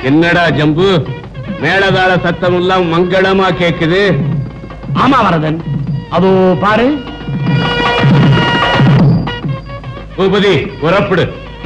என்னடா ஜம்பு மேலதாள சத்தம் எல்லாம் மங்களமா கேக்குது ஆமா வரதன் அதோ பாரு பூபதி புறப்படு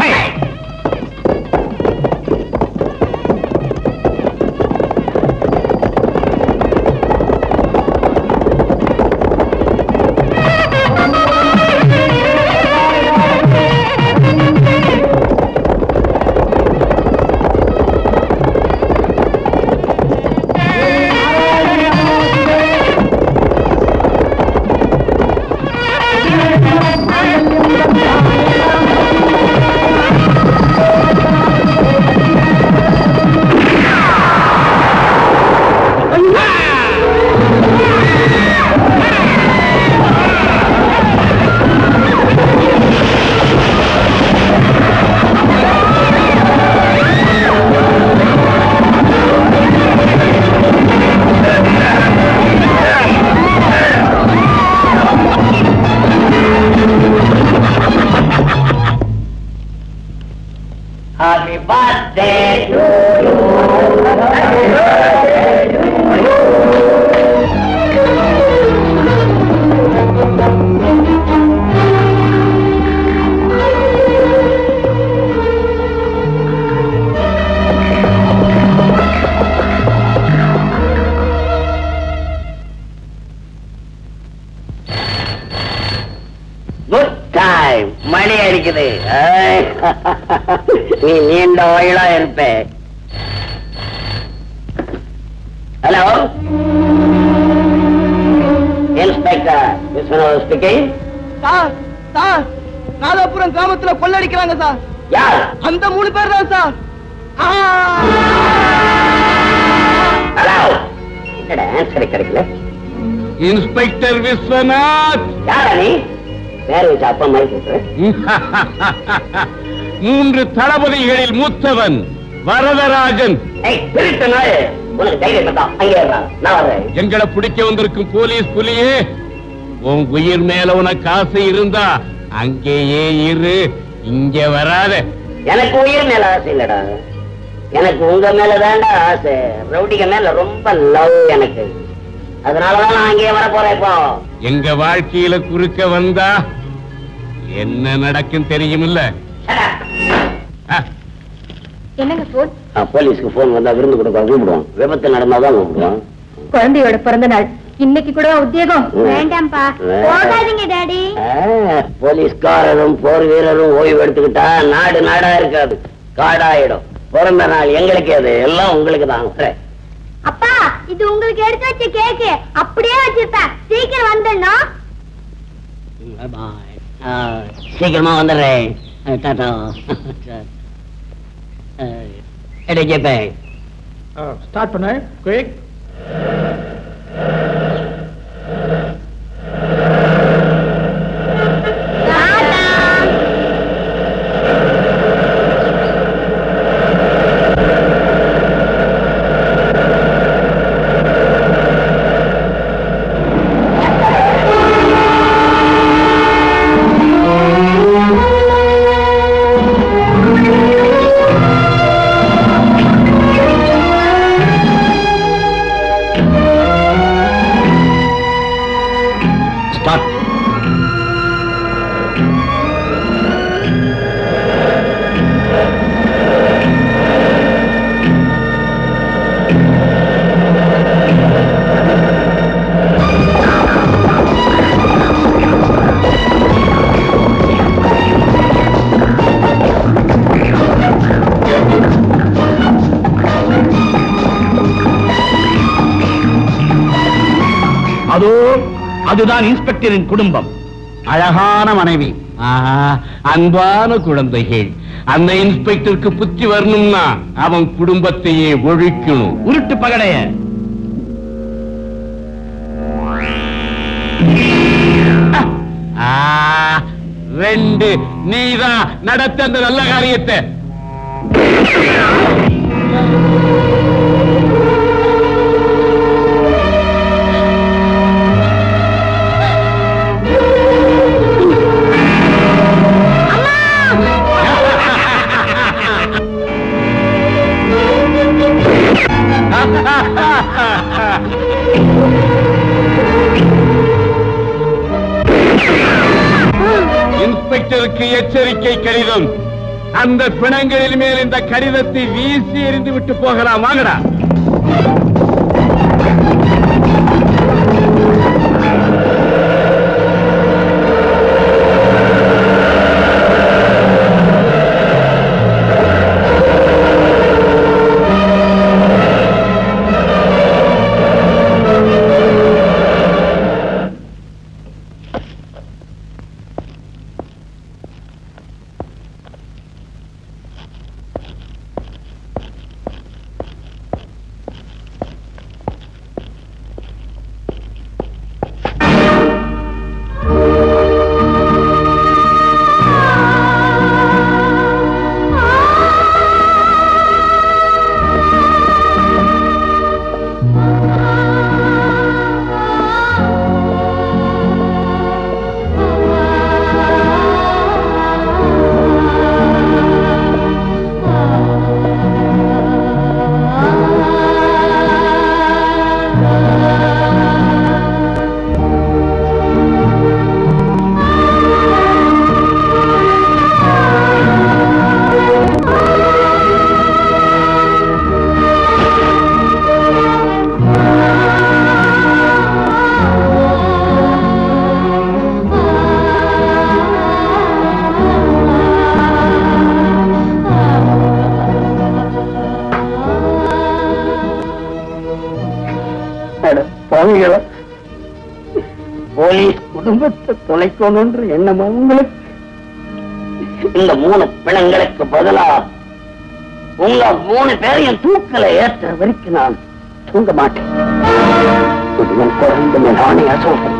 Happy birthday to good time மணி அடிக்குது ஐ, நீ நீண்ட வயலா இருப்ப hello inspector Viswanath speaking sir sir Nathapuram கிராமத்துல கொள்ளடிக்கிறாங்க சார் யார் அந்த மூணு பேர் தான் சார் ஹலோ என்னடா ஆன்சர் கிடைக்கல இன்ஸ்பெக்டர் விஸ்வநாத் யாரா நீ பேர் வச்சு அப்பா மாதிரி சொல்ற மூன்று தளபதிகளில் மூத்தவன் வரதராஜன் ஏய் திருட்டு நாள் உனக்கு தைரியம் இருந்தா அங்கே இருடா. நான் வர்றேன் எங்களை பிடிக்க வந்திருக்கும் போலீஸ் புலியே உன் உயிர் மேல உனக்கு ஆசை இருந்தா அங்கேயே இரு இங்க வராத எனக்கு உயிர் மேல ஆசை இல்லடா எனக்கு உங்க மேல தான்டா ஆசை ரவுடிக மேல ரொம்ப லவ் எனக்கு அதனாலதான் நான் அங்கேயே வர போறேன் இப்போ எங்க வாழ்க்கையில குறுக்க வந்தா என்ன நடக்கும் தெரியுமில்ல ஆ, என்னங்க போன் ஆ, போலீஸ்க்கு போன் வந்தா விருந்து கொடுக்க கூப்பிடுவான் விபத்து நடந்தாதான் கூப்பிடுவான் குழந்தையோட பிறந்த நாள் இன்னைக்கு கூட உத்தியோகம் ம். வேண்டாம்ப்பா வே- போகாதீங்க டாடி ஆ, போலீஸ்காரரும் போர் வீரரும் ஓய்வு எடுத்துக்கிட்டா நாடு நாடா இருக்காது காடாயிடும் பிறந்த நாள் எங்களுக்கு அது எல்லாம் உங்களுக்கு தான் வரேன். அப்பா இது உங்களுக்கு எடுத்து வச்ச கேக்கு அப்படியே வச்சிருப்பேன் சீக்கிரம் வந்துடணும் Bye. ஆ, சீக்கிரமா வந்துடுறேன் ஆ, டாடா எடை கேப்பேன் ஸ்டார்ட் பண்ண குயிக் ஸ்டார்ட் அதோ அதுதான் இன்ஸ்பெக்டரின் குடும்பம் அழகான மனைவி ஆஹா, அன்பான குழந்தைகள் அந்த இன்ஸ்பெக்டருக்கு புத்தி வரணும்னா அவன் குடும்பத்தையே ஒழிக்கணும் உருட்டு பகடைய ஆ, ரெண்டு நீதான் நடத்த அந்த நல்ல காரியத்தை இன்ஸ்பெக்டருக்கு எச்சரிக்கை கடிதம் அந்த பிணங்களின் மேல் இந்த கடிதத்தை வீசி எறிந்து விட்டு போகலாம் வாங்கடா பாவிகளா போலீஸ் குடும்பத்தை தொலைக்கணும்ன்ற எண்ணமா உங்களுக்கு இந்த மூணு பிணங்களுக்கு பதிலா உங்க மூணு பேரையும் தூக்கல ஏற்ற வரைக்கும் நான் தூங்க மாட்டேன் இது என் குழந்தை நானே அசோகன்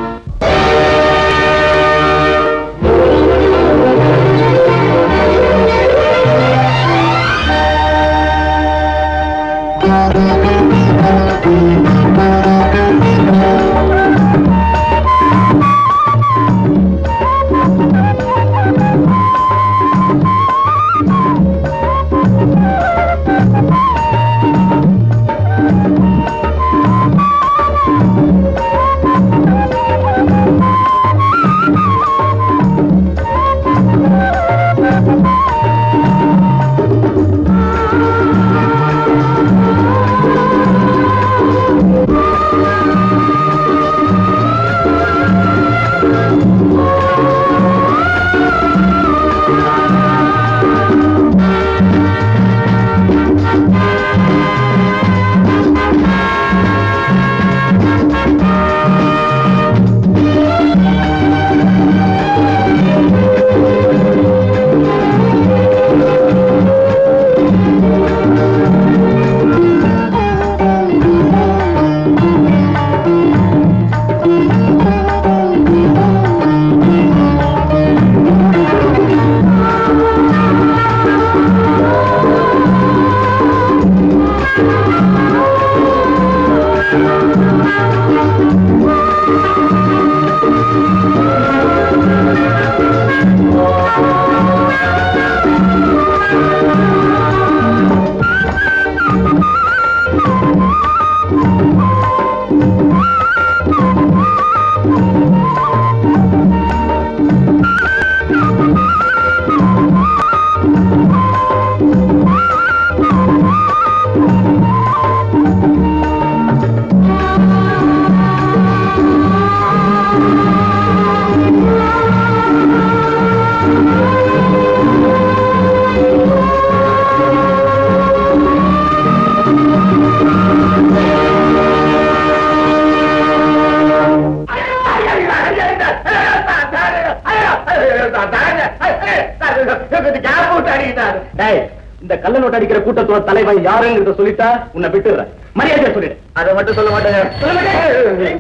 இந்த கள்ள நோட்டு அடிக்கிற கூட்டத்தோட தலைவன் யாருங்கிறத சொல்லிட்டா உன்னை விட்டுறேன் மரியாதையா சொல்லிடு அதை மட்டும் சொல்ல மாட்டேங்க சொல்ல மாட்டேன்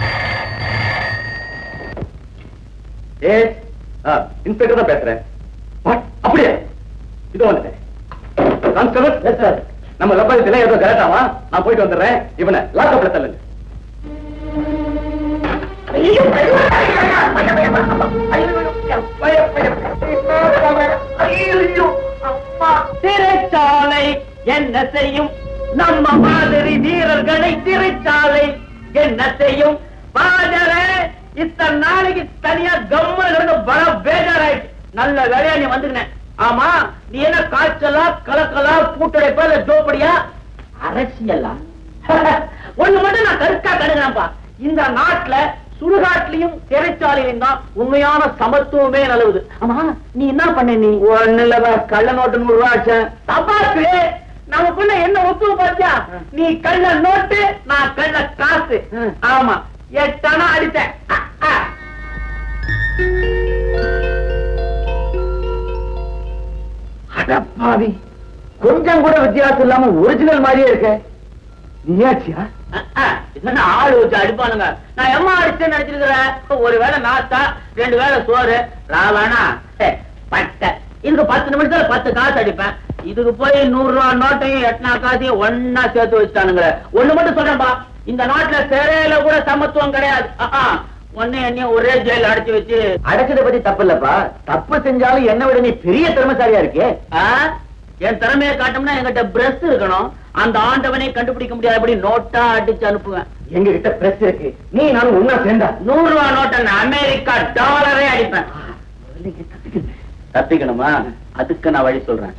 ஏ இன்ஸ்பெக்டர் தான் பேசுறேன் What? அப்படியே இது வந்துட்டேன் கான்ஸ்டபிள் சார் நம்ம லப்பாயத்துல ஏதோ கரெக்டாவா நான் போயிட்டு வந்துடுறேன் இவனை லாக்கப்ல தள்ளுங்க சிறைச்சாலை என்ன செய்யும் நம்ம மாதிரி வீரர்களை சிறைச்சாலை என்ன செய்யும் பாஜர இத்தனை நாளைக்கு தனியா கம்மல் இருந்து பல பேஜாராயிடுச்சு நல்ல வேலையா நீ வந்துக்கினேன் ஆமா நீ என்ன காய்ச்சலா கலக்கலா கூட்டடைப்பா இல்ல ஜோப்படியா அரசியலா ஒண்ணு மட்டும் நான் கருத்தா கடுகிறேன்ப்பா இந்த நாட்டுல சுடுகாட்லயும் சிறைச்சாலையிலும் தான் உண்மையான சமத்துவமே நிலவுது ஆமா நீ என்ன பண்ண நீ ஒண்ணு இல்ல கள்ள நோட்டு நூறு ரூபா தப்பாக்கு நமக்குள்ள என்ன ஒத்துவு பாத்தியா நீ கள்ள நோட்டு நான் கள்ள காசு ஆமா எட்டனா அடித்தேன் அ, அ. அடப்பாவி கொஞ்சம் கூட வித்தியாசம் இல்லாம ஒரிஜினல் மாதிரியே இருக்க நீயாச்சியா அஹ், அஹ், இதென்ன ஆளு வச்சு அடிப்பானுங்க நான் எம்மா அடிச்சேன்னு நினைச்சிருக்கிறேன் ஒரு வேளை நாத்தா ரெண்டு வேளை சோறு ராவானா பட்டை இதுக்கு பத்து நிமிஷத்துல பத்து காசு அடிப்பேன் இதுக்கு போய் நூறு ரூபா நோட்டையும் எட்டனா காசையும் ஒன்னா சேர்த்து வச்சுட்டானுங்க ஒண்ணு மட்டும் சொல்றேன்பா இந்த நாட்டுல சிறையில கூட சமத்துவம் கிடையாது அஹ், ஒண்ணு என்னையும் ஒரே ஜெயில அடைச்சு வச்சு அடைச்சதை பத்தி தப்பு இல்லப்பா தப்பு செஞ்சாலும் என்ன விட நீ பெரிய திறமைசாலியா இருக்கே ஆ? என் திறமையை காட்டோம்னா என்கிட்ட பிரஸ் இருக்கணும் அந்த ஆண்டவனை கண்டுபிடிக்க முடியாதபடி நோட்டா அடிச்சு அனுப்புவேன் எங்க கிட்ட பிரஸ் இருக்கு நீ நானும் ஒன்னா சேர்ந்தா நூறு ரூபா நோட்டை நான் அமெரிக்கா டாலரே அடிப்பேன் தப்பிக்கணுமா அதுக்கு நான் வழி சொல்றேன்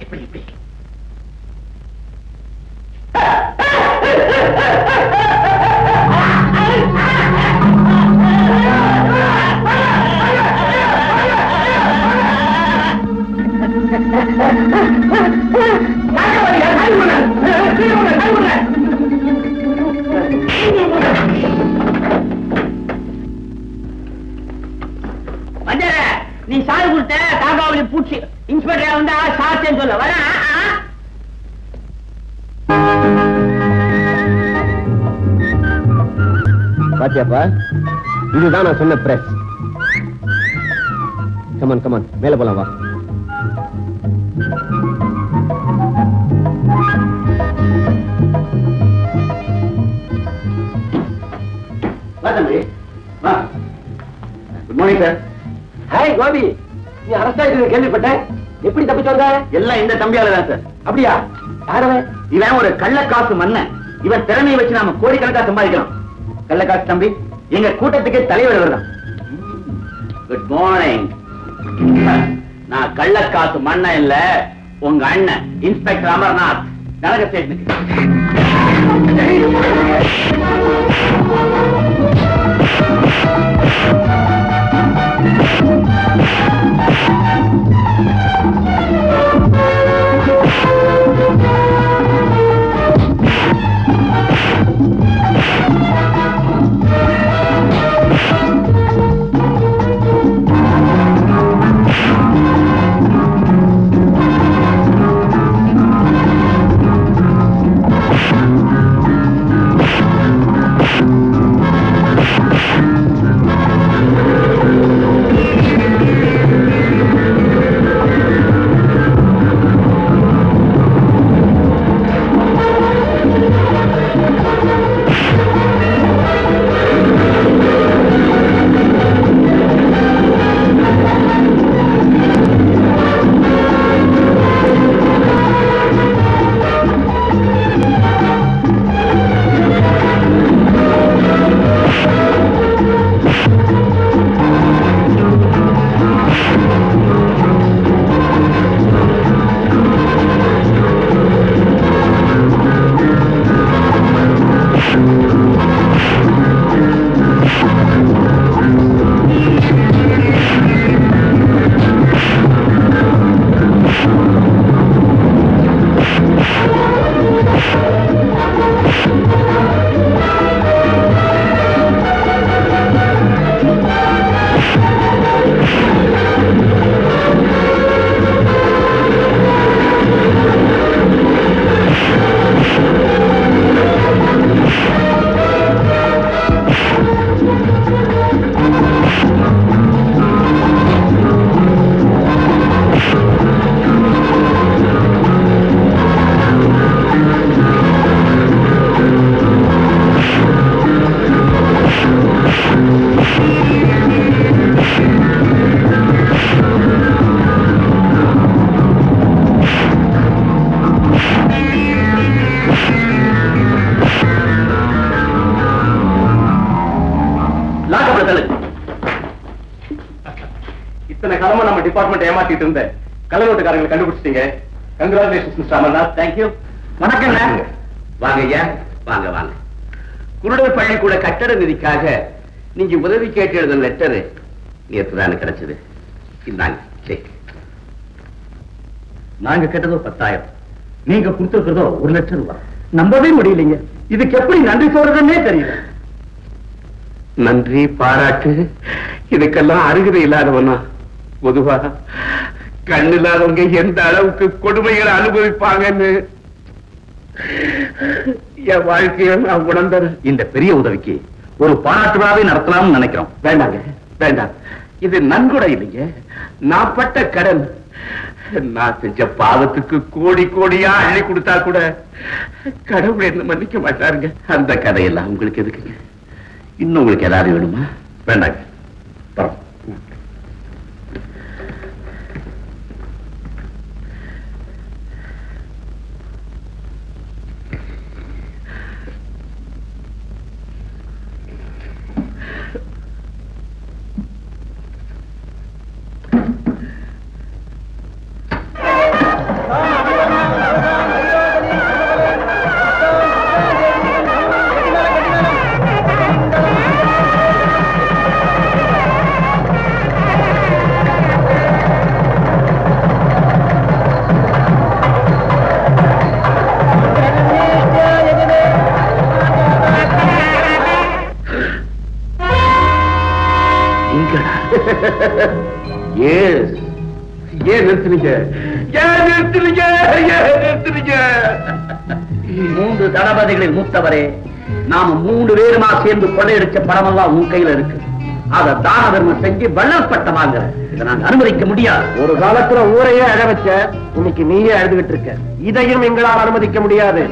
வந்தர நீ சாது கொடுத்த காகாவளி பூச்சி இன்ஸ்பெக்டர் வந்தா சாத்தேன்னு சொல்ல வர பாத்தியாப்பா இதுதான் நான் சொன்ன பிரஸ் கமான் கமான் மேல போலாம் வா வா தம்பி வா good morning sir hi Gopi நீ அரசா இது கேள்விப்பட்டேன் எப்படி தப்பிச்சு வந்த எல்லாம் இந்த தம்பியால தான் சார் அப்படியா யாரவன் இவன் ஒரு கள்ளக்காசு மன்னன் இவன் திறமையை வச்சு நாம கோடிக்கணக்கா சம்பாதிக்கலாம் கள்ளக்காசு தம்பி எங்க கூட்டத்துக்கே தலைவர் இவர்தான் குட் மார்னிங் நான் கள்ளக்காசு மன்னன் இல்ல உங்க அண்ணன் இன்ஸ்பெக்டர் அமர்நாத் கனக ஸ்டேஷனுக்கு காலமா நம்ம டிபார்ட்மெண்ட் ஏமாத்திட்டு இருந்த கள்ளநோட்டுக்காரங்களை கண்டுபிடிச்சிட்டீங்க கங்க்ராச்சுலேஷன்ஸ் மிஸ்டர் அமர்நாத் தேங்க்யூ வணக்கங்க வாங்க ஐயா வாங்க வாங்க குருடர் பள்ளிக்கூட கட்டட நிதிக்காக நீங்க உதவி கேட்டு எழுதின லெட்டரு நேற்று தானே கிடைச்சது இந்தாங்க செக் நாங்க கேட்டதோ பத்தாயிரம் நீங்க கொடுத்திருக்கிறதோ ஒரு லட்சம் ரூபாய் நம்பவே முடியலைங்க இதுக்கு எப்படி நன்றி சொல்றதுன்னே தெரியல நன்றி பாராட்டு இதுக்கெல்லாம் அருகதை இல்லாதவனா பொதுவா கண்ணு இல்லாதவங்க எந்த அளவுக்கு கொடுமைகளை அனுபவிப்பாங்கன்னு என் வாழ்க்கையை நான் உணர்ந்தது இந்த பெரிய உதவிக்கு ஒரு பாராட்டு விழாவை நடத்தலாம்னு நினைக்கிறோம் வேண்டாங்க வேண்டாம் இது நன்கொடை இல்லைங்க நான் பட்ட கடன் நான் செஞ்ச பாவத்துக்கு கோடி கோடியா அள்ளி கொடுத்தா கூட கடவுள் என்ன மன்னிக்க மாட்டாருங்க அந்த கதையெல்லாம் உங்களுக்கு எதுக்குங்க இன்னும் உங்களுக்கு ஏதாவது வேணுமா வேண்டாங்க பரம் இங்கடா எஸ் ஏன் நிறுத்துனீங்க ஏன் நிறுத்துனீங்க ஏன் நிறுத்துனீங்க மூன்று தளபதிகளில் மூத்தவரே நாம மூணு பேருமா சேர்ந்து கொள்ளையடிச்ச பணமெல்லாம் உன் கையில இருக்கு அத தான தர்மம் செஞ்சு வள்ளல் பட்டம் வாங்குற இதை நான் அனுமதிக்க முடியாது ஒரு காலத்துல ஊரையே அழ வச்ச இன்னைக்கு நீயே அழுதுகிட்டு இருக்க இதையும் எங்களால் அனுமதிக்க முடியாது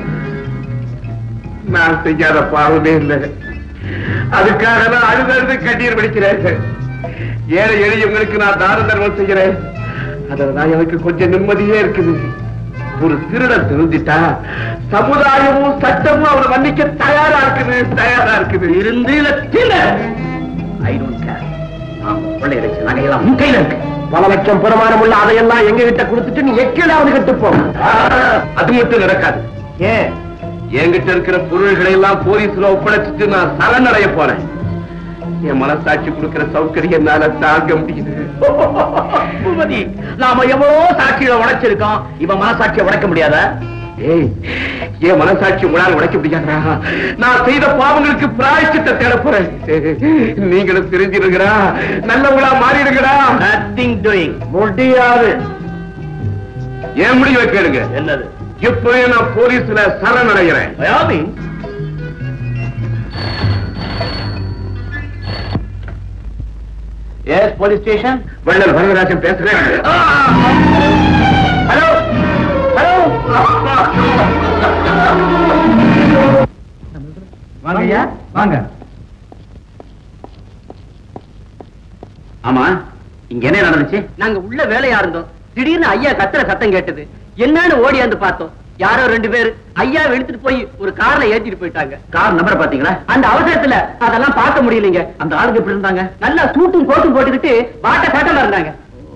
நான் செய்யாத பாவமே இல்லை அதுக்காக நான் அழுது அழுது கண்ணீர் வடிக்கிறேன் ஏழை எளியவங்களுக்கு நான் தான தர்மம் செய்கிறேன் அதுல நான் எனக்கு கொஞ்சம் நிம்மதியே இருக்குது ஒரு திருடன் திருந்திட்டா சமுதாயமும் சட்டமும் அவனை மன்னிக்க தயாரா இருக்குது தயாரா இருக்குது இருந்து ஐ டோன்ட் கேர் நாம கொள்ளையடிச்ச நகையெல்லாம் உன் கையில இருக்கு பல லட்சம் பிரமாணம் உள்ள அதையெல்லாம் எங்க கிட்ட கொடுத்துட்டு நீ எக்கேடாவது கட்டுப்போம் ஆ, அது மட்டும் நடக்காது ஏன் என்கிட்ட இருக்கிற பொருள்களை எல்லாம் போலீஸ்ல ஒப்படைச்சிட்டு நான் சரணடைய போறேன் என் மனசாட்சி கொடுக்கிற சௌகரியம் என்னால தாங்க முடியுது பூபதி நாம எவ்வளவோ சாட்சிகளை உடைச்சிருக்கோம் இவன் மனசாட்சியை உடைக்க முடியாதா ஏய் என் மனசாட்சி உங்களால் உடைக்க முடியாதா நான் செய்த பாவங்களுக்கு பிராய்ச்சித்த தேட போறேன் நீங்களும் தெரிஞ்சிருக்கிறா நல்லவங்களா மாறிடுங்கடா நத்திங் டூயிங் முடியாது ஏன் முடிவை கேளுங்க என்னது இப்பவே நான் போலீஸ்ல சரணடைகிறேன் பயாமி yes police station Vallal Varadarajan பேசுறேன் ஹலோ ஹலோ வாங்கய்யா வாங்க ஆமா இங்க என்ன நடந்துச்சு நாங்க உள்ள வேலையா இருந்தோம் திடீர்னு ஐயா கத்துற சத்தம் கேட்டது என்னன்னு ஓடியாந்து பார்த்தோம் யாரோ ரெண்டு பேர் ஐயா எடுத்துட்டு போய் ஒரு கார்ல ஏத்திட்டு போயிட்டாங்க கார் நம்பரை பாத்தீங்களா அந்த அவசரத்துல அதெல்லாம் பார்க்க முடியலைங்க அந்த ஆளுக்கு எப்படி இருந்தாங்க நல்லா சூட்டும் கோட்டும் போட்டுக்கிட்டு வாட்ட சாட்டமா இருந்தாங்க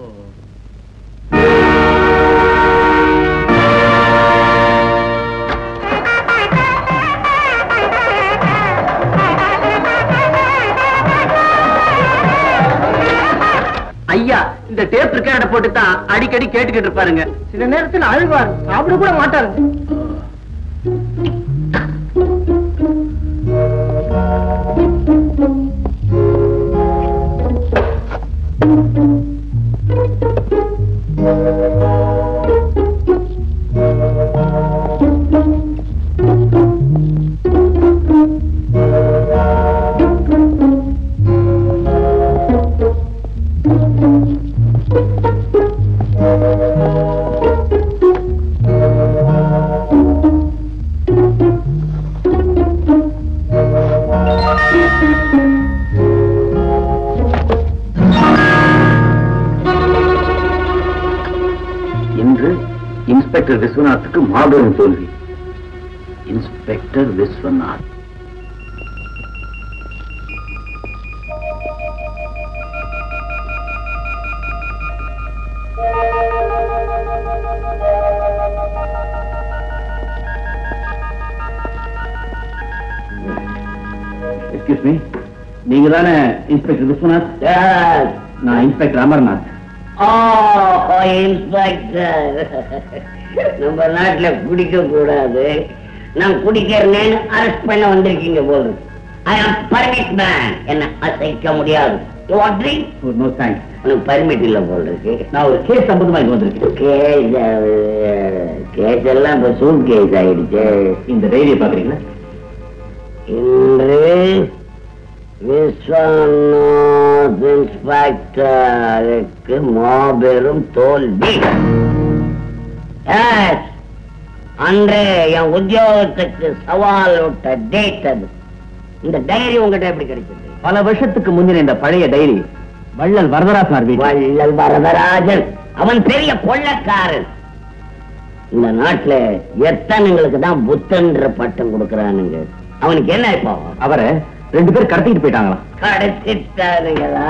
ஐயா இந்த டேப் ரெக்கார்ட போட்டு தான் அடிக்கடி கேட்டுக்கிட்டு இருப்பாருங்க சில நேரத்துல அழுவார் சாப்பிட கூட மாட்டாரு இன்று இன்ஸ்பெக்டர் விஸ்வநாத்துக்கு மாபெரும் தோல்வி இன்ஸ்பெக்டர் விஸ்வநாத் எக்ஸ்கியூஸ் மீ நீங்க தானே இன்ஸ்பெக்டர் விஸ்வநாத் நான் இன்ஸ்பெக்டர் அமர்நாத் ஓ இன்ஸ்பெக்டர் நம்ம நாட்டுல குடிக்க கூடாது நான் குடிக்கிறேன்னு அரெஸ்ட் பண்ண வந்திருக்கீங்க போது ஐ ஆம் பர்மிட் மேன் என்ன அசைக்க முடியாது you want drink no thanks உனக்கு பர்மிட் இல்ல போல் இருக்கு நான் ஒரு கேஸ் சம்பந்தமா இங்க வந்திருக்கேன் கேஸ் கேஸ் எல்லாம் இப்ப சூட் கேஸ் ஆயிடுச்சு இந்த டைரியை பாக்குறீங்களா இன்று விஸ்வநாத் இன்ஸ்பெக்டருக்கு மாபெரும் தோல்வி Yes. அன்றே என் உத்தியோகத்துக்கு சவால் விட்ட டேட் அது இந்த டைரி உங்ககிட்ட எப்படி கிடைச்சது பல வருஷத்துக்கு முந்தின இந்த பழைய டைரி வள்ளல் வரதராசனார் வீட்டு வள்ளல் வரதராஜன் அவன் பெரிய கொள்ளக்காரன் இந்த நாட்டுல எத்தனைங்களுக்கு தான் புத்தன்ற பட்டம் கொடுக்கறானுங்க அவனுக்கு என்ன இப்போ அவரை ரெண்டு பேர் கடத்திட்டு போயிட்டாங்களாம் கடத்திட்டானுங்களா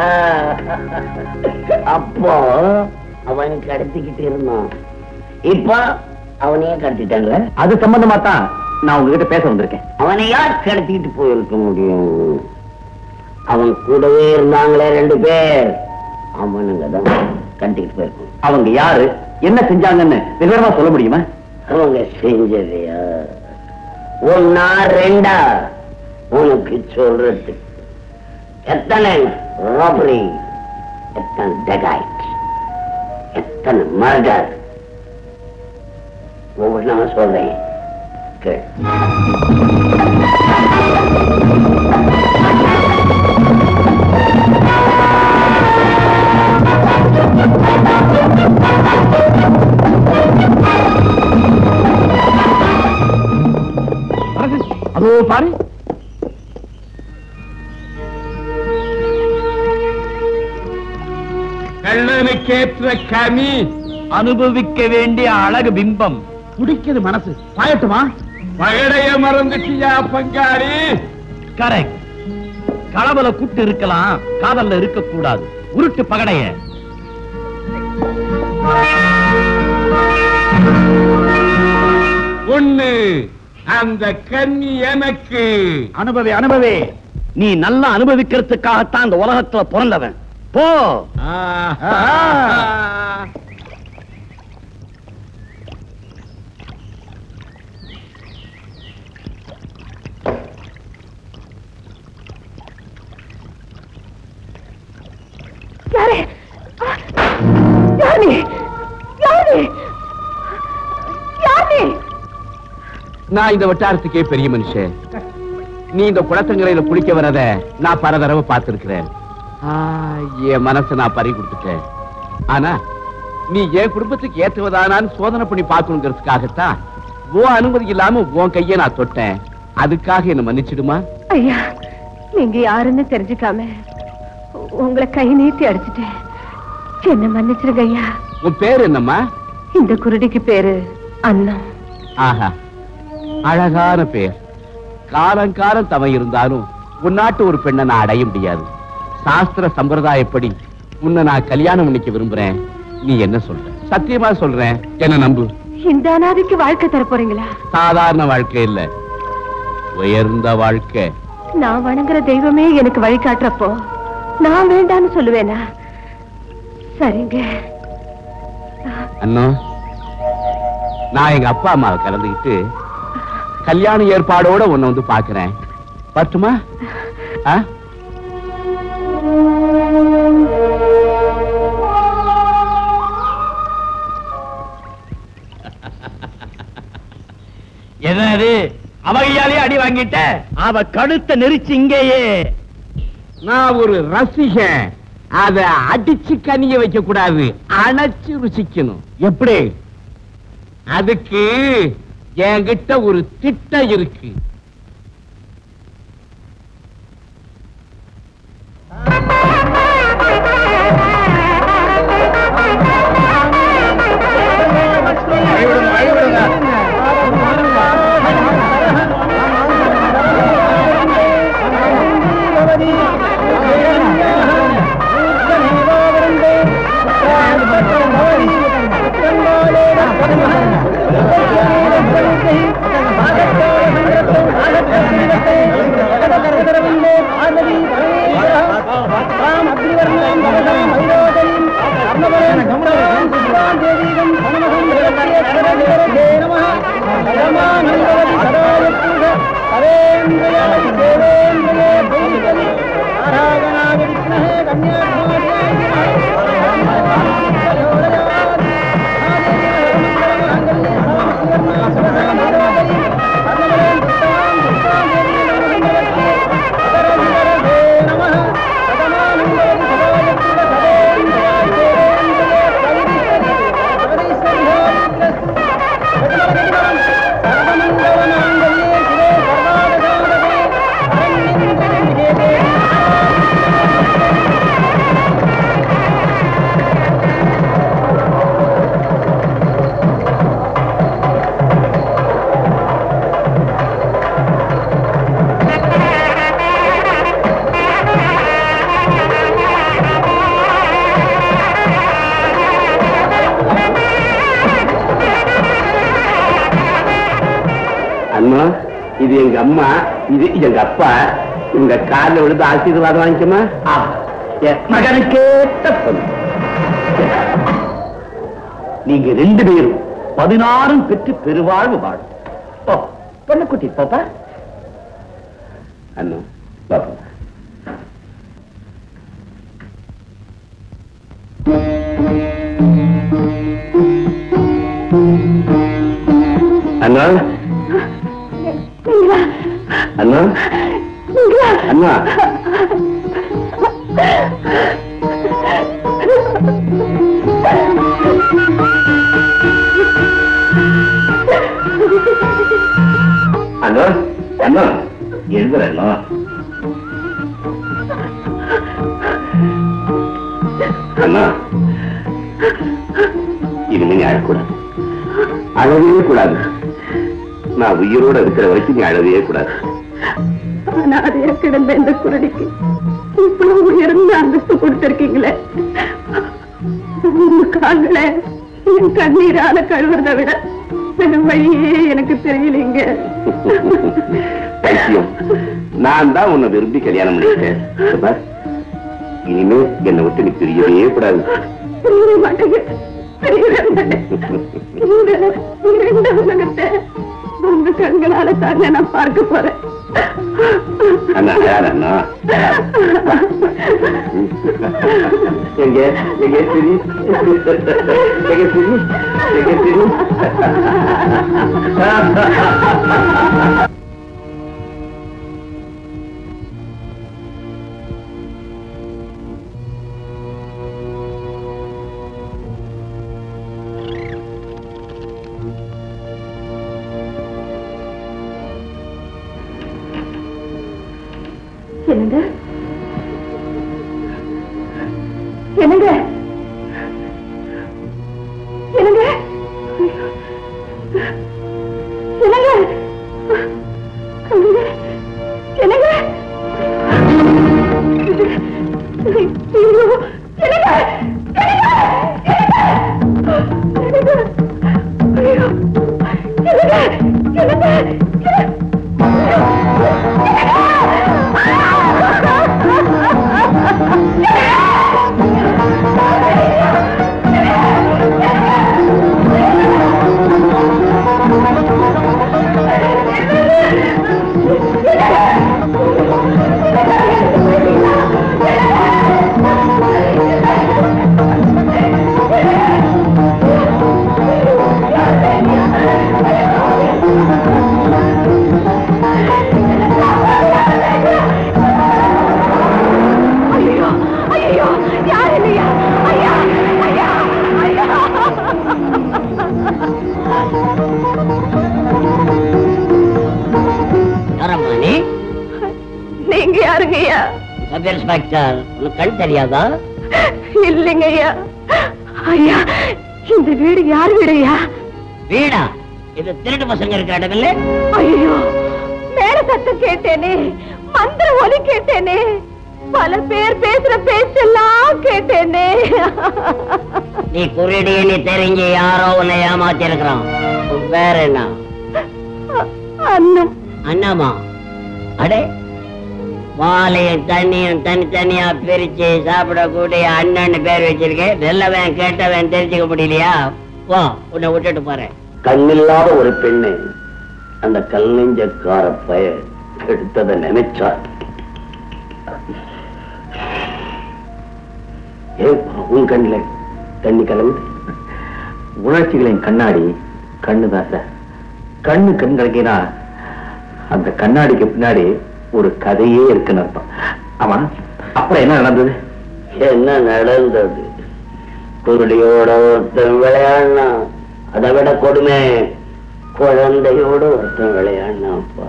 அப்போ அவன் கடத்திக்கிட்டு இருந்தான் இப்போ அவனையே கடத்திட்டாங்களே அது சம்பந்தமா தான் நான் உங்ககிட்ட பேச வந்திருக்கேன் அவனை யார் கடத்திட்டு போயிருக்க முடியும் அவன் கூடவே இருந்தாங்களே ரெண்டு பேர் அவனுங்க தான் கடத்திட்டு போயிருக்கணும் அவங்க யாரு என்ன செஞ்சாங்கன்னு விவரமா சொல்ல முடியுமா அவங்க செஞ்சதையா ஒன்னா ரெண்டா உனக்கு சொல்றது எத்தனை ராபரி எத்தனை டெகாய்ட் எத்தனை மர்டர் ஒவ்வொன்றா சொல்றேன் கேள் அதோ பாரு கள்ளனுக்கேற்ற கனி அனுபவிக்க வேண்டிய அழகு பிம்பம் குடிக்கிறது மனசு பாயட்டுமா பகடைய மறந்துட்டியா பங்காளி கரெக்ட் களவல கூட்டு இருக்கலாம் காதல்ல இருக்க கூடாது உருட்டு பகடைய ஒண்ணு அந்த கன்னி எனக்கு அனுபவி அனுபவி நீ நல்லா அனுபவிக்கிறதுக்காகத்தான் இந்த உலகத்துல பிறந்தவன் போ ஆஹா. யாரு யாரு நீ? யாரு நீ? யாரு நீ? நான் இந்த வட்டாரத்துக்கே பெரிய மனுஷன் நீ இந்த குளத்தங்கரையில குளிக்க வரத நான் பல தடவை பார்த்திருக்கிறேன் ஆ, என் மனசை நான் பறி கொடுத்துட்டேன் ஆனா நீ என் குடும்பத்துக்கு ஏற்றுவதானான்னு சோதனை பண்ணி பார்க்கணுங்கிறதுக்காகத்தான் உன் அனுமதி இல்லாம உன் கையை நான் தொட்டேன் அதுக்காக என்ன மன்னிச்சிடுமா ஐயா நீங்க யாருன்னு தெரிஞ்சுக்காம உங்களை கை நீட்டி அடிச்சிட்டேன் என்ன மன்னிச்சிருங்க ஐயா உன் பேர் என்னம்மா இந்த குருடிக்கு பேரு அண்ணம் ஆஹா அழகான பேர் காலங்காலம் தவம் இருந்தாலும் உன் நாட்டு ஒரு பெண்ணை நான் அடைய முடியாது சாஸ்திர சம்பிரதாயப்படி உன்னை நான் கல்யாணம் பண்ணிக்க விரும்புறேன் நீ என்ன சொல்ற சத்தியமா சொல்றேன் என்ன நம்பு இந்த அனாதைக்கு வாழ்க்கை தர போறீங்களா சாதாரண வாழ்க்கை இல்ல உயர்ந்த வாழ்க்கை நான் வணங்குற தெய்வமே எனக்கு வழிகாட்டுறப்போ நான் வேண்டான்னு சொல்லுவேனா சரிங்க அண்ணா நான் எங்க அப்பா அம்மாவை கலந்துக்கிட்டு கல்யாண ஏற்பாடோட உன்னை வந்து பாக்குறேன் பட்டுமா ஆ என்னது அவகையாலே அடி வாங்கிட்ட அவ கழுத்த நெரிச்சு இங்கேயே நான் ஒரு ரசிகன் அத அடிச்சு கனிய வைக்க கூடாது அணைச்சு ருசிக்கணும் எப்படி அதுக்கு என்கிட்ட ஒரு திட்டம் இருக்கு ஆ இது எங்க அம்மா இது எங்க அப்பா உங்க கால்ல விழுந்து ஆசீர்வாதம் வாங்கிக்கமா மகனுக்கேத்த பொண்ணு நீங்க ரெண்டு பேரும் பதினாறும் பெற்று பெருவாழ்வு வாழும் ஓ பொண்ணுக்குட்டி பாப்பா அண்ணா பாப்பா அண்ணா அண்ணா அண்ணா அண்ணா அண்ணா எழுதுறேண்ணா அண்ணா இனிமே நீ அழக்கூடாது அழவே கூடாது நான் உயிரோட இருக்கிற வரைக்கும் நீ அழவே கூடாது அனாதையா கிடந்த இந்த குரடிக்கு இவ்வளவு உயர்ந்த அந்தஸ்து கொடுத்திருக்கீங்களே உங்க கால்களை என் கண்ணீரால கழுவுறதை விட வேற வழியே எனக்கு தெரியலீங்க பைத்தியம் நான் தான் உன்னை விரும்பி கல்யாணம் பண்ணிட்டேன் சுபா, இனிமே என்னை விட்டு நீ பிரியவே கூடாது தெரியவே மாட்டேங்க தெரியவே மாட்டேன் இந்த இரண்டு உலகத்தை உங்க கண்களால தாங்க நான் பார்க்க போறேன் அண்ணா யார் அண்ணா எங்க எங்க சிரி எங்க சிரி எங்க சிரி என்னங்க என்னங்க என்னங்க என்னங்க என்னங்க ஐயோ, என்னங்க என்னங்க என்னங்க ஐயோ, என்னங்க என்னங்க ஐயோ ஐயோ யார் இல்லையா ஐயா ஐயா ஐயா யாரம்மா நீ நீங்க யாருங்க ஐயா சப் இன்ஸ்பெக்டர் உனக்கு கண் தெரியாதா இல்லைங்க ஐயா ஐயா இந்த வீடு யார் வீடு ஐயா வீடா இது திருட்டு பசங்க இருக்கிற இடம் இல்ல ஐயோ மேல சத்தம் கேட்டேனே மந்திர ஒலி கேட்டேனே பல பேர் பேசுற பேச்செல்லாம் கேட்டேனே நீ குருடின்னு தெரிஞ்சு யாரோ உன்னை ஏமாத்தி இருக்கிறான் வேற என்ன அண்ணும் அண்ணாமா அடே பாலையும் தண்ணியும் தனித்தனியா பிரிச்சு சாப்பிடக்கூடிய அண்ணன் பேர் வச்சிருக்கேன் நல்லவன் கேட்டவன் தெரிஞ்சுக்க முடியலையா வா உன்னை விட்டுட்டு போறேன் கண்ணில்லாத ஒரு பெண்ணை அந்த கல் நெஞ்சக்கார பய கெடுத்ததை நினைச்சார் ஏன் உன் கண்ணில தண்ணி கலந்து உணர்ச்சிகளின் கண்ணாடி கண்ணுதான் சார் கண்ணு கண் கலக்கினா அந்த கண்ணாடிக்கு பின்னாடி ஒரு கதையே இருக்குன்னு அர்த்தம் ஆமா அப்புறம் என்ன நடந்தது என்ன நடந்தது குருடியோட ஒருத்தன் விளையாடினா அதை விட கொடுமை குழந்தையோட ஒருத்தன் விளையாடினாப்பா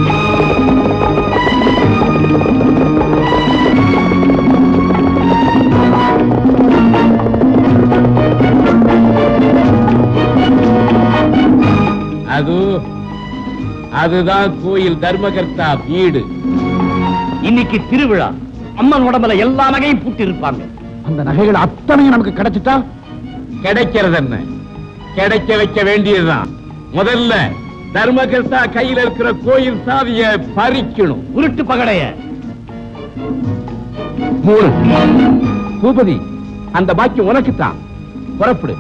அது அதுதான் கோயில் தர்மகர்த்தா வீடு இன்னைக்கு திருவிழா அம்மன் உடம்புல எல்லா நகையும் பூட்டி இருப்பாங்க அந்த நகைகள் அத்தனையும் நமக்கு கிடைச்சிட்டா கிடைக்கிறது என்ன கிடைக்க வைக்க வேண்டியதுதான் முதல்ல தர்மகர்த்தா கையில இருக்கிற கோயில் சாவிய பறிக்கணும் உருட்டு பகடைய மூணு பூபதி அந்த பாக்கியம் உனக்குத்தான் புறப்படு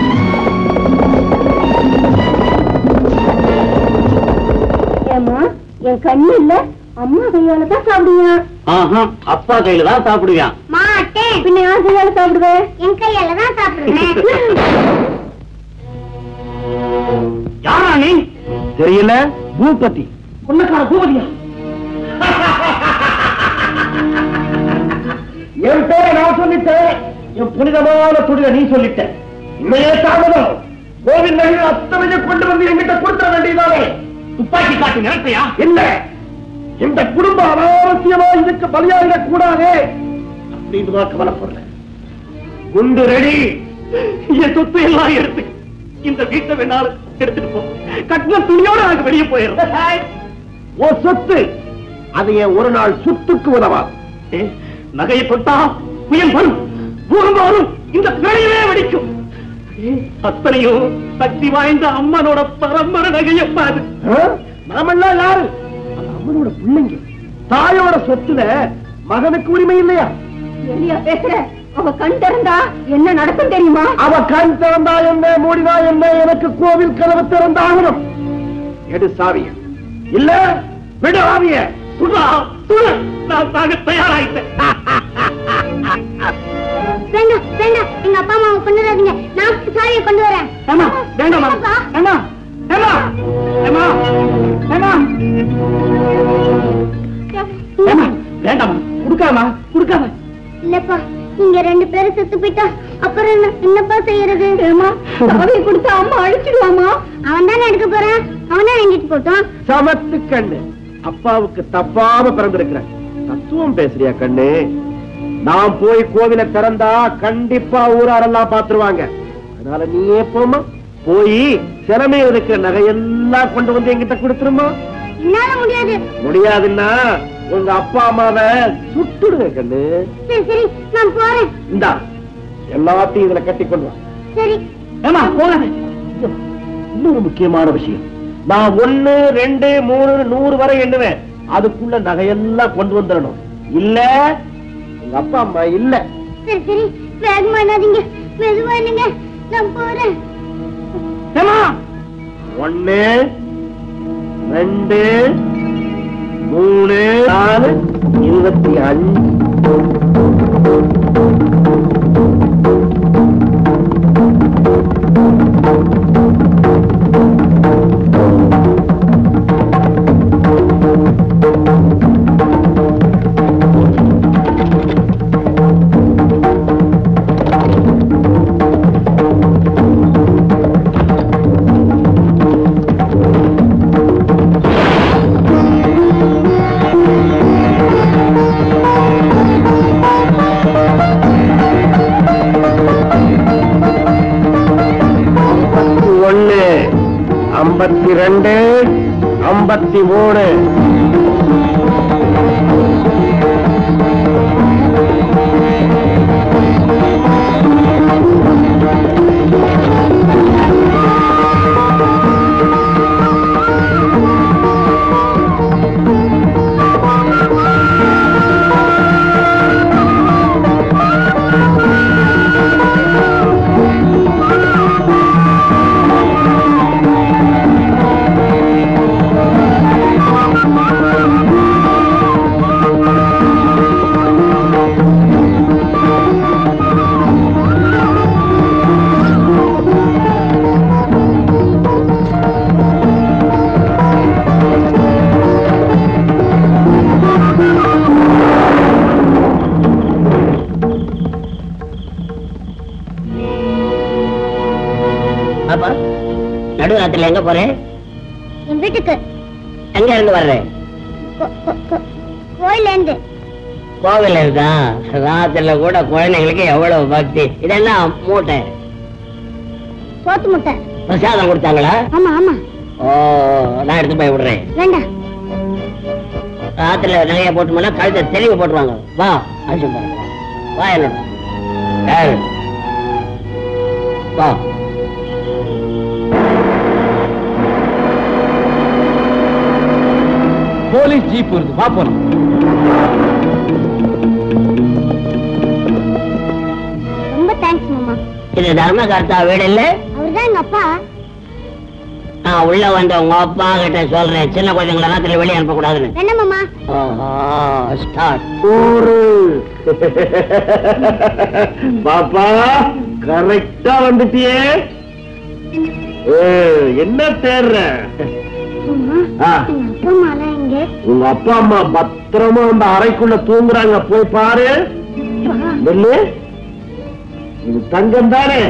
ஏமா என் கண்ணு இல்ல அம்மா கையால தான் சாப்பிடுவியா ஆஹா அப்பா கையில தான் சாப்பிடுவேன் மாட்டேன் பின்ன யார் கையால சாப்பிடுவேன் என் கையால தான் சாப்பிடுவேன் யாரா நீ தெரியல பூபதி உன்னக்கார பூபதியா என் பேரை நான் சொல்லிட்டேன் என் புனிதமான துணியை நீ சொல்லிட்ட இன்னையே தாமதம் கோவில் நகைகள் அத்தனையை கொண்டு வந்து என்கிட்ட கொடுத்த வேண்டியதானே துப்பாக்கி காட்டி நிறுத்தையா இல்ல இந்த குடும்பம் அனாவசியமா இதுக்கு பலியாகிடக் கூடாதே அப்படின்னு தான் கவலைப்படுறேன் குண்டு ரெடி என் சொத்து எல்லாம் எடுத்து இந்த வீட்டை வேணாலும் எடுத்துட்டு போ கட்டின துணியோட நாங்க வெளியே போயிடுறோம் ஓ சொத்து அது என் ஒரு நாள் சுத்துக்கு உதவாது ஏ, நகையை தொட்டா புயல் வரும் பூகம்பம் வரும் இந்த வெளியவே வெடிக்கும் ஏ, அத்தனையும் சக்தி வாய்ந்த அம்மனோட பரம்பரை நகையப்பா அது ஆ? நாமெல்லாம் யாரு அது அம்மனோட பிள்ளைங்க தாயோட சொத்துல மகனுக்கு உரிமை இல்லையா எலியா பேசுற அவ கண் திறந்தா என்ன நடக்கும் தெரியுமா அவ கண் திறந்தா என்ன மூடினா என்ன எனக்கு கோவில் கதவு திறந்தாகணும் எடு சாவிய இல்ல விடு ஆவிய சுடா சுடு நான் சாக தயாராயிட்டேன் வேண்டாம் வேண்டாம் எங்க அப்பா அம்மாவை கொண்டு வராதீங்க நான் சாரியை கொண்டு வரேன் ஏமா வேண்டாமா அப்பா. ஏமா ஏமா ஏமா ஏமா ஏமா வேண்டாமா கொடுக்காமா கொடுக்காம இல்லப்பா நீங்க ரெண்டு பேரும் செத்து போயிட்டா அப்புறம் என்ன என்னப்பா செய்யறது ஏமா சாவியை கொடுத்தா அம்மா அழிச்சிடுவாமா அவன் தானே எடுக்க போறான் அவன் தான் எங்கிட்டு போட்டோம் சமத்து கண்ணு அப்பாவுக்கு தப்பாம பிறந்திருக்கிறேன் தத்துவம் பேசுறியா கண்ணு நான் போய் கோவில திறந்தா கண்டிப்பா ஊராரெல்லாம் பாத்துருவாங்க அதனால நீயே போமா போய் சிறமே இருக்கிற நகையெல்லாம் கொண்டு வந்து என்கிட்ட கொடுத்துருமா என்னால முடியாது முடியாதுன்னா உங்க அப்பா அம்மாவை சுட்டுடுங்க கண்ணு சரி சரி நான் போறேன் இந்தா எல்லாத்தையும் இதுல கட்டி கொண்டு வா சரி ஏமா போகாத இன்னொரு முக்கியமான விஷயம் நான் ஒண்ணு ரெண்டு மூணு நூறு வரை எண்ணுவேன் அதுக்குள்ள நகையெல்லாம் கொண்டு வந்துடணும் இல்ல உங்க அப்பா அம்மா இல்ல சரி சரி வேகமா என்னாதீங்க மெதுவா என்னங்க நான் போறேன் ஏமா ஒண்ணு ரெண்டு மூணு நாலு இருபத்தி அஞ்சு ஐம்பத்தி ஒண்ணு ஐம்பத்தி ரெண்டு ஐம்பத்தி மூணு அப்பா நடுராத்திரில எங்க போறேன் என் வீட்டுக்கு எங்க இருந்து வர்றேன் கோ- கோ- கோ- கோயில்ல இருந்து கோவில் இருக்கா ராத்திரில கூட குழந்தைங்களுக்கு எவ்வளவு பக்தி இதெல்லாம் மூட்டை சோத்து முட்டை பிரசாதம் கொடுத்தாங்களா ஆமா ஆமா ஓ நான் எடுத்து போய் விடுறேன் வேண்டாம் ராத்திரில நகைய போட்டு கழுத்தை தெளிவு போட்டுருவாங்க வா அரிசி போடுங்க வா என்னோட யாரு? வா போலீஸ் ஜீப் வருது வா போலாம் ரொம்ப தேங்க்ஸ் மாமா இது தர்மகர்த்தா வீடு இல்ல அவர்தான் எங்க அப்பா நான் உள்ள வந்த உங்க அப்பா கிட்ட சொல்றேன் சின்ன குழந்தைங்கள ராத்திரி வெளியே அனுப்ப கூடாதுன்னு என்ன மாமா ஸ்டார்ட் பாப்பா கரெக்டா வந்துட்டியே ஏ, என்ன தேர்ற மாமா ஆ. எங்க அப்பா அம்மாலாம் எங்க உங்க அப்பா அம்மா பத்திரமா அந்த அறைக்குள்ள தூங்குறாங்க போய் பாரு அப்பா, நெல்லு இது தங்கம் தானே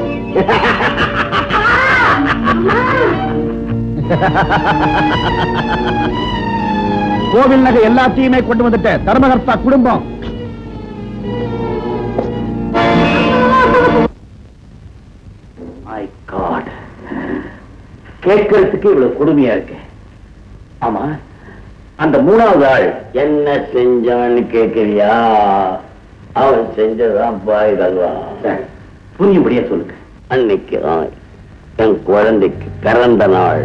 கோவில் நகை எல்லாத்தையுமே கொண்டு வந்துட்டேன் தர்மகர்த்தா குடும்பம் மை காட் கேட்கறதுக்கு இவ்வளவு கொடுமையா இருக்கு ஆமா அந்த மூணாவது ஆள் என்ன செஞ்சான்னு கேக்குறியா அவன் செஞ்சதான் பாய்தல்வா புரியும்படியா சொல்லுங்க அன்னைக்கு தான் என் குழந்தைக்கு பிறந்த நாள்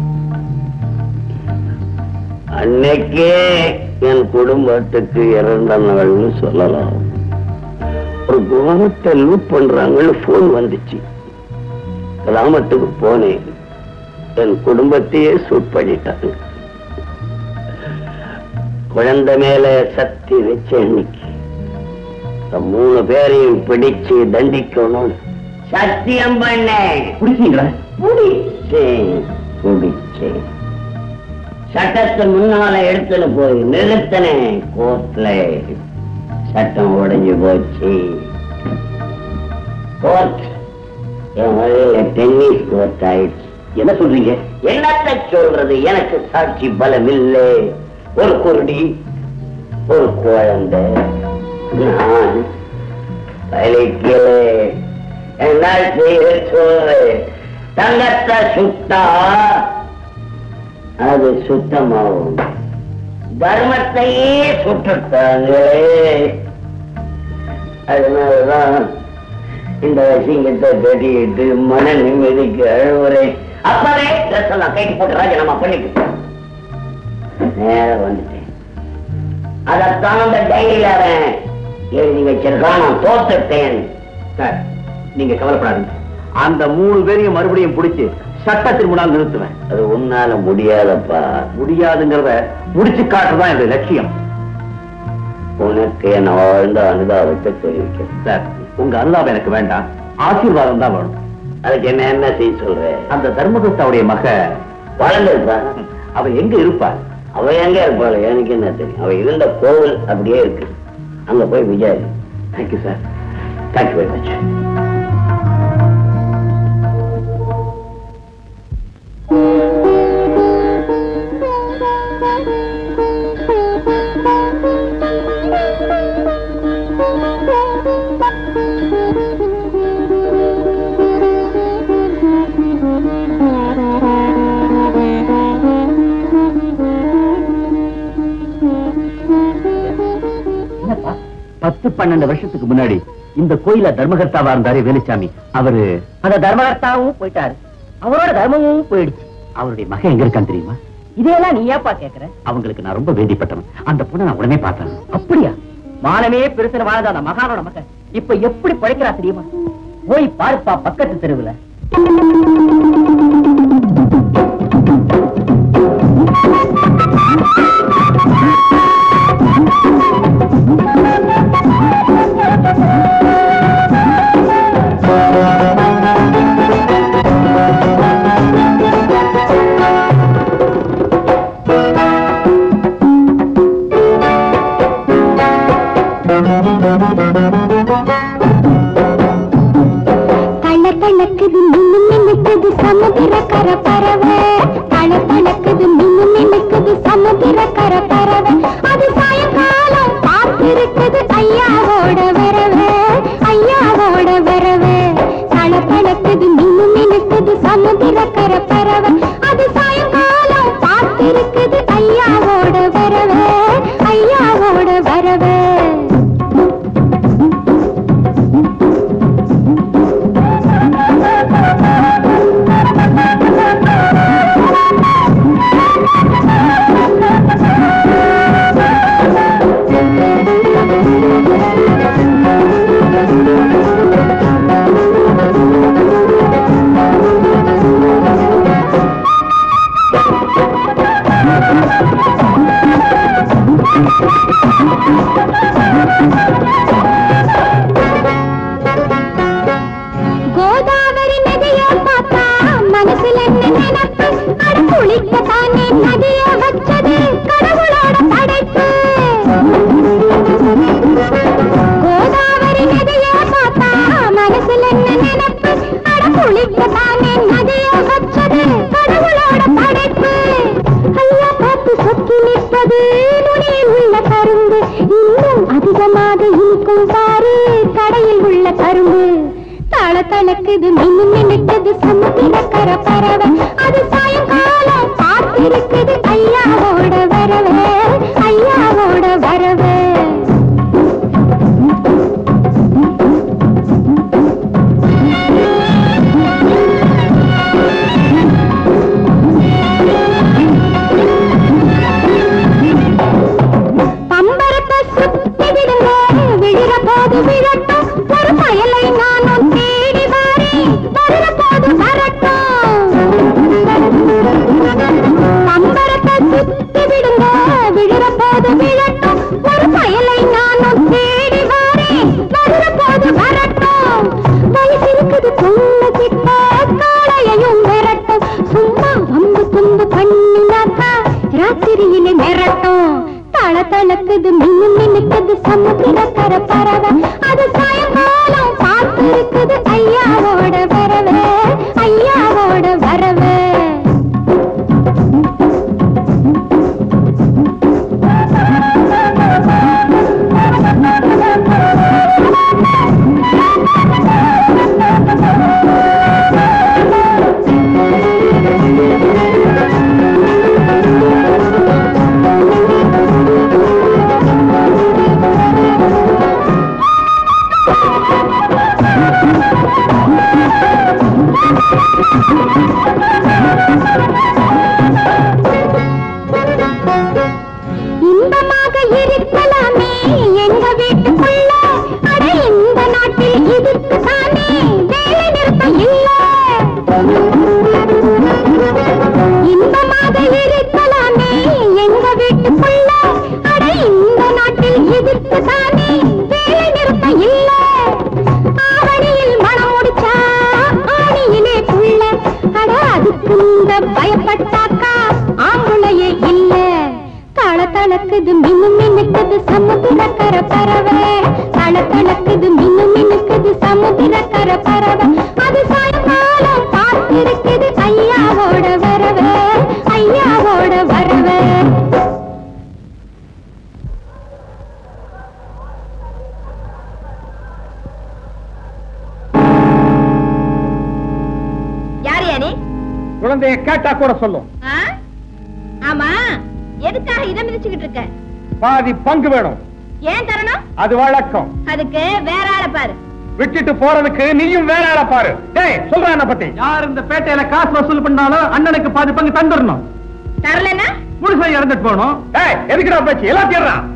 அன்னைக்கே என் குடும்பத்துக்கு இறந்த நாள்னு சொல்லலாம் ஒரு கிராமத்தை லூட் பண்றாங்கன்னு போன் வந்துச்சு கிராமத்துக்கு போனேன் என் குடும்பத்தையே சூட் பண்ணிட்டாங்க குழந்தை மேல சக்தி வச்ச அன்னைக்கு இந்த மூணு பேரையும் பிடிச்சு தண்டிக்கணும் சத்தியம் பண்ணேன் பிடிச்சீங்களா பிடிச்சேன் பிடிச்சேன் சட்டத்தை முன்னால எடுத்துட்டு போய் நிறுத்தினேன் கோர்ட்ல சட்டம் உடைஞ்சு போச்சு கோர்ட் என் வழியில டென்னிஸ் கோர்ட் ஆயிடுச்சு என்ன சொல்றீங்க என்னத்தை சொல்றது எனக்கு சாட்சி பலம் இல்லை ஒரு குருடி ஒரு குழந்தை நான் பலிக்கலே என்ன செய்ய சொல்லு தங்கத்தை சுத்தா அது சுத்தமாகும் தர்மத்தையே சுட்டுட்டாங்களே அதனாலதான் இந்த விஷயத்தை கட்டிட்டு மன நிம்மதிக்கு அழுவுறேன் அப்பவே ட்ரெஸ் எல்லாம் கைட்டு போட்டு ராஜினாமா பண்ணிட்டு நேரம் வந்துட்டேன் அதைத்தான் அந்த டைரியில அவன் எழுதி வச்சிருக்கான் நான் தோத்துட்டேன் சார் நீங்க கவலைப்படாதீங்க அந்த மூணு பேரையும் மறுபடியும் பிடிச்சு சட்டத்தின் முன்னால் நிறுத்துவேன் அது உன்னால முடியாதப்பா முடியாதுங்கிறத முடிச்சு காட்டுறதுதான் என்னுடைய லட்சியம் உனக்கு என் வாழ்ந்த அனுதாபத்தை தெரிவிக்கிறேன் சார் உங்க அனுதாபம் எனக்கு வேண்டாம் ஆசீர்வாதம் தான் வேணும் அதுக்கு என்ன என்ன செய்ய சொல்ற அந்த தர்மகுப்தாவுடைய மக வளர்ந்துருப்பான் அவ எங்க இருப்பா அவ எங்க இருப்பாள் எனக்கு என்ன தெரியும் அவ இருந்த கோவில் அப்படியே இருக்கு அங்க போய் விசாரி thank you sir thank you very much பத்து பன்னெண்டு வருஷத்துக்கு முன்னாடி இந்த கோயில தர்மகர்த்தாவா இருந்தாரு வேலுச்சாமி அவரு அந்த தர்மகர்த்தாவும் போயிட்டாரு அவரோட தர்மமும் போயிடுச்சு அவருடைய மகன் எங்க இருக்கான்னு தெரியுமா இதையெல்லாம் நீ ஏப்பா கேக்குற அவங்களுக்கு நான் ரொம்ப வேண்டிப்பட்டவன் அந்த பொண்ணை நான் உடனே பார்த்தேன் அப்படியா மானமே பெருசுன்னு வாழ்ந்த அந்த மகானோட மகன் இப்ப எப்படி பழைக்கிறா தெரியுமா போய் பாருப்பா பக்கத்து தெருவுல கள்ள கணக்குது மின்னு மின்னுக்குது சமுதிர கர பறவை கள்ள கணக்குது மின்னு மின்னுக்குது சமுதிர கர பறவை அது சாயங்காலம் பார்த்திருக்குது ஐயாவோட வரவு ஐயாவோட வரவு கள்ள கணக்குது மின்னு மின்னுக்குது சமுதிர கர பறவை அது சாயங்காலம் பார்த்திருக்குது ஐயாவோட வரவு ஐயாவோட வரவு கோதாவரி நதிய பார்த்தா மனசுல என்ன நினைப்பு அட குளிக்கத்தானே நதிய வச்சது கடவுளோட படைப்பு கோதாவரி நதிய பார்த்தா மனசுல என்ன நினைப்பு அட குளிக்கத்தானே நதிய வச்சது கடவுளோட படைப்பு ஐயா பார்த்து சொக்கி நிற்பது நுனியில் உள்ள கரும்பு இன்னும் அதிகமாக இனிக்கும் பாரு கடையில் உள்ள கரும்பு தள தளக்குது மின்னு மின்னுக்குது சமுத்திர கர பறவை அது சாயங்காலம் பார்த்திருக்குது ஐயாவோட வரவே ஐயாவோட வரவே பம்பரத்தை சுத்தி விடுங்க விழுற போது விழட்டும் ஒரு பயலை நானும் தேடி வாரேன் வருற போது வரட்டும் பம்பரத்தை சுத்தி விடுங்க விழுற போது விழட்டும் ஒரு பயலை நானும் தேடி வாரேன் வருற போது வரட்டும் வயசு இருக்குது பொண்ணு கிட்ட காளையையும் விரட்டும் சும்மா வம்பு தும்பு பண்ணினாக்கா ராத்திரியிலே மிரட்டும் தள தளக்குது மின்னு மின்னுக்குது சமுத்திர கர பறவை அது சாயங்காலம் பார்த்து இருக்குது ஐயாவோட வரவே ஐயாவோட வரவே இன்பமாக இருக்கலாமே எங்க வீட்டுக்குள்ள அட இந்த நாட்டில் இதுக்கு தானே வேலை நிறுத்தம் இல்ல இன்பமாக இருக்கலாமே எங்க வீட்டுக்குள்ள அட இந்த நாட்டில் இதுக்கு தானே வேலை நிறுத்தம் இல்ல ஆவணியில் மனம் முடிச்சா ஆணியிலே புள்ள அட அதுக்கு இந்த பயப்பட்டாக்கா ஆம்பளையே இல்ல தள தளக்குது மின்னு மின்னுக்குது சமுத்திர கர பறவை தள தளக்குது மின்னு மின்னுக்குது சமுத்திர கர பறவை அது சாயங்காலம் பார்த்திருக்குது ஐயாவோட வரவே ஐயாவோட வரவே யார் யானி குழந்தைய கேட்டா கூட சொல்லும் ஆமா எதுக்காக இதை மிதிச்சுக்கிட்டு இருக்க பாதி பங்கு வேணும் ஏன் தரணும் அது வழக்கம் அதுக்கு வேற ஆளை பாரு விட்டுட்டு போறதுக்கு நீயும் வேற ஆள பாரு டேய் சொல்றேன் என்ன பத்தி யார் இந்த பேட்டையில காசு வசூல் பண்ணாலும் அண்ணனுக்கு பாதி பங்கு தந்துடணும் தரலன்னா முழுசா இறந்துட்டு போகணும் டேய் எதுக்குடா பேச்சு எல்லாத்தையும் ஏறுடா.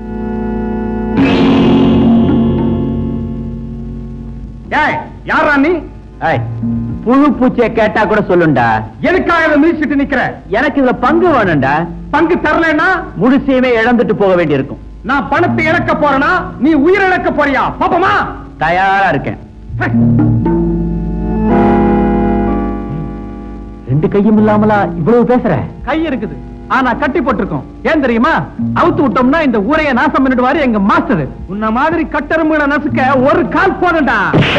ஏய் யாரா நீ புழு பூச்சிய கேட்டா கூட சொல்லுண்டா எதுக்காக இதை மிதிச்சிட்டு நிக்கிற எனக்கு இதுல பங்கு வேணும்டா பங்கு தரலன்னா முழுசையுமே இழந்துட்டு போக வேண்டியிருக்கும் நான் பணத்தை இழக்க போறேனா நீ உயிர் இழக்க போறியா பாப்பமா தயாரா இருக்கேன் ரெண்டு கையும் இல்லாமலா இவ்வளவு பேசுற கை இருக்குது ஆனா கட்டி போட்டிருக்கோம் ஏன் தெரியுமா அவுத்து விட்டோம்னா இந்த ஊரைய நாசம் பண்ணிடுவாரு எங்க மாஸ்டர் உன்ன மாதிரி கட்டெரும்புகளை நசுக்க ஒரு கால் போதும்டா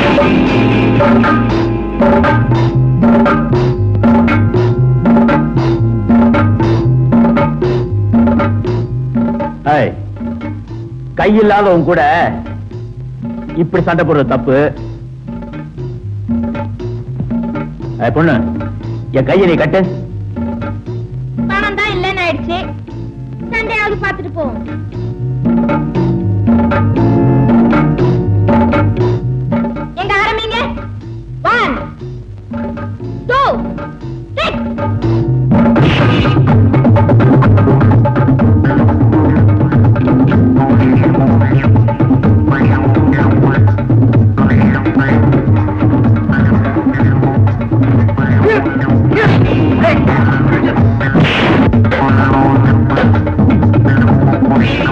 ஏய், கை இல்லாதவன் கூட இப்படி சண்டை போடுறது தப்பு ஏய், பொண்ணு என் கையை நீ கட்டு பணம் தான் இல்லைன்னு ஆயிடுச்சு சண்டையாவது பார்த்துட்டு போவோம் எங்க ஆரம்பிங்க ஒன் டூ சிக்ஸ் ஏய்,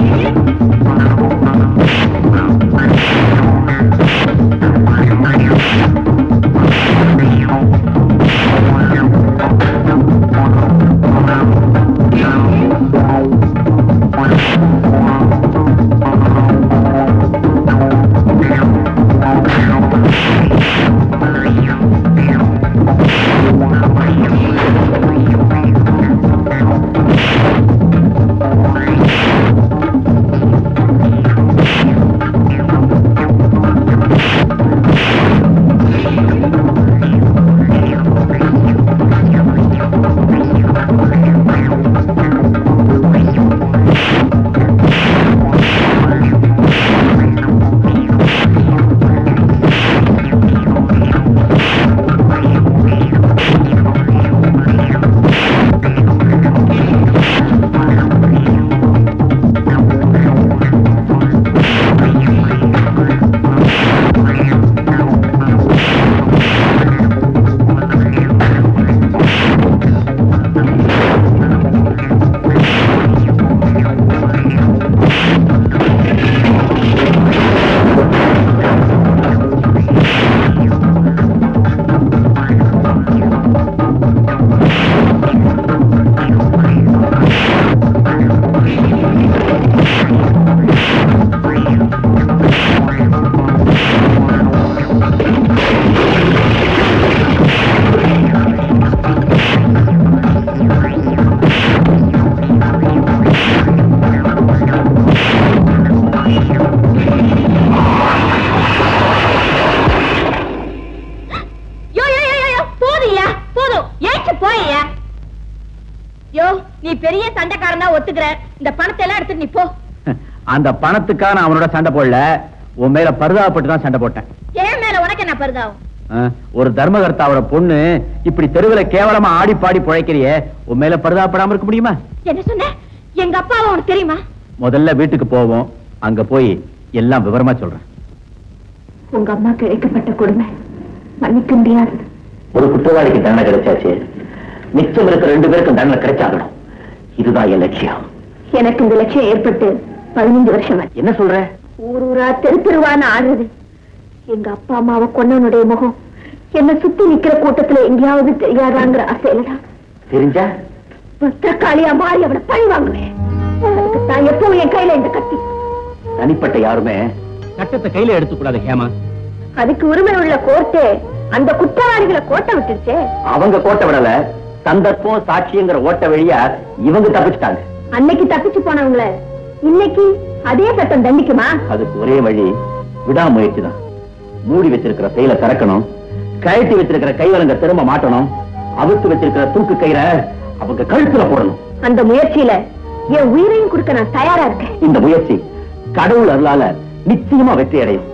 ஒத்துக்கிற இந்த பணத்தை எல்லாம் எடுத்துட்டு நீ போ அந்த பணத்துக்காக நான் அவனோட சண்டை போடல உன் மேல பரிதாபப்பட்டு தான் சண்டை போட்டேன் ஏன் மேல உனக்கு என்ன பருதாவும் ஆ, ஒரு தர்மகர்த்தாவோட பொண்ணு இப்படி தெருவுல கேவலமா ஆடி பாடி பிழைக்கிறியே உன் மேல பரிதாபப்படாம இருக்க முடியுமா என்ன சொன்ன எங்க அப்பாவை உனக்கு தெரியுமா முதல்ல வீட்டுக்கு போவோம் அங்க போய் எல்லாம் விவரமா சொல்றேன் உங்க அம்மா கிடைக்கப்பட்ட கொடுமை மன்னிக்க முடியாது ஒரு குற்றவாளிக்கு தண்டனை கிடைச்சாச்சு மிச்சம் இருக்கிற ரெண்டு பேருக்கும் தண்டனை கிடைச்சாகணும் இதுதான் என் லட்சியம் எனக்கு இந்த லட்சியம் ஏற்பட்டு பதினஞ்சு வருஷம் ஆச்சு. என்ன சொல்ற ஊர் ஊரா தெரு தெருவான ஆடுறது எங்க அப்பா அம்மாவை கொன்னவனுடைய முகம் என்ன சுத்தி நிக்கிற கூட்டத்துல எங்கேயாவது தெரியாதாங்கிற ஆசையிலதான் தெரிஞ்சா பத்திரக்காளியா மாறி அவனை பழி வாங்குவேன் அதுக்கு தான் எப்பவும் என் கையில இந்த கத்தி தனிப்பட்ட யாருமே சட்டத்தை கையில எடுத்துக்கூடாது ஹேமா அதுக்கு உரிமை உள்ள கோர்ட்டு அந்த குற்றவாளிகளை கோட்டை விட்டுருச்சே அவங்க கோட்டை விடல சந்தர்ப்பம் சாட்சிங்கிற ஓட்ட வழியா இவங்க தப்பிச்சிட்டாங்க அன்னைக்கு தப்பிச்சு போனவங்கள இன்னைக்கு அதே சட்டம் தண்டிக்குமா அதுக்கு ஒரே வழி விடாமுயற்சி தான் மூடி வச்சிருக்கிற செயலை திறக்கணும் கழட்டி வச்சிருக்கிற கைவலங்க திரும்ப மாட்டணும் அவுத்து வச்சிருக்கிற தூக்கு கயிறை அவங்க கழுத்துல போடணும் அந்த முயற்சியில என் உயிரையும் கொடுக்க நான் தயாரா இருக்கேன் இந்த முயற்சி கடவுள் அருளால நிச்சயமா வெற்றி அடையும்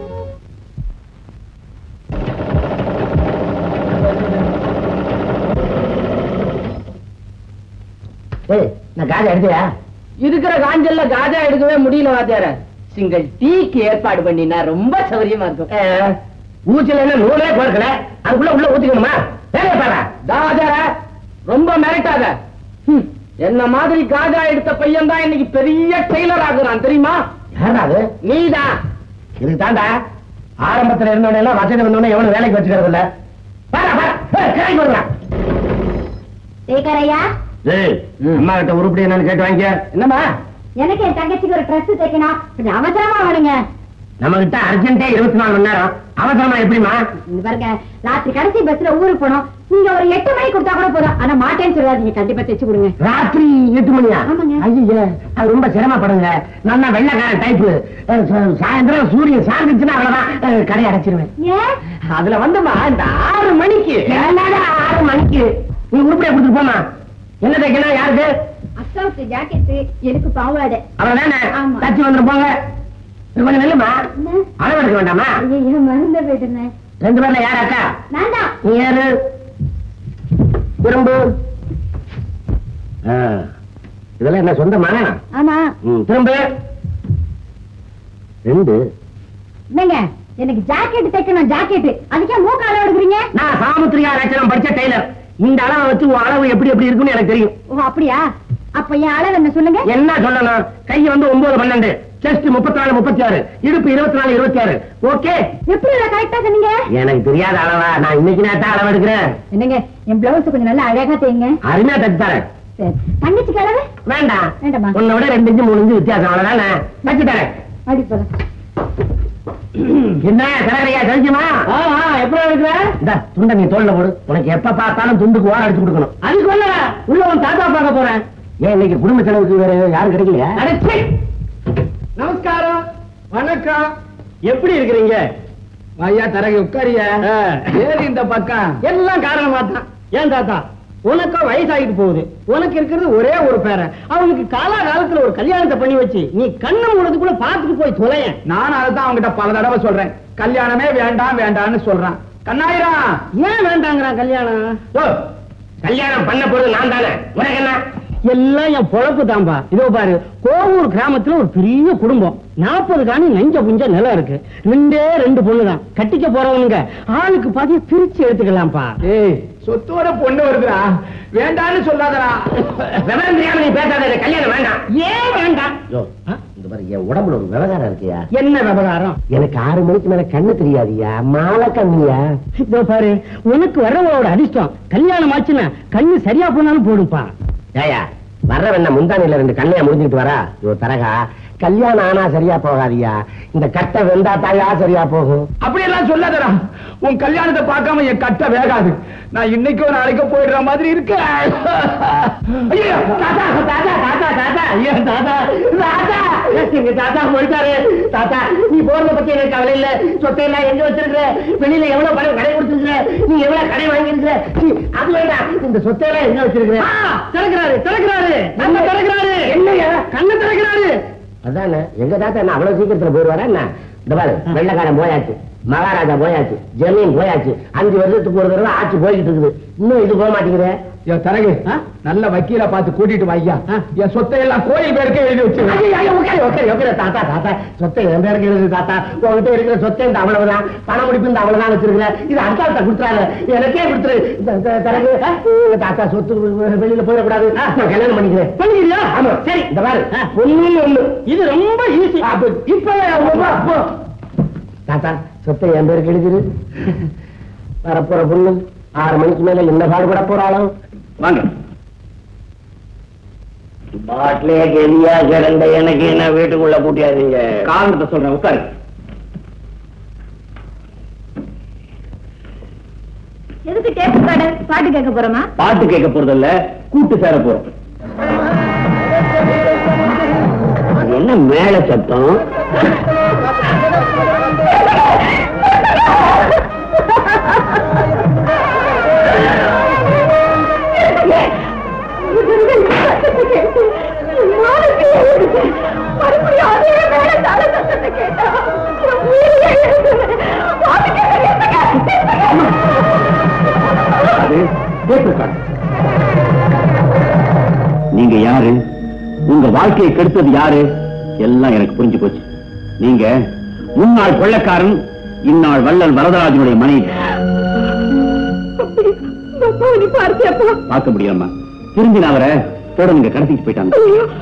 நான் காஜா எடுத்தியா இருக்கிற காஞ்சல்ல காஜா எடுக்கவே முடியல வாத்தியார சிங்கிள் டீக்கு ஏற்பாடு பண்ணினா ரொம்ப சௌரியமா இருக்கும் ஊச்சில என்ன நூலே போர்க்கல அதுக்குள்ள உள்ள ஊத்திக்கணுமா வேலையை பாரு தாஜார ரொம்ப மிரட்டாத ஹம், என்ன மாதிரி காஜா எடுத்த பையன் தான் இன்னைக்கு பெரிய டெய்லர் ஆகுறான் தெரியுமா யாரா அது நீதான் இதுக்கு தாண்டா ஆரம்பத்துல இருந்தவன எல்லாம் வசதி வந்தவன எவனும் வேலைக்கு வச்சுக்கிறது இல்ல பாரா பாரா ஏய், கிளம்பி வருடா. சேகரையா ஏய் அம்மா கிட்ட உருப்படி என்னன்னு கேட்டு வாங்கிக்க என்னம்மா எனக்கு என் தங்கச்சிக்கு ஒரு ட்ரெஸ் தைக்கணும் கொஞ்சம் அவசரமா வேணுங்க நம்ம கிட்ட அர்ஜென்டே இருபத்தி நாலு மணி நேரம் அவசரமா எப்படிமா இங்க பாருங்க ராத்திரி கடைசி பஸ்ல ஊருக்கு போனோம் நீங்க ஒரு எட்டு மணிக்கு கொடுத்தா கூட போதும் ஆனா மாட்டேன்னு சொல்லாதீங்க கண்டிப்பா தைச்சு கொடுங்க ராத்திரி எட்டு மணியா ஆமாங்க. ஐயோ அது ரொம்ப சிரமப்படுங்க நான் தான் வெள்ளக்கார டைப்பு சாயந்தரம் சூரியன் சார்ந்துச்சுன்னா அவ்வளவுதான் அஹ், கடையை அடைச்சிருவேன் ஏன் அதுல வந்துமா இந்த ஆறு மணிக்கு என்னடா ஆறு மணிக்கு நீ உருப்படியா கொடுத்துட்டு போமா என்ன தைக்கணும் யாருக்கு அக்காவுக்கு ஜாக்கெட் எனக்கு பாவாடை அவ்வளவுதானே ஆமா. தச்சு வந்துட்டு போங்க இது கொஞ்சம் நெல்லுமா என்ன? அளவு எடுக்க வேண்டாமா ஐயோ மறந்து போயிட்டேன் ரெண்டு பேர்ல யார் அக்கா நான் தான் நீ யாரு திரும்ப இதெல்லாம் என்ன சொந்தமா ஆமா ம், திரும்ப ரெண்டு என்னங்க எனக்கு ஜாக்கெட் தைக்கணும் ஜாக்கெட் அதுக்கே மூக்க அளவு எடுக்கிறீங்க நான் சாமுத்திரியா லட்சணம் படிச்ச டெய்லர் இந்த அளவை வச்சு உன் அளவு எப்படி எப்படி இருக்குன்னு எனக்கு தெரியும் ஓ அப்படியா அப்ப என் அளவு என்ன சொல்லுங்க என்ன சொல்லணும் கை வந்து ஒன்பது பன்னெண்டு செஸ்ட் முப்பத்தி நாலு முப்பத்தி ஆறு இடுப்பு இருபத்தி நாலு இருபத்தி ஆறு ஓகே எப்படி கரெக்டா சொன்னீங்க எனக்கு தெரியாத அளவா நான் இன்னைக்கு நேரத்தா அளவு எடுக்கிறேன் என்னங்க என் பிளவுஸ் கொஞ்சம் நல்லா அழகா தைங்க அருமையா தச்சு தரேன் சரி தங்கச்சிக்கு அளவு வேண்டாம் வேண்டாமா? உன்னை விட ரெண்டு இன்ச்சு மூணு இன்ச்சு வித்தியாசம் அவ்வளவுதானே தச்சு தரேன் அடி போலாம் என்ன கலரையா தெரிஞ்சுமா எப்படி இருக்கிற இந்த துண்டை நீ தோல்ல போடு உனக்கு எப்ப பார்த்தாலும் துண்டுக்கு ஓர அடிச்சு கொடுக்கணும் அதுக்கு ஒண்ணு உள்ள உன் தாத்தா பார்க்க போறேன் ஏன் இன்னைக்கு குடும்ப செலவுக்கு வேற யாரும் கிடைக்கலையா அடச்சே. நமஸ்காரம் வணக்கம் எப்படி இருக்கிறீங்க ஐயா தரகு உட்காரியா ஏறி இந்த பக்கம் எல்லாம் காரணமா தான் ஏன் தாத்தா உனக்கும் வயசாகிட்டு போகுது உனக்கு இருக்கிறது ஒரே ஒரு பேரன் அவனுக்கு காலாகாலத்துல ஒரு கல்யாணத்தை பண்ணி வச்சு நீ கண்ணு மூணதுக்குள்ள பார்த்துட்டு போய் தொலையன் நான் அதைத்தான் அவங்ககிட்ட பல தடவை சொல்றேன் கல்யாணமே வேண்டாம் வேண்டாம்னு சொல்றான் கண்ணாயிரா ஏன் வேண்டாங்கிறான் கல்யாணம் ஓ, கல்யாணம் பண்ண போறது நான் தானே உனக்கு என்ன எல்லாம் என் பொழப்பு தான்பா இதோ பாரு கோவூர் கிராமத்துல ஒரு பெரிய குடும்பம் நாற்பது காணி நெஞ்ச புஞ்ச நிலம் இருக்கு ரெண்டே ரெண்டு பொண்ணுதான் கட்டிக்க போறவனுங்க ஆளுக்கு பாதி பிரிச்சு எடுத்துக்கலாம்ப்பா ஏய் சொத்தோட பொண்ணு வருதுடா வேண்டான்னு சொல்லாதடா விவரம் தெரியாம நீ பேசாத எனக்கு கல்யாணம் வேண்டாம் ஏன் வேண்டாம் யோ, இந்த மாதிரி என் உடம்புல ஒரு விவகாரம் இருக்கியா என்ன விவகாரம் எனக்கு ஆறு மணிக்கு மேல கண்ணு தெரியாதியா மாலை கண்ணியா இதோ பாரு உனக்கு வர்றவங்களோட அதிர்ஷ்டம் கல்யாணம் ஆச்சுன்னா கண்ணு சரியா போனாலும் போடுப்பா ஏயா வர்றவன் முந்தானில ரெண்டு கண்ணையா முடிஞ்சுட்டு வரா இவ தரகா கல்யாணம் ஆனா சரியா போகாதியா இந்த கட்டை வெந்தா தாயா சரியா போகும் அப்படியெல்லாம் சொல்லாதடா உன் கல்யாணத்தை பார்க்காம என் கட்ட வேகாது நான் இன்னைக்கோ நாளைக்கோ போயிடுற மாதிரி இருக்கு ஐயோ தாத்தா தாத்தா தாத்தா தாத்தா ஐயோ தாத்தா தாத்தா எங்க தாத்தா போயிட்டாரு தாத்தா நீ போறத பத்தி எனக்கு கவலை இல்ல சொத்தை எல்லாம் எங்க வச்சிருக்கிற வெளியில எவ்வளவு பணம் கடை கொடுத்துருக்க நீ எவ்வளவு கடை வாங்கியிருக்க சீ, அது வேண்டாம் இந்த சொத்தை எல்லாம் எங்க வச்சிருக்கிற திறக்கிறாரு திறக்கிறாரு கண்ணை திறக்கிறாரு என்னையா கண்ணை திறக்கிறாரு அதானே எங்க தாத்தா என்ன அவ்வளவு சீக்கிரத்துல போயிடுவாரா என்ன இந்த பாரு வெள்ளக்காரன் போயாச்சு மகாராஜா போயாச்சு ஜமீன் போயாச்சு அஞ்சு வருஷத்துக்கு ஒரு தடவை ஆட்சி போய்கிட்டு இருக்குது இன்னும் இது போக மாட்டேங்குது என் தரகு நல்ல வக்கீல பார்த்து கூட்டிட்டு வாய்யா என் சொத்தை எல்லாம் கோயில் பேருக்கே எழுதி வச்சு தாத்தா தாத்தா சொத்தை என் பேருக்கு எழுது தாத்தா உங்ககிட்ட இருக்கிற சொத்தை இந்த அவ்வளவுதான் பண முடிப்பு இந்த அவ்வளவுதான் வச்சிருக்கிறேன் இது அடுத்த கொடுத்துறாரு எனக்கே கொடுத்துரு இந்த- இந்த தரகு உங்க தாத்தா சொத்து வெளியில போயிடக்கூடாது நான் கல்யாணம் பண்ணிக்கிறேன் பண்ணிக்கிறியா ஆமா சரி இந்த பாரு ஒண்ணு ஒண்ணு இது ரொம்ப ஈஸி இப்ப தாத்தா சொத்தை என் பேருக்கு எழுதிரு வரப்போற பொண்ணு ஆறு மணிக்கு மேல என்ன பாடுபட போறாளோ வாங்க பாட்டிலே கெதியா கிடந்த எனக்கு என்ன வீட்டுக்குள்ள கூட்டியாதீங்க காரணத்தை சொல்றேன் உட்காரு எதுக்கு டேப்பு கார்டு பாட்டு கேட்க போறோமா பாட்டு கேட்க போறது இல்ல கூட்டு சேர போறோம் அது என்ன மேல சத்தம் அது டேப் ரெக்கார்ட். நீங்க யாரு உங்க வாழ்க்கையை கெடுத்தது யாரு எல்லாம் எனக்கு புரிஞ்சு போச்சு நீங்க முன்னாள் கொள்ளைக்காரன் இந்நாள் வள்ளல் வரதராஜனுடைய மனைவி பார்க்க முடியாம திரும்பி நான் அவரை தொடர்ந்து கடத்திட்டு போயிட்டாங்க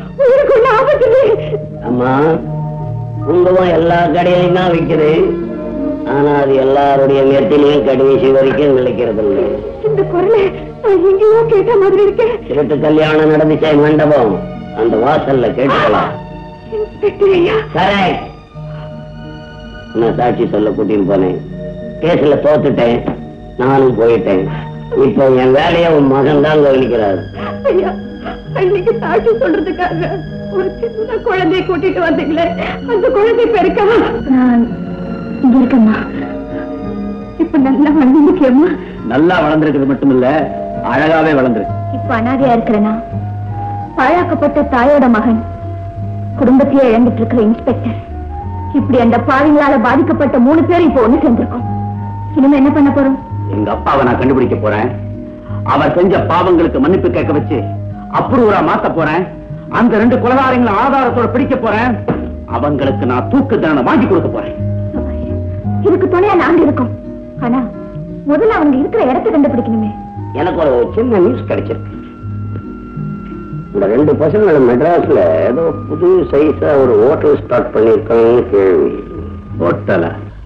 அம்மா குங்குமம் எல்லா கடையிலையும் தான் விக்குது ஆனா அது எல்லாருடைய நெத்திலையும் கடைசி வரைக்கும் நிலைக்கிறது இல்லை இந்த குரலை நான் எங்கேயோ கேட்ட மாதிரி இருக்கேன் திருட்டு கல்யாணம் நடந்துச்சே மண்டபம் அந்த வாசல்ல கேட்டுக்கலாம் இன்ஸ்பெக்டர் ஐயா கரெக்ட் நான் சாட்சி சொல்ல கூட்டிட்டு போனேன் கேஸ்ல தோத்துட்டேன் நானும் போயிட்டேன் இப்போ என் வேலையை உன் மகன் தான் கவனிக்கிறார் ஐயா அன்னைக்கு சாட்சி சொல்றதுக்காக ஒரு சின்ன குழந்தைய கூட்டிட்டு வந்தீங்களே அந்த குழந்தை பெருக்கமா நான் இங்க இருக்கேம்மா இப்ப நல்லா வளர்ந்துருக்கேம்மா நல்லா வளர்ந்துருக்கிறது மட்டும் இல்ல அழகாவே வளர்ந்துருக்கு இப்ப அனாதையா இருக்கிறேனா பாழாக்கப்பட்ட தாயோட மகன் குடும்பத்தையே இழந்துட்டு இருக்கிற இன்ஸ்பெக்டர் இப்படி அந்த பாவிங்களால பாதிக்கப்பட்ட மூணு பேர் இப்ப ஒண்ணு சேர்ந்திருக்கோம் இனிமே என்ன பண்ண போறோம் எங்க அப்பாவை நான் கண்டுபிடிக்க போறேன் அவர் செஞ்ச பாவங்களுக்கு மன்னிப்பு கேட்க வச்சு அப்ரூவரா மாத்த போறேன் அந்த ரெண்டு கொலகாரங்களை ஆதாரத்தோட பிடிக்க போறேன் அவங்களுக்கு நான் தூக்கு தண்டனை வாங்கி கொடுக்க போறேன் இதுக்கு துணையா நாங்க இருக்கோம் ஆனா முதல்ல அவங்க இருக்கிற இடத்தை கண்டுபிடிக்கணுமே எனக்கு ஒரு சின்ன நியூஸ் கிடைச்சிருக்கு இந்த ரெண்டு பசங்களும் மெட்ராஸ்ல ஏதோ புது சைஸா ஒரு ஹோட்டல் ஸ்டார்ட் பண்ணிருக்காங்கன்னு கேள்வி ஒட்டல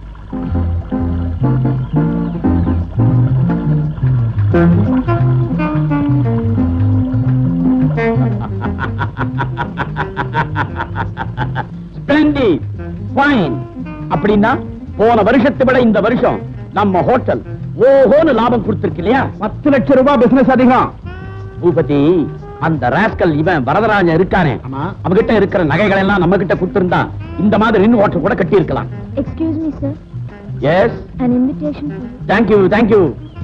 ஸ்பிளண்டிட் ஃபைன் அப்படின்னா போன வருஷத்தை விட இந்த வருஷம் நம்ம ஹோட்டல் ஓஹோன்னு லாபம் கொடுத்திருக்கு இல்லையா பத்து லட்சம் ரூபாய் பிசினஸ் அதிகம் பூபதி அந்த ராஸ்கல் இவன் வரதராஜன் இருக்கானே அவகிட்ட இருக்கிற நகைகள் எல்லாம் நம்ம கிட்ட கொடுத்திருந்தா இந்த மாதிரி இன்னும் ஹோட்டல் கூட கட்டி இருக்கலாம் excuse me sir yes an invitation thank you thank you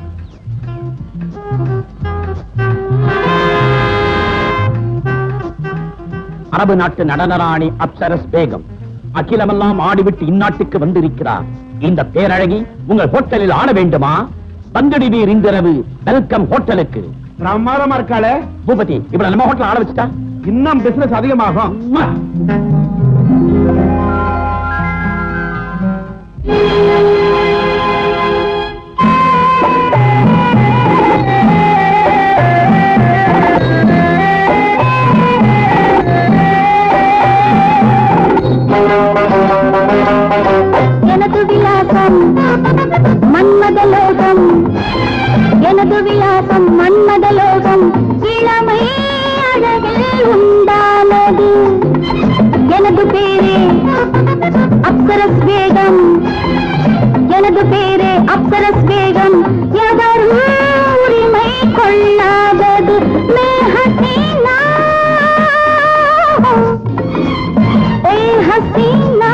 அரபு நாட்டு நடனராணி அப்சரஸ் பேகம் அகிலமெல்லாம் ஆடிவிட்டு இந்நாட்டுக்கு வந்திருக்கிறார் இந்த பேரழகி உங்கள் ஹோட்டலில் ஆட வேண்டுமா வந்துடுவீர் இன்றிரவு வெல்கம் ஹோட்டலுக்கு பிரமாதமா இருக்காளே பூபதி இவ்வளவு நம்ம ஹோட்டல் ஆட வச்சுட்டா இன்னும் பிசினஸ் அதிகமாகும் எனது விலாசம் மன்மதலோகம் எனது விலாசம் மன்மதலோகம் இளமை அழகில் உண்டானது எனது பேரே அப்சரஸ் வேகம் எனது பேரே அப்சரஸ் வேகம் எவரும் உரிமை கொள்ளாதது மேஹசீனா ஏ ஹசீனா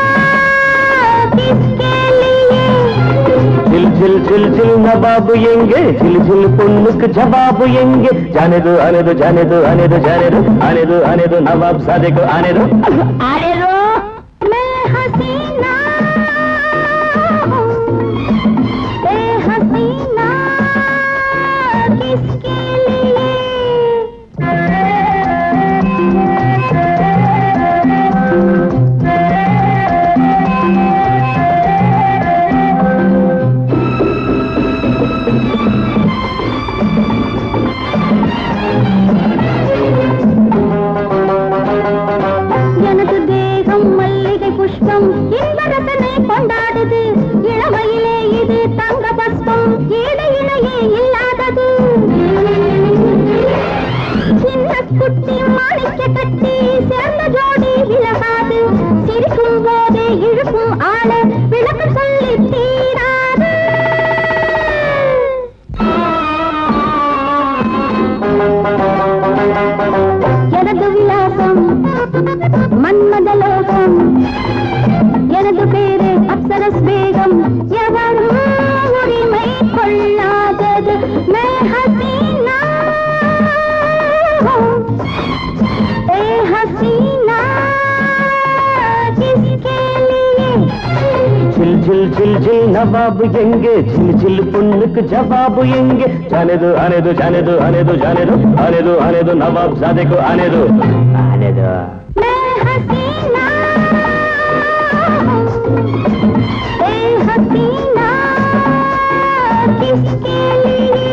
கிஸ்கே லியே ஜில் ஜில் ஜில் ஜில் நவாபு எங்கே ஜில் ஜில் பொண்ணுக்கு ஜவாபு எங்கே ஜானது அனது ஜானது அனது ஜானது அனது அனது நவாப் சாதிக்கு அனது अरे रो मैं हसीना ए हसीना किसके எனது தேகம் மல்லிகை புஷ்பம் இந்த ரசனை கொண்டாடுது இளமையிலே இது தங்க பஸ்பம் ஈடு இணையே இல்லாதது சின்ன குட்டி மாணிக்க கட்டி சேர்ந்த ஜோடி விலகாது சிரிக்கும் போதே இழுக்கும் ஆள விளக்கு சொல்லி தீராது எனது விலாசம் மன்மதலோகம் எனது பேரு அப்சரஸ் பேகம் எவரும் உரிமை கொள்ளாதது மே ஹசீனா ஏ ஹசீனா கிஸ்கே லியே ஜில் ஜில் ஜில் ஜில் நவாபு எங்கே ஜில் ஜில் பொண்ணுக்கு ஜவாபு எங்கே ஜானது அனது ஜானது அனது ஜானது அனது அனது நவாப் சாதிக்கு அனது அனது मैं हसीना ए हसीना किसके लिए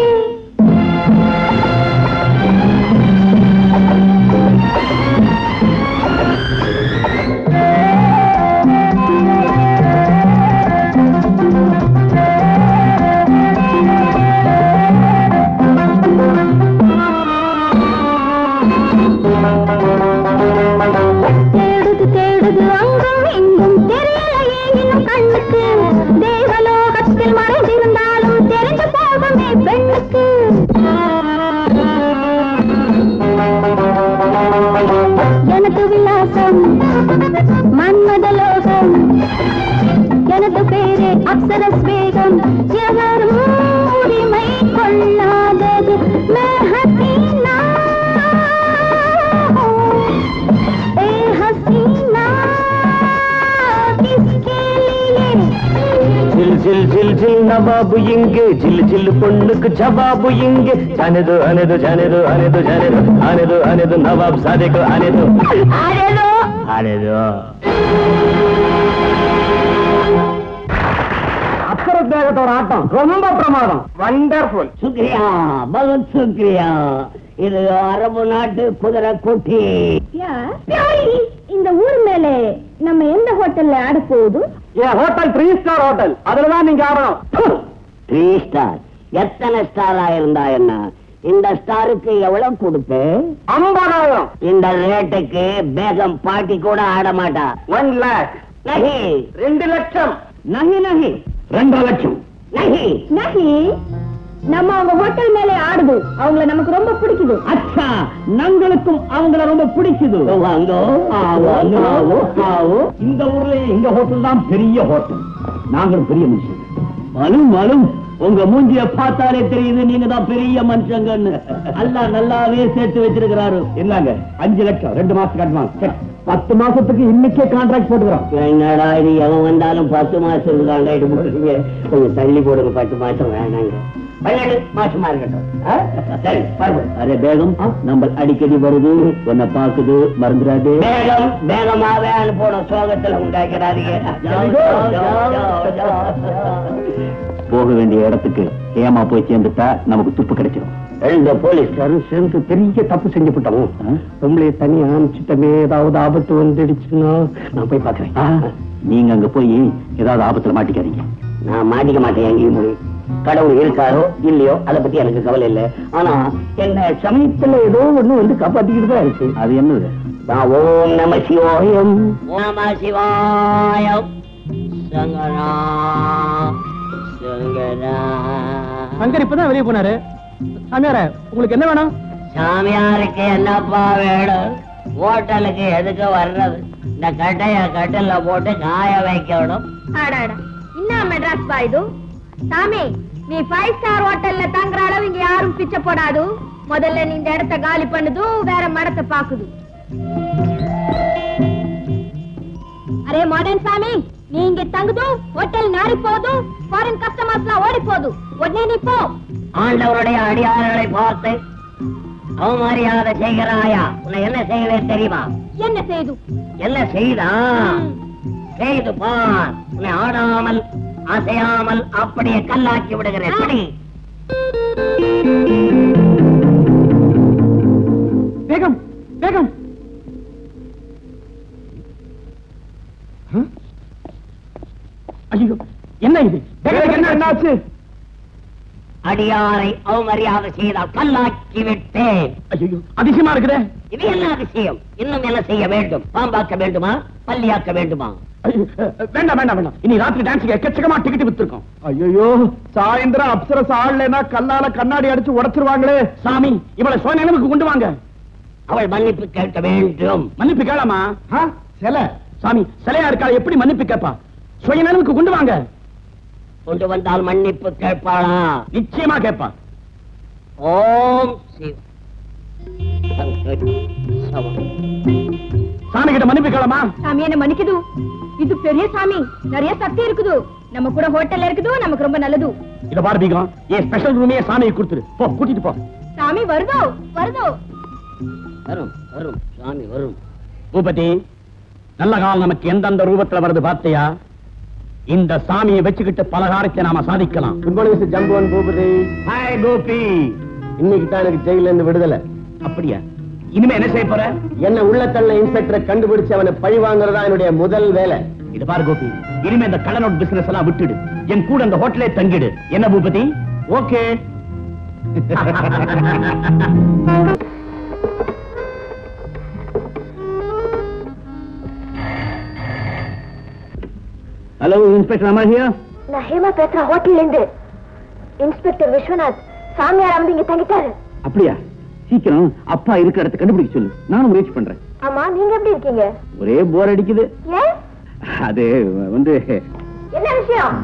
தேடுது தேடுது அங்கும் இங்கும் தெரியலையே இன்னும் கண்ணுக்கு தேவலோகத்தில் மறைந்திருந்தாலும் தெரிந்து போகுமே பெண்ணுக்கு எனது விலாசம் மன்மதலோகம் எனது பேரே அப்சரஸ் வேகம் எவரும் உரிமை கொள்ளாதது மே ஹசீனா ए हसीना किसके लिए ஜில் ஜில் ஜில் ஜில் நவாபு எங்கே ஜில் ஜில் பொண்ணுக்கு ஜவாபு எங்கே ஜானது அனது ஜானது அனது ஜானது அனது அனது நவாப் சாதிக்கு அனது अरे लो அனது அப்சரஸ் வேகத்தோட ஆட்டம் ரொம்ப பிரமாதம் வண்டர்ஃபுல் சுக்ரியா பகத் சுக்ரியா இது அரபு நாட்டு குதிரை குட்டி பியாரி இந்த ஊர் மேலே நம்ம எந்த ஹோட்டல்ல ஆட போகுது என் ஹோட்டல் த்ரீ ஸ்டார் ஹோட்டல் அதுலதான் நீங்க ஆடணும் த்ரீ ஸ்டார் எத்தனை ஸ்டாரா இருந்தா என்ன இந்த ஸ்டாருக்கு எவ்வளவு கொடுப்பேன் ஐம்பதாயிரம் இந்த ரேட்டுக்கு பேகம் பாட்டி கூட ஆட மாட்டா ஒன் லேக் நகி ரெண்டு லட்சம் நகி நகி ரெண்டரை லட்சம் நகி நஹி நம்ம அவங்க ஹோட்டல் மேலே ஆடுது அவங்கள நமக்கு ரொம்ப பிடிக்குது அச்சா நங்களுக்கும் அவங்கள ரொம்ப பிடிக்குது வாங்கோ ஆவோ, ஆவோ, ஆவோ. இந்த ஊர்ல எங்க ஹோட்டல் தான் பெரிய ஹோட்டல் நாங்களும் பெரிய மனுஷங்க மலும் மலும் உங்க மூஞ்சிய பார்த்தாலே தெரியுது நீங்க தான் பெரிய மனுஷங்கன்னு அல்லா நல்லாவே சேர்த்து வச்சிருக்கிறாரு என்னங்க அஞ்சு லட்சம் ரெண்டு மாசத்துக்கு அட்வான்ஸ் பத்து மாசத்துக்கு இன்னைக்கே கான்ட்ராக்ட் போட்டுக்கிறோம் என்னடா இது எவன் வந்தாலும் பத்து மாசம் காண்டாயிட்டு போடுறீங்க கொஞ்சம் தள்ளி போடுங்க பத்து மாசம் வேணாங்க பன்னெண்டு மாசமா இருக்கட்டும் ஆ? சரி பாருங்க அரே பேகம் நம்ம அடிக்கடி வருது உன்னை பாக்குது மறந்துடாதே வேகம் வேகமாவே அனுப்பணும் சோகத்துல உண்டாக்கிறாதீங்க போக வேண்டிய இடத்துக்கு ஏமா போய் சேர்ந்துட்டா நமக்கு துப்பு கிடைச்சிடும் ரெண்டு போலீஸ்காரும் சேர்ந்து பெரிய தப்பு செஞ்சு விட்டோம் பொம்பளைய தனியா அனுப்பிச்சிட்டமே ஏதாவது ஆபத்து வந்துடுச்சுன்னா நான் போய் பாக்குறேன் நீங்க அங்க போய் ஏதாவது ஆபத்துல மாட்டிக்காதீங்க நான் மாட்டிக்க மாட்டேன் எங்கேயும் போய் கடவுள் இருக்காரோ இல்லையோ அதை பத்தி எனக்கு கவலை இல்லை ஆனா என்ன சமயத்துல ஏதோ ஒண்ணு வந்து காப்பாத்திக்கிட்டு தான் இருக்கு அது என்னது ஓம் நம சிவாயம் நம சிவாயம் சங்கரா சங்கரா சங்கர் இப்பதான் வெளியே போனாரு சாமியார உங்களுக்கு என்ன வேணும் சாமியாருக்கு என்னப்பா வேணும் ஹோட்டலுக்கு எதுக்கு வர்றது இந்த கட்டைய கட்டில போட்டு காய வைக்கணும் ஆடாடா என்ன மெட்ராஸ் பா இது சாமி நீ ஃபைவ் ஸ்டார் ஹோட்டல்ல தங்குற அளவு இங்க யாரும் பிச்சை போடாது முதல்ல நீ இந்த இடத்த காலி பண்ணுது வேற மடத்தை பாக்குது அரே மாடர்ன் சாமி நீ இங்க தங்குது ஹோட்டல் நாரி போதும் ஃபாரின் கஸ்டமர்ஸ் எல்லாம் ஓடி போது உடனே நீ போ ஆண்டவருடைய அடியார்களை பார்த்து அவமரியாதை செய்கிறாயா உன்னை என்ன செய்வேன் தெரியுமா என்ன செய்து என்ன செய்தா செய்து பார் உன்னை ஆடாமல் அசையாமல் அப்படியே கல்லாக்கி விடுகிறேன் எப்படி வேகம் வேகம் ஐயோ என்ன இது வேகம், என்ன என்னாச்சு அடியாரை அவமரியாதை செய்தால் கல்லாக்கி விட்டேன் ஐயோ அதிசயமா இருக்குதே இது என்ன அதிசயம் இன்னும் என்ன செய்ய வேண்டும் பாம்பாக்க வேண்டுமா பள்ளியாக்க வேண்டுமா ஐயோ, வேண்டாம் வேண்டாம் வேண்டாம் இனி ராத்திரி டான்ஸுக்கு எக்கச்சக்கமா டிக்கெட் வித்துருக்கோம் ஐயோ சாயந்தரம் அப்சரஸ் ஆடலைன்னா கல்லால கண்ணாடி அடிச்சு உடைச்சிருவாங்களே சாமி இவளை சுய நிலைமைக்கு கொண்டு வாங்க அவள் மன்னிப்பு கேட்க வேண்டும் மன்னிப்பு கேளாமா ஆ, சிலை சாமி சிலையா இருக்கா எப்படி மன்னிப்பு கேப்பா சுய நிலைமைக்கு கொண்டு வாங்க கொண்டு வந்தால் மன்னிப்பு கேட்பாளா நிச்சயமா கேப்பா ஓம் சிவ சவம். சாமி கிட்ட மன்னிப்பு கேளாமா சாமி என்ன மன்னிக்குது இது பெரிய சாமி நிறைய சக்தி இருக்குது நம்ம கூட ஹோட்டல்ல இருக்குது நமக்கு ரொம்ப நல்லது இத பார்பிகம் என் ஸ்பெஷல் ரூமே சாமியை கொடுத்துரு போ கூட்டிட்டு போ சாமி வருதோ வருதோ வரும் வரும் சாமி வரும் பூபதி நல்ல காலம் நமக்கு எந்தெந்த ரூபத்துல வருது பார்த்தியா இந்த சாமியை வச்சுக்கிட்டு பலகாரத்தை நாம சாதிக்கலாம் கும்பலேசு ஜம்புவன் பூபதி ஹாய் கோபி இன்னைக்கு தான் எனக்கு ஜெயில இருந்து விடுதலை அப்படியா இனிமே என்ன செய்ய போற என்ன உள்ளத்தள்ள இன்ஸ்பெக்டரை கண்டுபிடிச்சு அவனை பழி வாங்குறதா என்னுடைய முதல் வேலை இது பாரு கோபி இனிமே இந்த கடனோட் பிசினஸ் எல்லாம் விட்டுடு என் கூட அந்த ஹோட்டலே தங்கிடு என்ன Boopathi okay hello inspector Amar here நான் ஹேமா பேசுறேன் ஹோட்டல்ல இருந்து இன்ஸ்பெக்டர் விஸ்வநாத் சாமியார் வந்து இங்க தங்கிட்டாரு அப்படியா சீக்கிரம் அப்பா இருக்கிற இடத்த கண்டுபிடிக்க சொல்லு நானும் முயற்சி பண்றேன் ஆமா நீங்க எப்படி இருக்கீங்க ஒரே போர் அடிக்குது ஏன் அது வந்து என்ன விஷயம்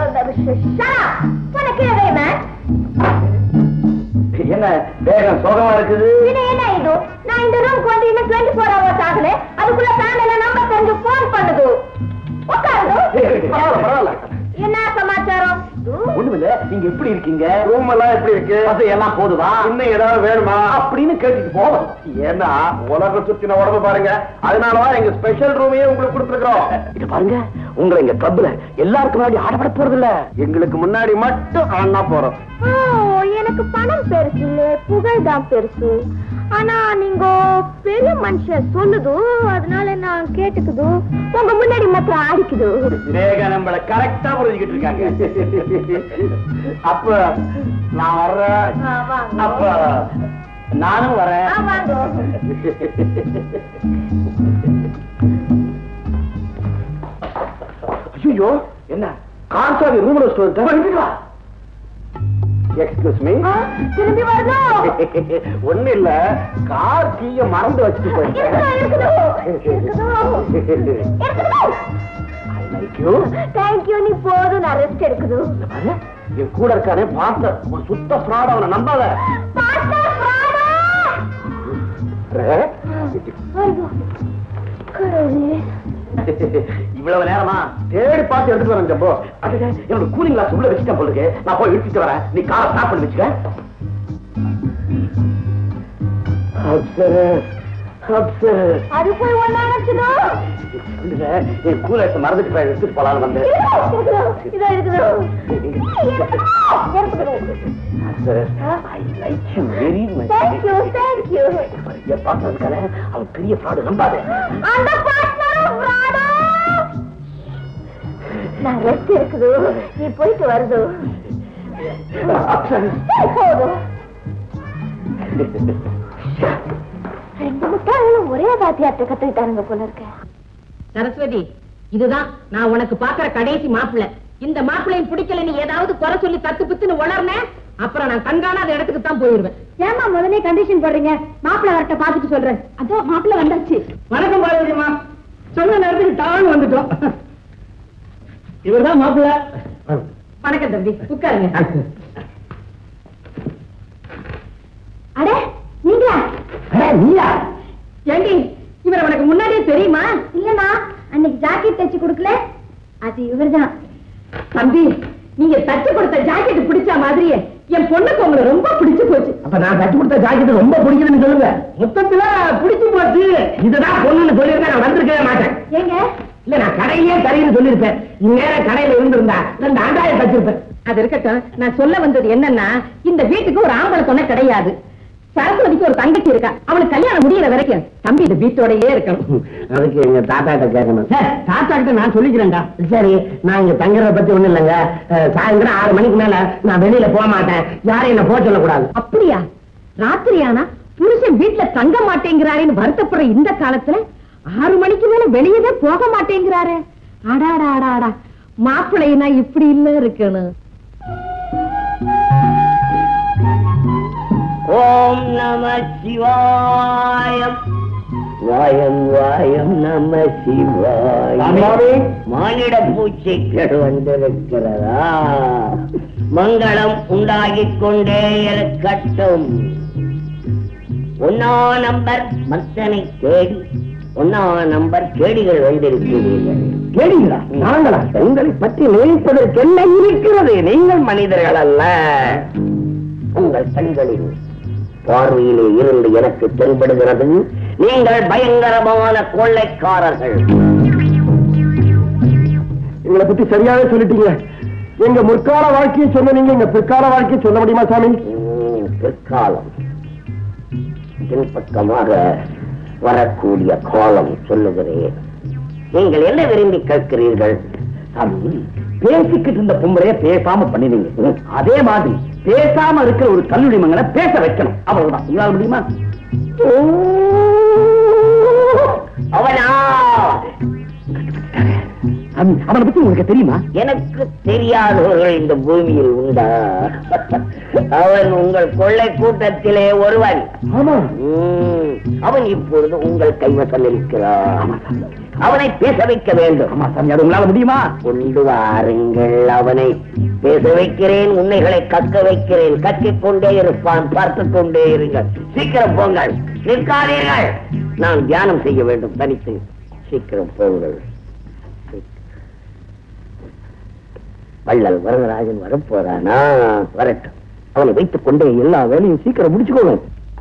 என்ன வேகம் சோகமா இருக்குது என்ன இது நான் இந்த ரூம் கொண்டு இன்னும் டுவெண்ட்டி ஃபோர் ஹவர்ஸ் ஆகல அதுக்குள்ள ஃபேமிலில நம்பர் தெரிஞ்சு போன் பண்ணுது உட்காருங்க பரவாயில்ல பரவாயில்ல என்ன சமாச்சாரம் ஒண்ணுமில்ல நீங்க எப்படி இருக்கீங்க ரூம் எல்லாம் எப்படி இருக்கு அது எல்லாம் போதுவா இன்னும் ஏதாவது வேணுமா அப்படின்னு கேட்டுட்டு போவோம் ஏன்னா உலக சுத்தின உடம்பு பாருங்க அதனாலதான் எங்க ஸ்பெஷல் ரூமையே உங்களுக்கு கொடுத்துருக்கோம் இது பாருங்க உங்களை எங்க கிளப்ல எல்லாருக்கும் முன்னாடி ஆடப்பட போறது இல்ல எங்களுக்கு முன்னாடி மட்டும் ஆனா போறோம் ஓ எனக்கு பணம் பெருசு இல்ல புகழ் தான் பெருசு ஆனா நீங்க பெரிய மனுஷன் சொல்லுது அதனால நான் கேட்டுக்குது உங்க முன்னாடி மாத்திரம் ஆடிக்குது ரேகா நம்மள கரெக்டா புரிஞ்சுக்கிட்டு இருக்காங்க அப்ப நான் வர்றேன் ஆ, வாங்க. அப்ப நானும் வரேன் ஆ, வாங்க. ஐயோ என்ன கான்சாவி ரூம்ல வச்சுட்டு எக்ஸ்கியூஸ் மீ ஆ, திரும்பி வருதோ ஒண்ணு இல்ல கார் கீய மறந்து வச்சுட்டு இருக்குதோ, இருக்குதோ, இருக்குதோ. இருக்குதோ. போயிட்டேன் தேங்க்யூ நீ போதும் நான் ரெஸ்ட் எடுக்குது என் கூட இருக்கானே பார்த்த ஒரு சுத்த ஃப்ராட் அவனை நம்பாத Partner, Prada! ஐயோ, கடவுளே. இவ்வளவு நேரமா தேடி பார்த்து எடுத்துட்டு வரேன் ஜம்போ அடடே, என்னோட கூலிங் கிளாஸ் உள்ள வச்சுட்டேன் போலுக்கு நான் போய் எடுத்துட்டு வரேன் நீ காரை ஸ்டாப் பண்ணி வச்சுக்க அப்சரு அப்சரு அது போய் ஒண்ணா நினைச்சதோ இல்ல, என் கூலர்ஸ் மறந்துட்டு போய் எடுத்துட்டு போலான்னு வந்தேன் இதோ இருக்குதோ இருக்குதோ அப்சரு I like you very much thank you thank you என் பார்த்து அவன் பெரிய ஃப்ராடு நம்பாதே அந்த பார்ட்னர் பிராடா நான் ரெஸ்ட் இருக்குது நீ போயிட்டு வருது அப்சரு போதும் ரெண்டு முட்டாளும் ஒரே வாத்தியார்ட்ட கத்துக்கிட்டானுங்க போல இருக்க சரஸ்வதி இதுதான் நான் உனக்கு பாக்குற கடைசி மாப்பிள்ளை இந்த மாப்பிள்ளையும் பிடிக்கல நீ ஏதாவது குறை சொல்லி தத்து பித்துன்னு உளர்ன அப்புறம் நான் கண்காணாத இடத்துக்கு தான் போயிருவேன் ஏமா முதலே கண்டிஷன் போடுறீங்க மாப்பிள்ளை வரட்ட பாத்துட்டு சொல்றேன் அதோ மாப்பிள்ளை வந்தாச்சு வணக்கம் பார்வதிமா சொன்ன நேரத்துக்கு டான்னு வந்துட்டோம் இவர்தான் மாப்பிள்ள வணக்கம் தம்பி உட்காருங்க அட நீங்களா நீயா ஏண்டி இவர் உனக்கு முன்னாடியே தெரியுமா இல்லம்மா அன்னைக்கு ஜாக்கெட் தச்சு கொடுக்கல அது இவர்தான் தம்பி நீங்க தச்சு கொடுத்த ஜாக்கெட் பிடிச்ச மாதிரியே என் பொண்ணுக்கு உங்களை ரொம்ப பிடிச்சு போச்சு அப்ப நான் கட்டி கொடுத்த ஜாக்கெட் ரொம்ப பிடிக்குதுன்னு சொல்லுங்க மொத்தத்துல பிடிச்சு போச்சு இதுதான் பொண்ணுன்னு சொல்லியிருந்தேன் நான் வந்திருக்கவே மாட்டேன் ஏங்க இல்ல நான் கடையிலே தரேன்னு சொல்லியிருப்பேன் இந்நேரம் கடையில இருந்திருந்தா ரெண்டு ஆண்டாயிரம் தச்சிருப்பேன் அது இருக்கட்டும் நான் சொல்ல வந்தது என்னன்னா இந்த வீட்டுக்கு ஒரு ஆம்பளை துணை கிடையாது சரஸ்வதிக்கு ஒரு தங்கச்சி இருக்கா அவளுக்கு கல்யாணம் முடியற வரைக்கும் தம்பி இந்த வீட்டோடயே இருக்கணும் அதுக்கு எங்க தாத்தா கிட்ட கேட்கணும் தாத்தா கிட்ட நான் சொல்லிக்கிறேன்டா சரி நான் இங்க தங்குறத பத்தி ஒண்ணும் இல்லைங்க அஹ், சாயந்தரம் ஆறு மணிக்கு மேல நான் வெளியில போக மாட்டேன் யாரையும் என்ன போக சொல்லக்கூடாது அப்படியா ராத்திரியானா புருஷன் வீட்டுல தங்க மாட்டேங்கிறாரேன்னு வருத்தப்படுற இந்த காலத்துல ஆறு மணிக்கு மேல வெளியவே போக மாட்டேங்கிறாரே அடாடா அடாடா மாப்பிள்ளைனா இப்படி இல்ல இருக்கணும் ஓம் நம சிவாயம் வாயம் வாயம் நம சிவாயம் மானிட பூச்சிகள் வந்திருக்கிறதா மங்களம் உண்டாகிக் கொண்டே இருக்கட்டும் ஒன்னா நம்பர் மத்தனை தேடி ஒன்னா நம்பர் கேடிகள் வந்திருக்கிறீர்கள் கேடுங்களா நாங்களா உங்களை பற்றி நினைப்பதற்கு என்ன இருக்கிறது நீங்கள் மனிதர்கள் அல்ல உங்கள் கண்களில் பார்வையிலே இருந்து எனக்கு தென்படுகிறது நீங்கள் பயங்கரமான கொள்ளைக்காரர்கள் எங்களை பத்தி சரியாவே சொல்லிட்டீங்க எங்க முற்கால வாழ்க்கையை சொன்ன நீங்க எங்க பிற்கால வாழ்க்கையை சொல்ல முடியுமா சாமி ம், பிற்காலம் பின்பக்கமாக வரக்கூடிய காலம் சொல்லுகிறேன் நீங்கள் என்ன விரும்பி கேட்கிறீர்கள் சாமி பேசிக்கிட்டு இருந்த பொம்பளைய பேசாம பண்ணிடுங்க அதே மாதிரி பேசாம இருக்கிற ஒரு கல்லூரி மங்கனை பேச வைக்கணும் அவ்வளவுதான் உங்களால முடியுமா அவனா சாமி, அவனை பத்தி உங்களுக்கு தெரியுமா எனக்கு தெரியாதவர்கள் இந்த பூமியில் உண்டா அவன் உங்கள் கொள்ளை கூட்டத்திலே ஒருவன் ஆமா ம், அவன் இப்பொழுது உங்கள் கைவசம் இருக்கிறான் அவனை பேச வைக்க வேண்டும் ஆமா சாமி அது உங்களால முடியுமா கொண்டு வாருங்கள் அவனை பேச வைக்கிறேன் உன்னைகளை கக்க வைக்கிறேன் கக்கிக் கொண்டே இருப்பான் பார்த்து கொண்டே இருங்கள் சீக்கிரம் போங்கள் நிற்காதீர்கள் நான் தியானம் செய்ய வேண்டும் தனித்து சீக்கிரம் போங்கள் வள்ளல் வரதராஜன் வரப்போறானா வரட்டும் அவனை வைத்துக் கொண்டே எல்லா வேலையும் சீக்கிரம் முடிச்சுக்கோங்க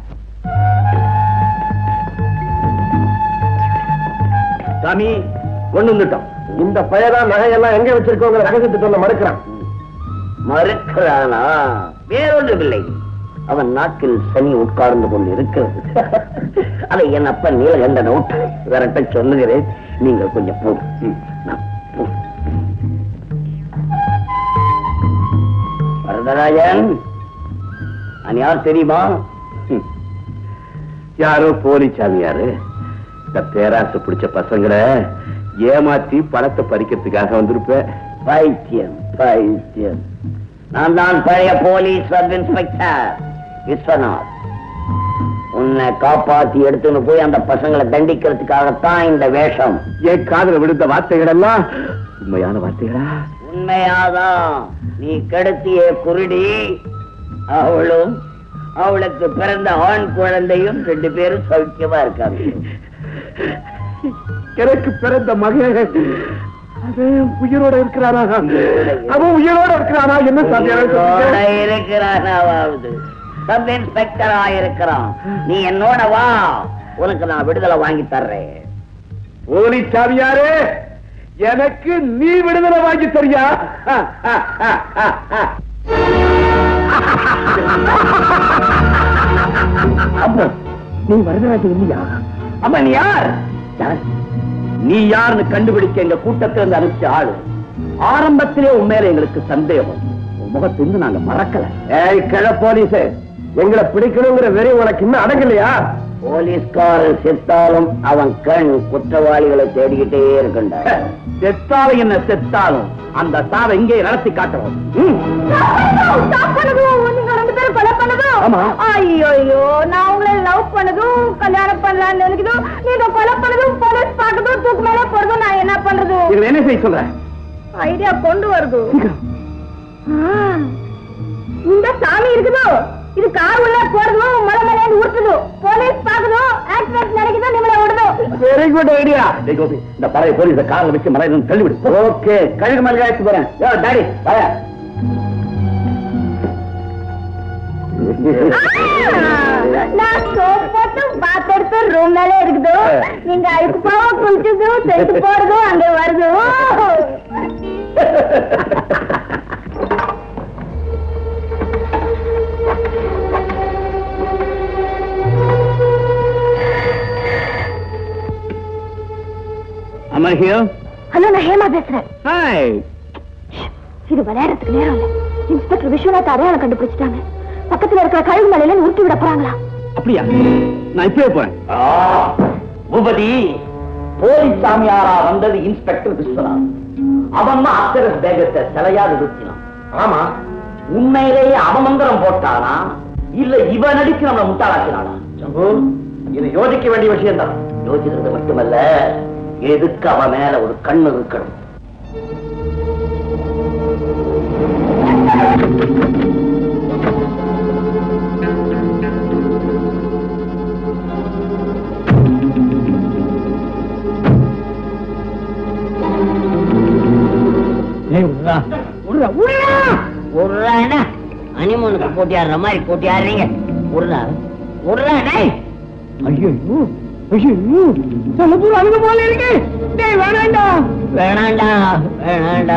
சாமி கொண்டு வந்துட்டோம் இந்த பையதான் நகையெல்லாம் எங்க வச்சிருக்கோங்க ரகசியத்தை சொல்ல மறுக்கிறான் மறுக்கிறானா வேறொன்றுமில்லை அவன் நாக்கில் சனி உட்கார்ந்து கொண்டு இருக்கிறது அதை என் அப்பன் நீலகண்ட நோட்டு விரட்ட சொல்லுகிறேன் நீங்கள் கொஞ்சம் போடு ம், நான் போ. வரதராஜன் நான் யார் தெரியுமா ம். யாரோ போலி சாமியாரு இந்த பேராசை பிடிச்ச பசங்களை ஏமாத்தி பணத்தை பறிக்கிறதுக்காக வந்திருப்பேன் பைத்தியம் பைத்தியம் நான் தான் பழைய போலீஸ் சப் இன்ஸ்பெக்டர் விஸ்வநாத் உன்னை காப்பாத்தி எடுத்துன்னு போய் அந்த பசங்களை தண்டிக்கிறதுக்காகத்தான் இந்த வேஷம் என் காதுல விழுந்த வார்த்தைகள் எல்லாம் உண்மையான வார்த்தைகளா உண்மையாதான் நீ கெடுத்திய குருடி அவளும் அவளுக்கு பிறந்த ஆண் குழந்தையும் ரெண்டு பேரும் சௌக்கியமா இருக்காங்க எனக்கு பிறந்த மகன் அவன் உயிரோட இருக்கிறானா அவன் உயிரோட இருக்கிறானா என்ன சாமியாரா உயிரோட சொல்றீங்க? இருக்கிறானாவது சப் இன்ஸ்பெக்டரா இருக்கிறான் நீ என்னோட வா உனக்கு நான் விடுதலை வாங்கி தர்றேன் போலி சாமியாரு எனக்கு நீ விடுதலை வாங்கி தரியா அப்போ நீ வரதராஜன் இல்லையா அம்மா நீ யார் யார்? நீ யாருன்னு கண்டுபிடிக்க எங்க கூட்டத்துல இருந்து அனுப்பிச்ச ஆளு ஆரம்பத்திலே உன் மேல எங்களுக்கு சந்தேகம் உன் முகத்திலிருந்து நாங்க மறக்கல ஏய் கிழ போலீஸ் எங்களை பிடிக்கணுங்கிற வெறி உனக்கு இன்னும் அடங்கலையா போலீஸ்காரன் செத்தாலும் அவன் கண் குற்றவாளிகளை தேடிக்கிட்டே இருக்கண்டா செத்தாலும் என்ன செத்தாலும் அந்த சாவை இங்கே நடத்தி காட்டுறோம் ம். நீங்க ரெண்டு பேரும் கொலை பண்ணதும் ஆமா. ஐயோ ஐயோ நான் உங்களை லவ் பண்ணதும் கல்யாணம் பண்ணலாம்னு நினைக்கிறதும் நீங்க கொலை பண்ணதும் போலீஸ் பார்க்கறதும் தூக்கு மேல போறதும் நான் என்ன பண்றது இது என்ன செய்ய சொல்றேன் ஐடியா கொண்டு வருது ஆ, இந்த சாமி இருக்குதோ இது கார் உள்ள போறதும் மலை மேலே உருட்டுது போலீஸ் பாக்குதோ ஆக்சிடென்ட் நடக்குதோ நிம்மள விடுதோ வெரி குட் ஐடியா கோபி இந்த பழைய போலீஸ கார்ல வச்சு மலையில தள்ளிவிடு ஓகே கழுகு மலை அழைச்சு போறேன் யோ டாடி வர நான் சோப் போட்டு பாத் எடுத்து ரூம் மேலே இருக்குது நீங்க அழுக்கு போக குளிச்சது செத்து போறது அங்க வருது அம்மா ஹியோ ஹலோ நான் ஹேமா பேசுறேன் ஹாய் இது விளையாடுறதுக்கு நேரம் இல்ல இன்ஸ்பெக்டர் விஸ்வநாத் அடையாளம் கண்டுபிடிச்சிட்டாங்க பக்கத்துல இருக்கிற கழுகு மலையில உருட்டி விட போறாங்களா அப்படியா நான் இப்பவே போறேன் பூபதி போலீஸ் சாமியாரா வந்தது இன்ஸ்பெக்டர் விஸ்வநாத் அவன் தான் அக்ஷரஸ் பேகத்தை சிலையா நிறுத்தினான் ஆமா உண்மையிலேயே அவமந்திரம் போட்டானா இல்ல இவன் நடிச்சு நம்மளை முட்டாளாக்கினானா ஜம்பு இது யோசிக்க வேண்டிய விஷயம் தான் யோசிக்கிறது மட்டுமல்ல எதுக்கு அவன் மேல ஒரு கண்ணு இருக்கணும் உருளாண்ணா அனிமோனுக்கு போட்டியாடுற மாதிரி போட்டியாடுறீங்க உருளா உருளா டேய் ஐயோ ஐயோ சொல்ல போற அங்க போல இருக்கு டேய் வேணாண்டா வேணாண்டா வேணாண்டா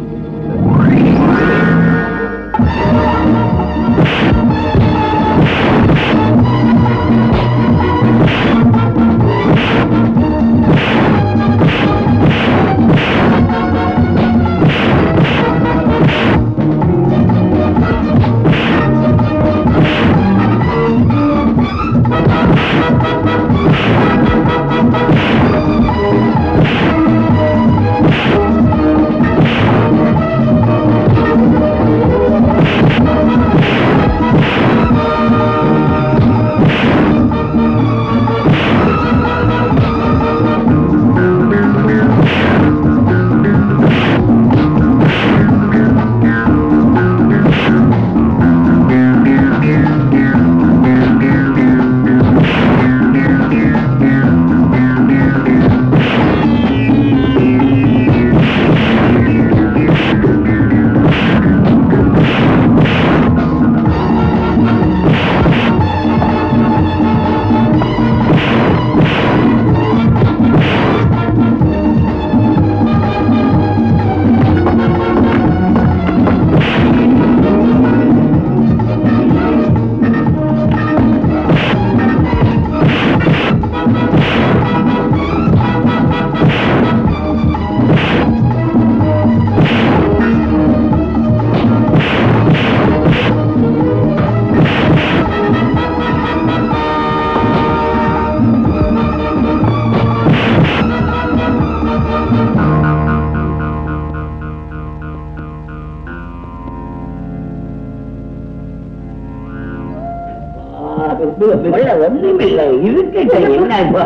ஒண்ணுமில்லை இருக்கட்ட என்ன இப்போ?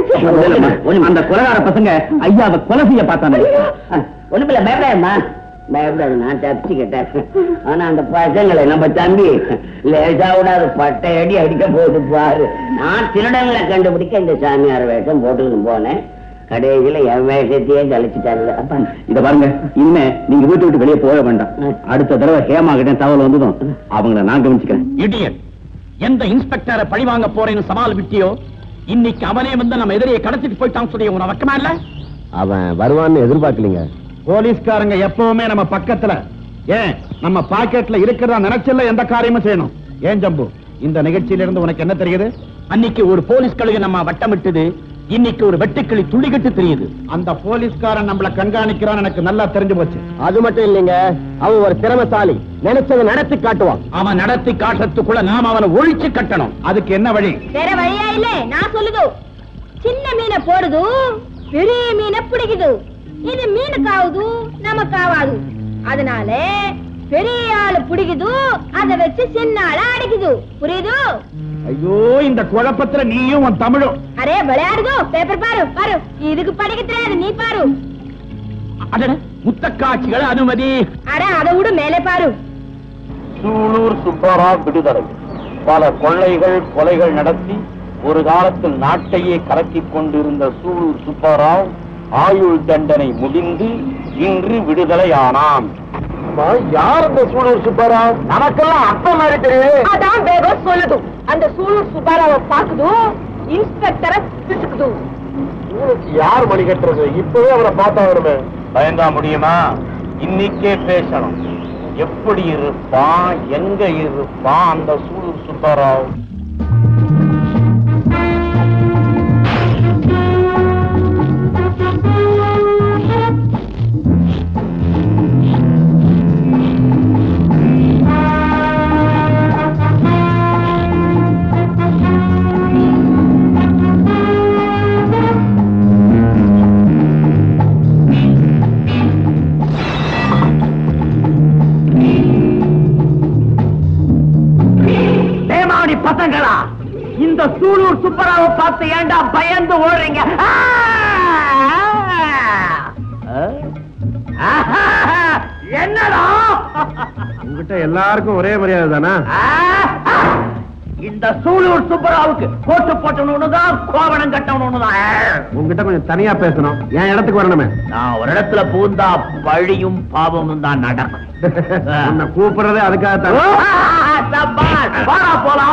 அந்த கொலகார பசங்க ஐயாவை கொலை செய்ய பார்த்தாங்க ஒண்ணுமில்ல பயப்படாதம்மா பயப்படாது நான் தப்பிச்சுக்கிட்டேன் ஆனா அந்த பசங்களை நம்ம தம்பி லேசா விடாது பட்டை அடி அடிக்க போகுது பாரு நான் திருடங்களை கண்டுபிடிக்க இந்த சாமியார் வேஷம் போட்டுக்கிட்டு போனேன் கடைசியில என் வேஷத்தையே கழிச்சுட்டாங்க அப்பா இத பாருங்க இனிமே நீங்க வீட்டு விட்டு வெளியே போக வேண்டாம் அடுத்த தடவை ஹேமா கிட்ட தகவல் வந்ததும் அவங்கள நான் கவனிச்சுக்கிறேன் இடியன் எந்த இன்ஸ்பெக்டரை பழி வாங்க போறேன்னு சவால் விட்டியோ இன்னைக்கு அவனே வந்து நம்ம எதிரியை கடத்திட்டு போயிட்டான் சொல்லி உன வக்கமா இல்ல அவன் வருவான்னு எதிர்பார்க்கலீங்க போலீஸ்காரங்க எப்பவுமே நம்ம பக்கத்துல ஏன் நம்ம பாக்கெட்ல இருக்கிறதா நினைச்சல எந்த காரியமும் செய்யணும் ஏன் ஜம்பு இந்த நிகழ்ச்சியில இருந்து உனக்கு என்ன தெரியுது அன்னைக்கு ஒரு போலீஸ் கழுகு நம்ம வட்டமிட்டது இன்னைக்கு ஒரு வெட்டுக்கிளி துள்ளிக்கிட்டு தெரியுது அந்த போலீஸ்காரன் நம்மள கண்காணிக்கிறான் எனக்கு நல்லா தெரிஞ்சு போச்சு அது மட்டும் இல்லைங்க அவன் ஒரு திறமைசாலி நினைச்சதை நடத்தி காட்டுவான் அவன் நடத்தி காட்டுறதுக்குள்ள நாம அவனை ஒழிச்சு கட்டணும் அதுக்கு என்ன வழி வேற வழியா இல்ல நான் சொல்லுது சின்ன மீனை போடுது பெரிய மீனை பிடிக்குது இது மீனுக்காவது நமக்காவாது அதனால பெரிய ஆளு பிடிக்குது அதை வச்சு சின்ன ஆளை அடிக்குது புரியுது ஐயோ இந்த குழப்பத்துல நீயும் உன் தமிழும் அரே விளையாடுதோ பேப்பர் பாரு பாரு இதுக்கு படிக்க தெரியாது நீ பாரு அடட முத்தக்காட்சிகள் அனுமதி அட அதை விடு மேலே பாரு சூலூர் சுப்பாராவ் விடுதலை பல கொள்ளைகள் கொலைகள் நடத்தி ஒரு காலத்தில் நாட்டையே கலக்கிக் கொண்டிருந்த சூலூர் சுப்பாராவ் ஆயுள் தண்டனை முடிந்து இன்று விடுதலையானான் யார் அந்த சூழல் சுப்பாராவ் நமக்கெல்லாம் அப்ப மாதிரி தெரியுது அதான் வேகம் சொல்லுது அந்த சூழல் சுப்பாராவை பாக்குது இன்ஸ்பெக்டரை பிசுக்குது யார் மணி கட்டுறது இப்பவே அவரை பார்த்தா வருமே பயந்தா முடியுமா இன்னைக்கே பேசணும் எப்படி இருப்பான் எங்க இருப்பான் அந்த சூலூர் சுப்பாராவ் தேமாவடி பசங்களா இந்த சூலூர் சுப்பராவை பார்த்து ஏன்டா பயந்து ஓடுறீங்க ஆ! ஆஹா! என்னடா உங்ககிட்ட எல்லாருக்கும் ஒரே மரியாதை தானா ஆ! இந்த சூலூர் சுப்பராவுக்கு கோட்டு போட்டவனு தான் கோவணம் கட்டவனு தான் உங்ககிட்ட கொஞ்சம் தனியா பேசணும் என் இடத்துக்கு வரணுமே நான் ஒரு இடத்துல பூந்தா பழியும் பாவமும் தான் நடக்கும் உன்னை கூப்பிடுறதே அதுக்காகத்தான் சப்பாஸ், வாடா போலாம்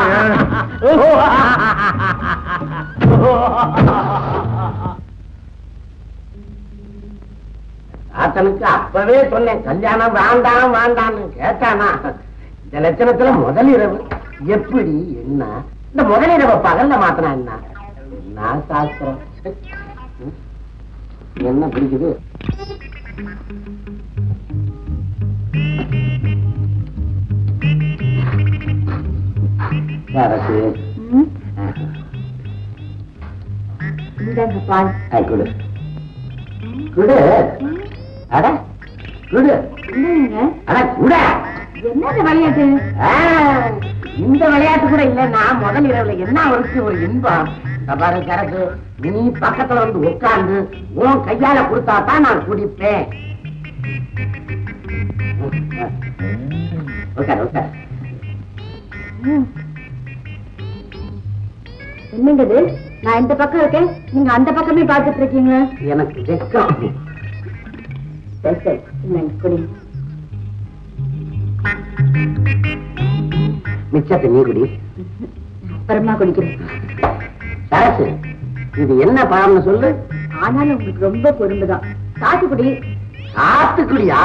ஆத்தனுக்கு அப்பவே சொன்னேன் கல்யாணம் வேண்டாம் வேண்டாம்னு கேட்டானா இந்த லட்சணத்துல முதலிரவு எப்படி என்ன இந்த முதலிரவை பகல்ல மாத்தினா என்ன என்ன சாஸ்திரம் ம்? என்ன பிடிக்குது சரசு இந்தாங்க பால் ஆ, குடு குடு அட குடு இல்லைங்க அட குட என்னது விளையாட்டு ஆ, இந்த விளையாட்டு கூட இல்லன்னா முதல் இரவுல என்ன அவருக்கு ஒரு இன்பம் இந்த பாரு சரக்கு நீ பக்கத்துல வந்து உட்கார்ந்து உன் கையால கொடுத்தா தான் நான் குடிப்பேன் உட்கார் உட்கார் என்னங்க இது நான் இந்த பக்கம் இருக்கேன் நீங்க அந்த பக்கமே பார்த்துட்டு இருக்கீங்க எனக்கு வெக்கம் சரி சரி இந்தாங்க குடிங்க மிச்சத்தை நீ குடி அப்புறமா குடிக்கிறேன் சரசு இது என்ன பழம்னு சொல்லு ஆனாலும் உங்களுக்கு ரொம்ப பொறுமைதான் சாத்துக்குடி சாத்துக்குடியா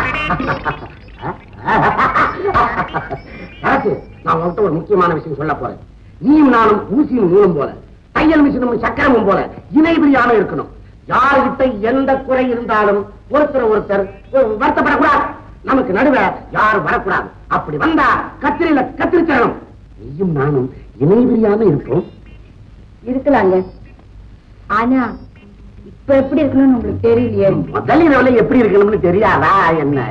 சரசு நான் உன்கிட்ட ஒரு முக்கியமான விஷயம் சொல்ல போறேன் நீயும் நானும் ஊசியும் நூலும் போல தையல் மிஷினும் சக்கரமும் போல இணைபிரியாம இருக்கணும் யாருகிட்ட எந்த குறை இருந்தாலும் ஒருத்தர் ஒருத்தர் வருத்தப்படக்கூடாது நமக்கு நடுவ யாரும் வரக்கூடாது அப்படி வந்தா கத்திரியில கத்திரிச்சணும் நீயும் நானும் இணைபிரியாம இருப்போம் இருக்கலாங்க ஆனா இப்ப எப்படி இருக்கணும்னு உங்களுக்கு தெரியலையே முதல் இரவுல எப்படி இருக்கணும்னு தெரியாதா என்ன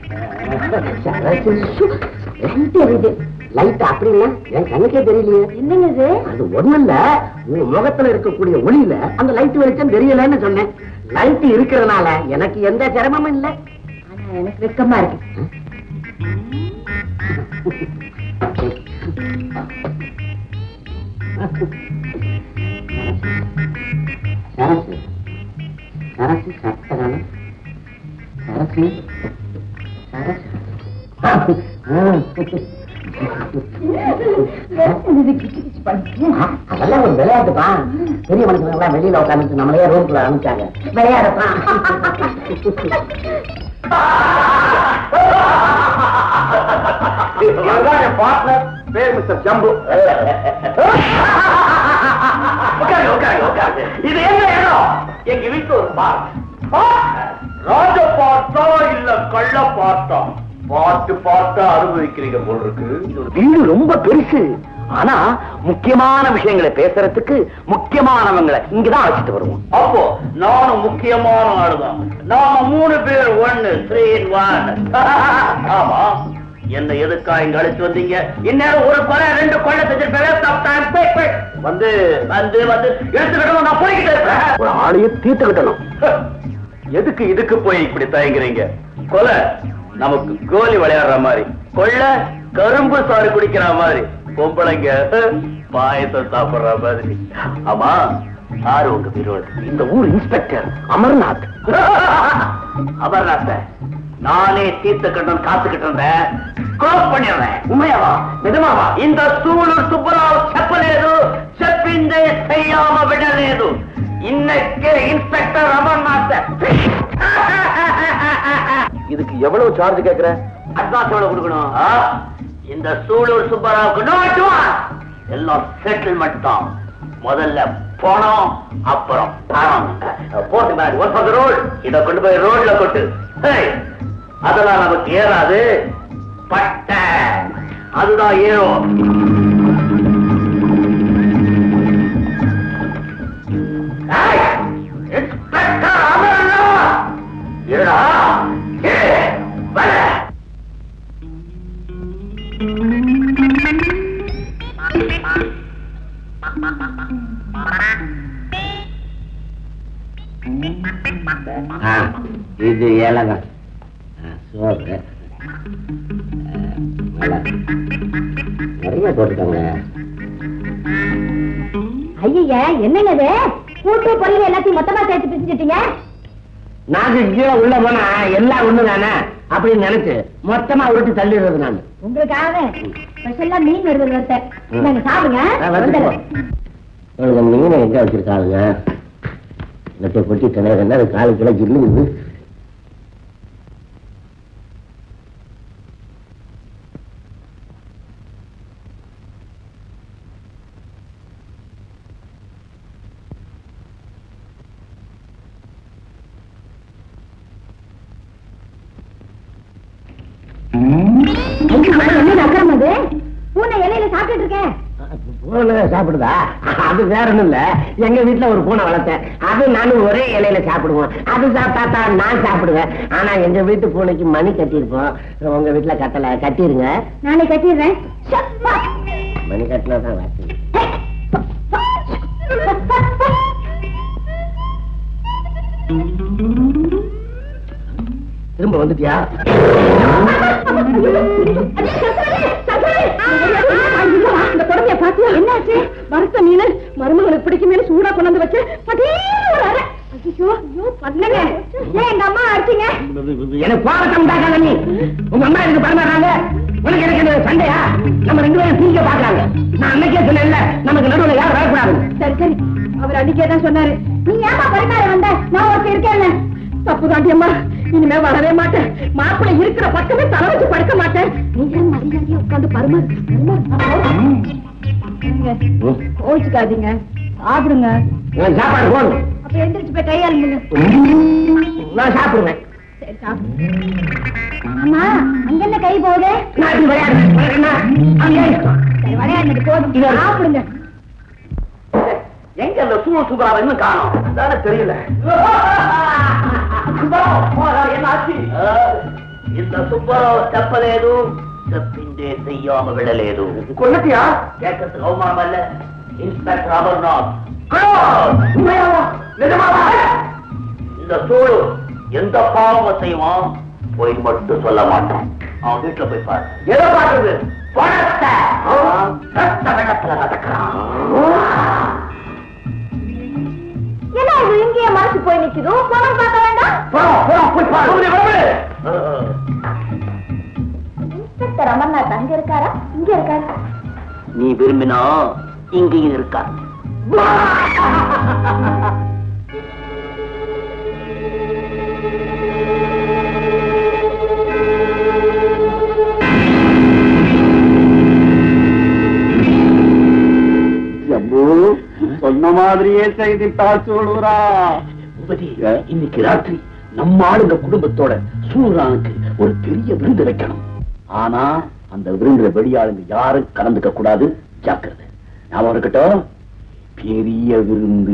தெரியுது லைட் அப்படி இல்ல என் கண்ணுக்கே தெரியலையே என்னங்க இது அது ஒண்ணும் இல்ல உன் முகத்துல இருக்கக்கூடிய ஒளியில அந்த லைட் வெளிச்சம் தெரியலன்னு சொன்னேன் லைட் இருக்கிறதுனால எனக்கு எந்த சிரமமும் இல்ல ஆனா எனக்கு வெக்கமா இருக்கு சரசு சரசு சத்தகான சரசு சரசு இது கிச்சு கிச்சு பண்ணுது அதெல்லாம் ஒரு விளையாட்டுதான் பெரிய மனுஷங்க எல்லாம் வெளியில உட்காந்து நம்மளையே ரூம்குள்ள அனுப்பிச்சாங்க விளையாடத்தான் என் பார்ட்னர் பேர் மிஸ்டர் ஜம்பு உட்காருங்க உட்காருங்க உட்காருங்க இது என்ன இடம் எங்க வீட்டு ஒரு பார்க் ராஜ பார்த்தா இல்ல கள்ள பார்த்தா பார்த்து பார்த்தா அனுபவிக்கிறீங்க போல் இருக்கு இது ஒரு வீடு ரொம்ப பெருசு ஆனா முக்கியமான விஷயங்களை பேசுறதுக்கு முக்கியமானவங்களை இங்கதான் அழைச்சிட்டு வருவோம் அப்போ நானும் முக்கியமான ஆளுதான் நாம மூணு பேர் ஒன்னு த்ரீ ஒன் ஆமா என்ன எதுக்கா இங்க அழைச்சு வந்தீங்க இந்நேரம் ஒரு கொலை ரெண்டு கொலை செஞ்சிருப்பேன் வந்து வந்து வந்து எடுத்துக்கிட்டோம் நான் போய்கிட்டே இருப்பேன் ஒரு ஆளையே தீர்த்துக்கிட்டணும் எதுக்கு இதுக்கு போய் இப்படி தயங்குறீங்க கொலை நமக்கு கோலி விளையாடுற மாதிரி கொள்ள கரும்பு சாறு குடிக்கிற மாதிரி பொம்பளைங்க பாயசம் சாப்பிடுற மாதிரி ஆமா யாரு உங்க விரோதி இந்த ஊர் இன்ஸ்பெக்டர் அமர்நாத் அமர்நாத் நானே தீர்த்த கட்டன் காத்துக்கிட்டு இருந்தேன் க்ளோஸ் பண்ணிடுறேன் உண்மையாவா நிஜமாவா இந்த சூழல் சுப்பராவ் చెప్పలేదు చెప్పిందే చెయ్యామ విడలేదు இன்னைக்கே இன்ஸ்பெக்டர் அமர்நாத் இதுக்கு எவ்வளவு சார்ஜ் கேக்குற அட்வான்ஸ் எவ்வளவு கொடுக்கணும் ஆ? இந்த சூழல் சுப்பராவுக்கு no advance. எல்லாம் செட்டில்மெண்ட் தான் முதல்ல பணம் அப்புறம் பணம் போட்டு மேடம் ஒன் ஃபார் ரோட் இத கொண்டு போய் ரோட்ல கொட்டு ஹேய், அதெல்லாம் நமக்கு ஏறாது பட்டை அதுதான் ஏறும் ஏய், இன்ஸ்பெக்டர் அமர்நாத் ஏடா ஏ வர ஆ, இது ஏலகம் ஆ, சோறு ஆ, நல்லா. நிறைய போட்டுக்கோங்க ஐயா என்னங்க இது கூட்டு பொரியல் எல்லாத்தையும் மொத்தமா சேர்த்து பிரிச்சுட்டீங்க நாக்கு கீழே உள்ள போனா எல்லாம் ஒண்ணு தானே அப்படின்னு நினைச்சு மொத்தமா உருட்டி தள்ளிடுறது நான் உங்களுக்காக ஸ்பெஷலா மீன் வருது வரத்த நாங்க சாப்பிடுங்க வந்துடுறேன். இவங்க மீனை எங்க வச்சிருக்காளுங்க நெட்டை கொட்டி கிணறு அது காலு கிலோ ஜில்லுங்குது என்ன அக்கிரம் அது பூனை இலையில சாப்பிட்டுட்டு இருக்கேன் பூனை சாப்பிடுதா அது வேற ஒண்ணும் இல்ல எங்க வீட்டுல ஒரு பூனை வளர்த்தேன் அது நானும் ஒரே இலையில சாப்பிடுவோம் அது சாப்பிட்டா தான் நான் சாப்பிடுவேன் ஆனா எங்க வீட்டு பூனைக்கு மணி கட்டியிருப்போம் உங்க வீட்டுல கட்டல கட்டிருங்க நானே கட்டிடுறேன் சப்பா. மணி கட்டினா தான் வாசி திரும்ப வந்துட்டியா இந்த கொடுமைய பாத்தியா என்னாச்சு வறுத்த மீன் மருமகளுக்கு பிடிக்குமே சூடா கொண்டாந்து வச்சு பட்டீர்னு ஒரு அரை. ஐயோ, ஐயோ, பண்ணுங்க. ஏன் எங்க அம்மா அடிச்சீங்க எனக்கு போராட்டம் உண்டாக்காத நீ உங்க அம்மா எனக்கு பரமாறாங்க உனக்கு எனக்கு என்ன சண்டையா நம்ம ரெண்டு பேரும் பிரிக்க பாக்குறாங்க நான் அன்னைக்கே சொன்னேன்ல நமக்கு நடுவுல யாரும் வரக்கூடாது சரி சரி அவர் அன்னைக்கே தான் சொன்னாரு நீ ஏமா பரிமாற வந்த நான் ஒருத்தர் இருக்கேன் தப்பு தாண்டி அம்மா இனிமே வரவே மாட்டேன் மாப்பிள்ளை இருக்கிற பக்கமே தலை வச்சு படுக்க மாட்டேன் நீங்க மரியாதையா உட்காந்து பருமாறு கோச்சுக்காதீங்க சாப்பிடுங்க எனக்கு சாப்பாடு போதும் அப்ப எந்திரிச்சு போய் கையாளுங்க நான் சாப்பிடுவேன் சரி சாப்பிடு அம்மா அங்க என்ன கை போகுது நான் இப்படி விளையாடுறேன் உனக்கு என்ன? அங்கே இஷ்டம். சரி விளையாடுனது போதும் சாப்பிடுங்க எங்க அந்த சூழ் சுபராவை இன்னும் காணோம் தானே தெரியல சுப்பராவ், போடா, என்ன ஆச்சு இந்த சுப்பராவ் చెప్పలేదు చెప్పిందే చెయ్యామ విడలేదు కొన్నటియా கேட்கறதுக்கு அவமானம் அல்ல இன்ஸ்பெக்டர் அமர்நாத் நிஜமாவா இந்த சூழு எந்த பாவம் செய்வான் போய் மட்டும் சொல்ல மாட்டான் அவன் வீட்டுல போய் பாரு எதை பாக்குறது பணத்தை அவன் ரத்த வெள்ளத்துல நடக்கிறான் என்ன இது இங்கேயே மனசு போய் நிக்குது பணம் பார்க்க வேண்டாம் போறோம், போறோம், போய் பாரு. வந்து, வந்து. இன்ஸ்பெக்டர் அமர்நாத் அங்க இருக்காரா இங்க இருக்காரா நீ விரும்பினா இங்கேயும் இருக்கா அம்மோ, சொன்னா மாதிரியே செய்தித்தாள் சூளுரா பூபதி இன்னைக்கு ராத்திரி நம்ம ஆளுங்க குடும்பத்தோட சூரானுக்கு ஒரு பெரிய விருந்து வைக்கணும் ஆனா அந்த விருந்துல வெளியாளுங்க யாரும் கலந்துக்க கூடாது ஜாக்கிரதை ஞாபகம் இருக்கட்டும் பெரிய விருந்து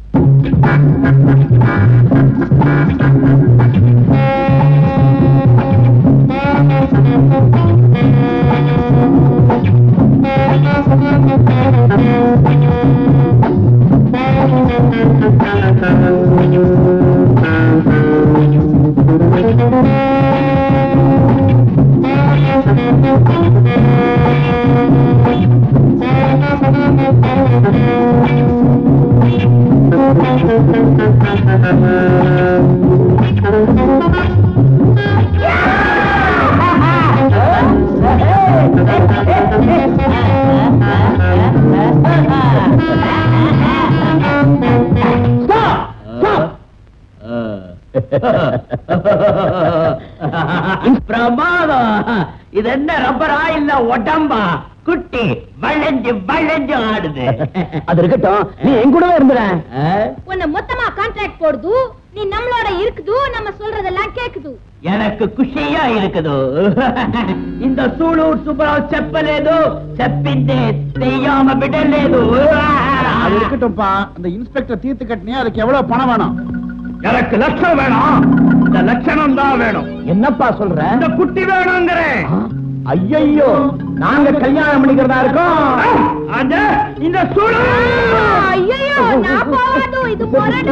பிரமாதம் இது என்ன ரப்பரா இல்ல உடம்பா குட்டி வளைஞ்சு வளைஞ்சு ஆடுது அது இருக்கட்டும் நீ என் கூடவே இருந்துற உன்னை மொத்தமா கான்ட்ராக்ட் போடுது நீ நம்மளோட இருக்குது நம்ம சொல்றதெல்லாம் கேக்குது எனக்கு குஷியா இருக்குது இந்த సూళూరు సుబ్బారావు చెప్పలేదు చెప్పింది చెయ్యామ బిడ్డలేదు அது இருக்கட்டும்ப்பா அந்த இன்ஸ்பெக்டர் தீர்த்து கட்டினியா அதுக்கு எவ்வளவு பணம் வேணும் எனக்கு லட்சம் வேணும் இந்த லட்சணம் தான் வேணும் என்னப்பா சொல்ற இந்த குட்டி வேணுங்கிறேன் ஐயோ நாங்க கல்யாணம் பண்ணிக்கிறதா இருக்கோம் அது இந்த சூழல் ஐயோ நான் போகாது இது முரடு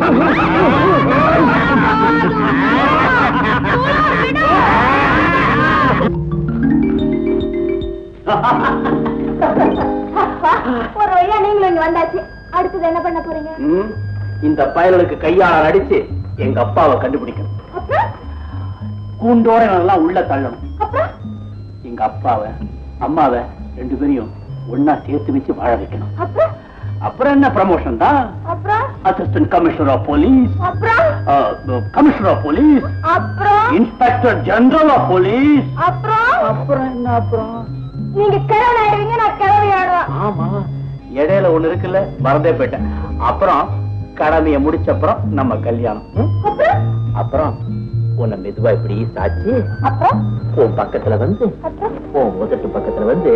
ஒரு வழியா நீங்களும் இங்க வந்தாச்சு அடுத்தது என்ன பண்ண போறீங்க ம், இந்த பயலுக்கு கையாளர் அடிச்சு எங்க அப்பாவை கண்டுபிடிக்கணும் அப்புறம் கூண்டோட நல்லா உள்ள தள்ளணும் அப்புறம் எங்க அப்பாவை அம்மாவை ரெண்டு பேரையும் ஒன்னா சேர்த்து வச்சு வாழ வைக்கணும் அப்புறம் அப்புறம் என்ன ப்ரமோஷன் தான் அப்புறம் அசிஸ்டன்ட் கமிஷனர் ஆஃப் போலீஸ் அப்புறம் கமிஷனர் ஆஃப் போலீஸ் அப்புறம் இன்ஸ்பெக்டர் ஜெனரல் ஆஃப் போலீஸ் அப்புறம் அப்புறம் என்ன அப்புறம் நீங்க கிழவன் ஆயிடுவீங்க நான் கிழவி ஆடுவேன் ஆமா இடையில ஒண்ணு இருக்குல்ல மறந்தே போயிட்டேன் அப்புறம் கடமையை முடிச்சப்புறம் நம்ம கல்யாணம் ம்? அப்புறம் அப்புறம் உன்னை மெதுவா இப்படி சாச்சு அப்புறம் உன் பக்கத்துல வந்து அப்புறம் உன் உதட்டு பக்கத்துல வந்து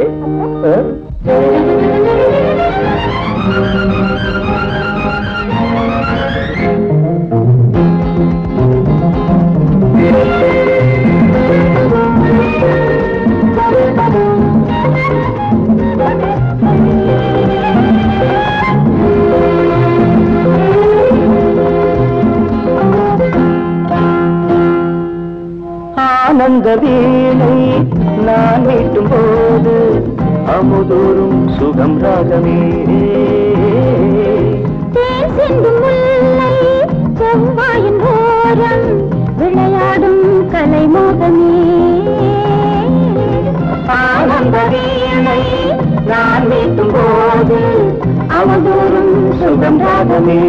ஆனந்த வீணை நான் மீட்டும் போது அமுதோறும் சுகம் ராகமே தேன் சிந்தும் முல்லை செவ்வாயின் ஓரம் விளையாடும் கலைமோகமே ஆனந்த வீணை நான் மீட்டும் போது அமுதோறும் சுகம் ராகமே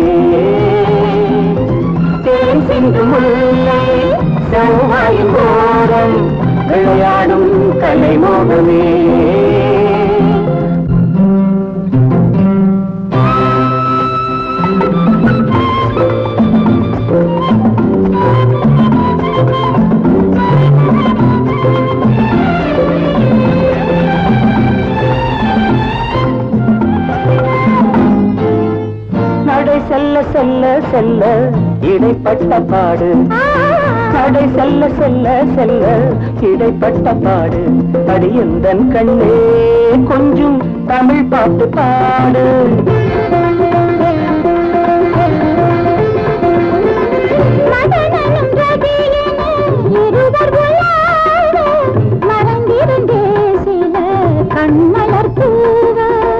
தேன் சிந்து முல்லை செவ்வாயின் ஓரம் விளையாடும் கலைமோகமே நடை செல்ல செல்ல செல்ல இடைப்பட்ட பாடு நடை செல்ல செல்ல செல்ல இடைப்பட்ட பாடு அடியந்தன் கண்ணே கொஞ்சம் தமிழ் பாட்டு பாடு மதனனும் ரதியனும் இருவர் உலாவ, மறந்திருந்தே சில கண்மலர் பூவ.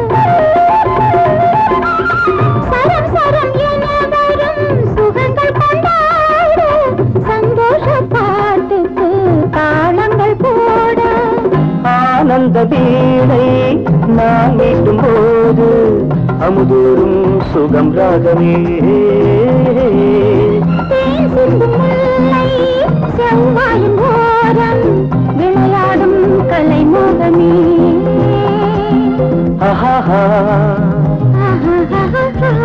சரம் சரம் என வரும் சுகங்கள் கொண்டாட, சந்தோஷ பாட்டுக்கு தாளங்கள் போட ஆனந்த வீணை நான் மீட்டும் போது அமுதூரும் சுகம் ராகமே தேன் சிந்தும் முல்லை செவ்வாயின் ஓரம் விளையாடும் கலைமோகமே ஆஹா ஆஹா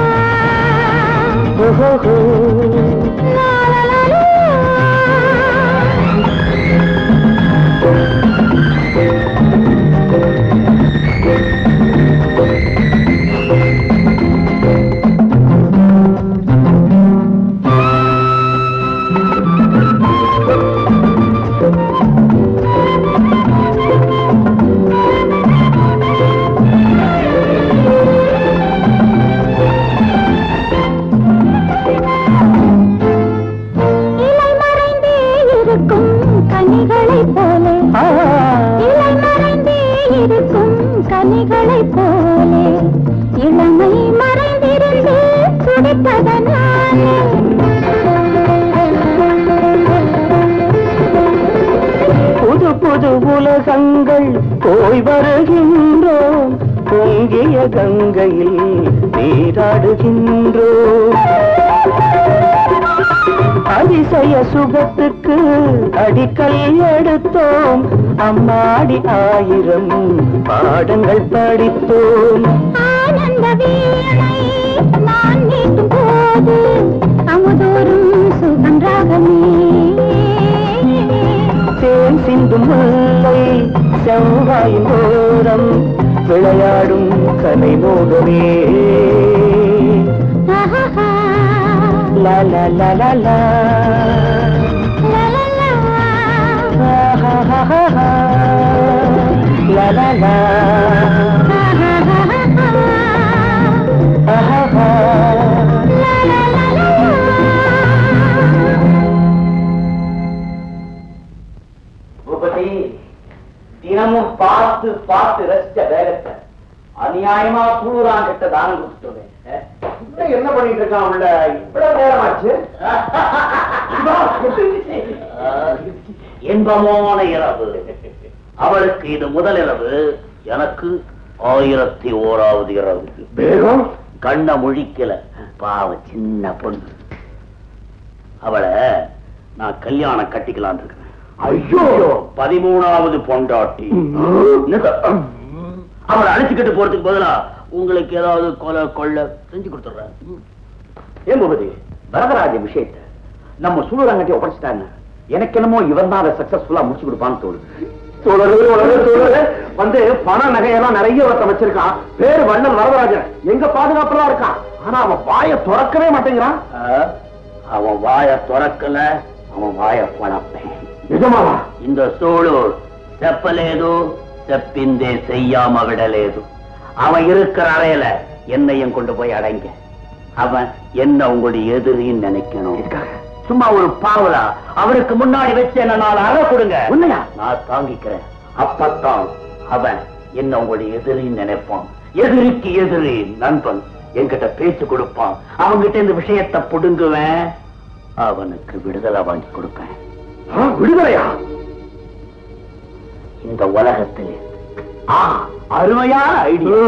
புது உலகங்கள் போய் வருகின்றோம் பொங்கிய கங்கையில் நீராடுகின்றோம் அதிசய சுகத்துக்கு அடிக்கல் எடுத்தோம் அம்மாடி ஆயிரம் பாடங்கள் படித்தோம் ஆனந்த வீணை நான் மீட்டும் போது அமுதோறும் சுகம் ராகமே தேன் சிந்தும் முல்லை செவ்வாயின் ஓரம் விளையாடும் கலை மோகமே ஆஹாஹா. லா லா லா லா லா லா, லா, லா. ஆஹாஹாஹா. லா லா லா ஆஹாஹாஹா. ஆஹாஹா. லா, லா, லா, லா. பூபதி தினமும் பார்த்து பார்த்து ரசிச்ச வேகத்தை அநியாயமா சூழான் கிட்ட தானம் கொடுத்துட்டேன் என்ன பண்ணிட்டு இருக்கான் உள்ள இவ்வளவு நேரமாச்சு இன்பமான இரவு அவளுக்கு இது முதல் இரவு எனக்கு ஆயிரத்தி ஓராவது இரவு வேகம் கண்ண முழிக்கல பாவ சின்ன பொண்ணு அவளை நான் கல்யாணம் கட்டிக்கலான் இருக்கிறேன் ஐயோ பதிமூணாவது பொண்டாட்டி என்னது? அவளை அழைச்சுக்கிட்டு போறதுக்கு பதிலா உங்களுக்கு ஏதாவது கொலை கொள்ள செஞ்சு கொடுத்துடுறேன் ஏன் பூபதி வரதராஜ விஷயத்தை நம்ம சூழலாங்கட்டி ஒப்படைச்சிட்டாங்க எனக்கு என்னமோ இவன் தான் அதை சக்சஸ்ஃபுல்லா முடிச்சு கொடுப்பான்னு தோணுது தோழரு தோழரு தோழரு வந்து பண நகையெல்லாம் நிறைய ஒருத்தன் வச்சிருக்கான் பேரு வண்ணன் வரதராஜன் எங்க பாதுகாப்புல இருக்கான் ஆனா அவன் வாயை திறக்கவே மாட்டேங்கிறான் ஆ, அவன் வாய திறக்கல அவன் வாய பழப்பேன் நிஜமாவா இந்த சோழூர் செப்பலேது செப்பிந்தே செய்யாம விடலேது அவன் இருக்கிற அறையில என்னையும் கொண்டு போய் அடைங்க அவன் என்ன உங்களுடைய எதிரின்னு நினைக்கணும் சும்மா ஒரு பாவலா அவருக்கு முன்னாடி வச்சு என்ன நாலு அறை கொடுங்க உண்மையா நான் தாங்கிக்கிறேன் அப்பத்தான் அவன் என்ன உங்களுடைய எதிரின்னு நினைப்பான் எதிரிக்கு எதிரி நண்பன் என்கிட்ட பேச்சு கொடுப்பான் அவன்கிட்ட இந்த விஷயத்தை புடுங்குவேன் அவனுக்கு விடுதலை வாங்கி கொடுப்பேன் ஆ, விடுதலையா இந்த உலகத்தில் ஆ அருமையான ஐடியா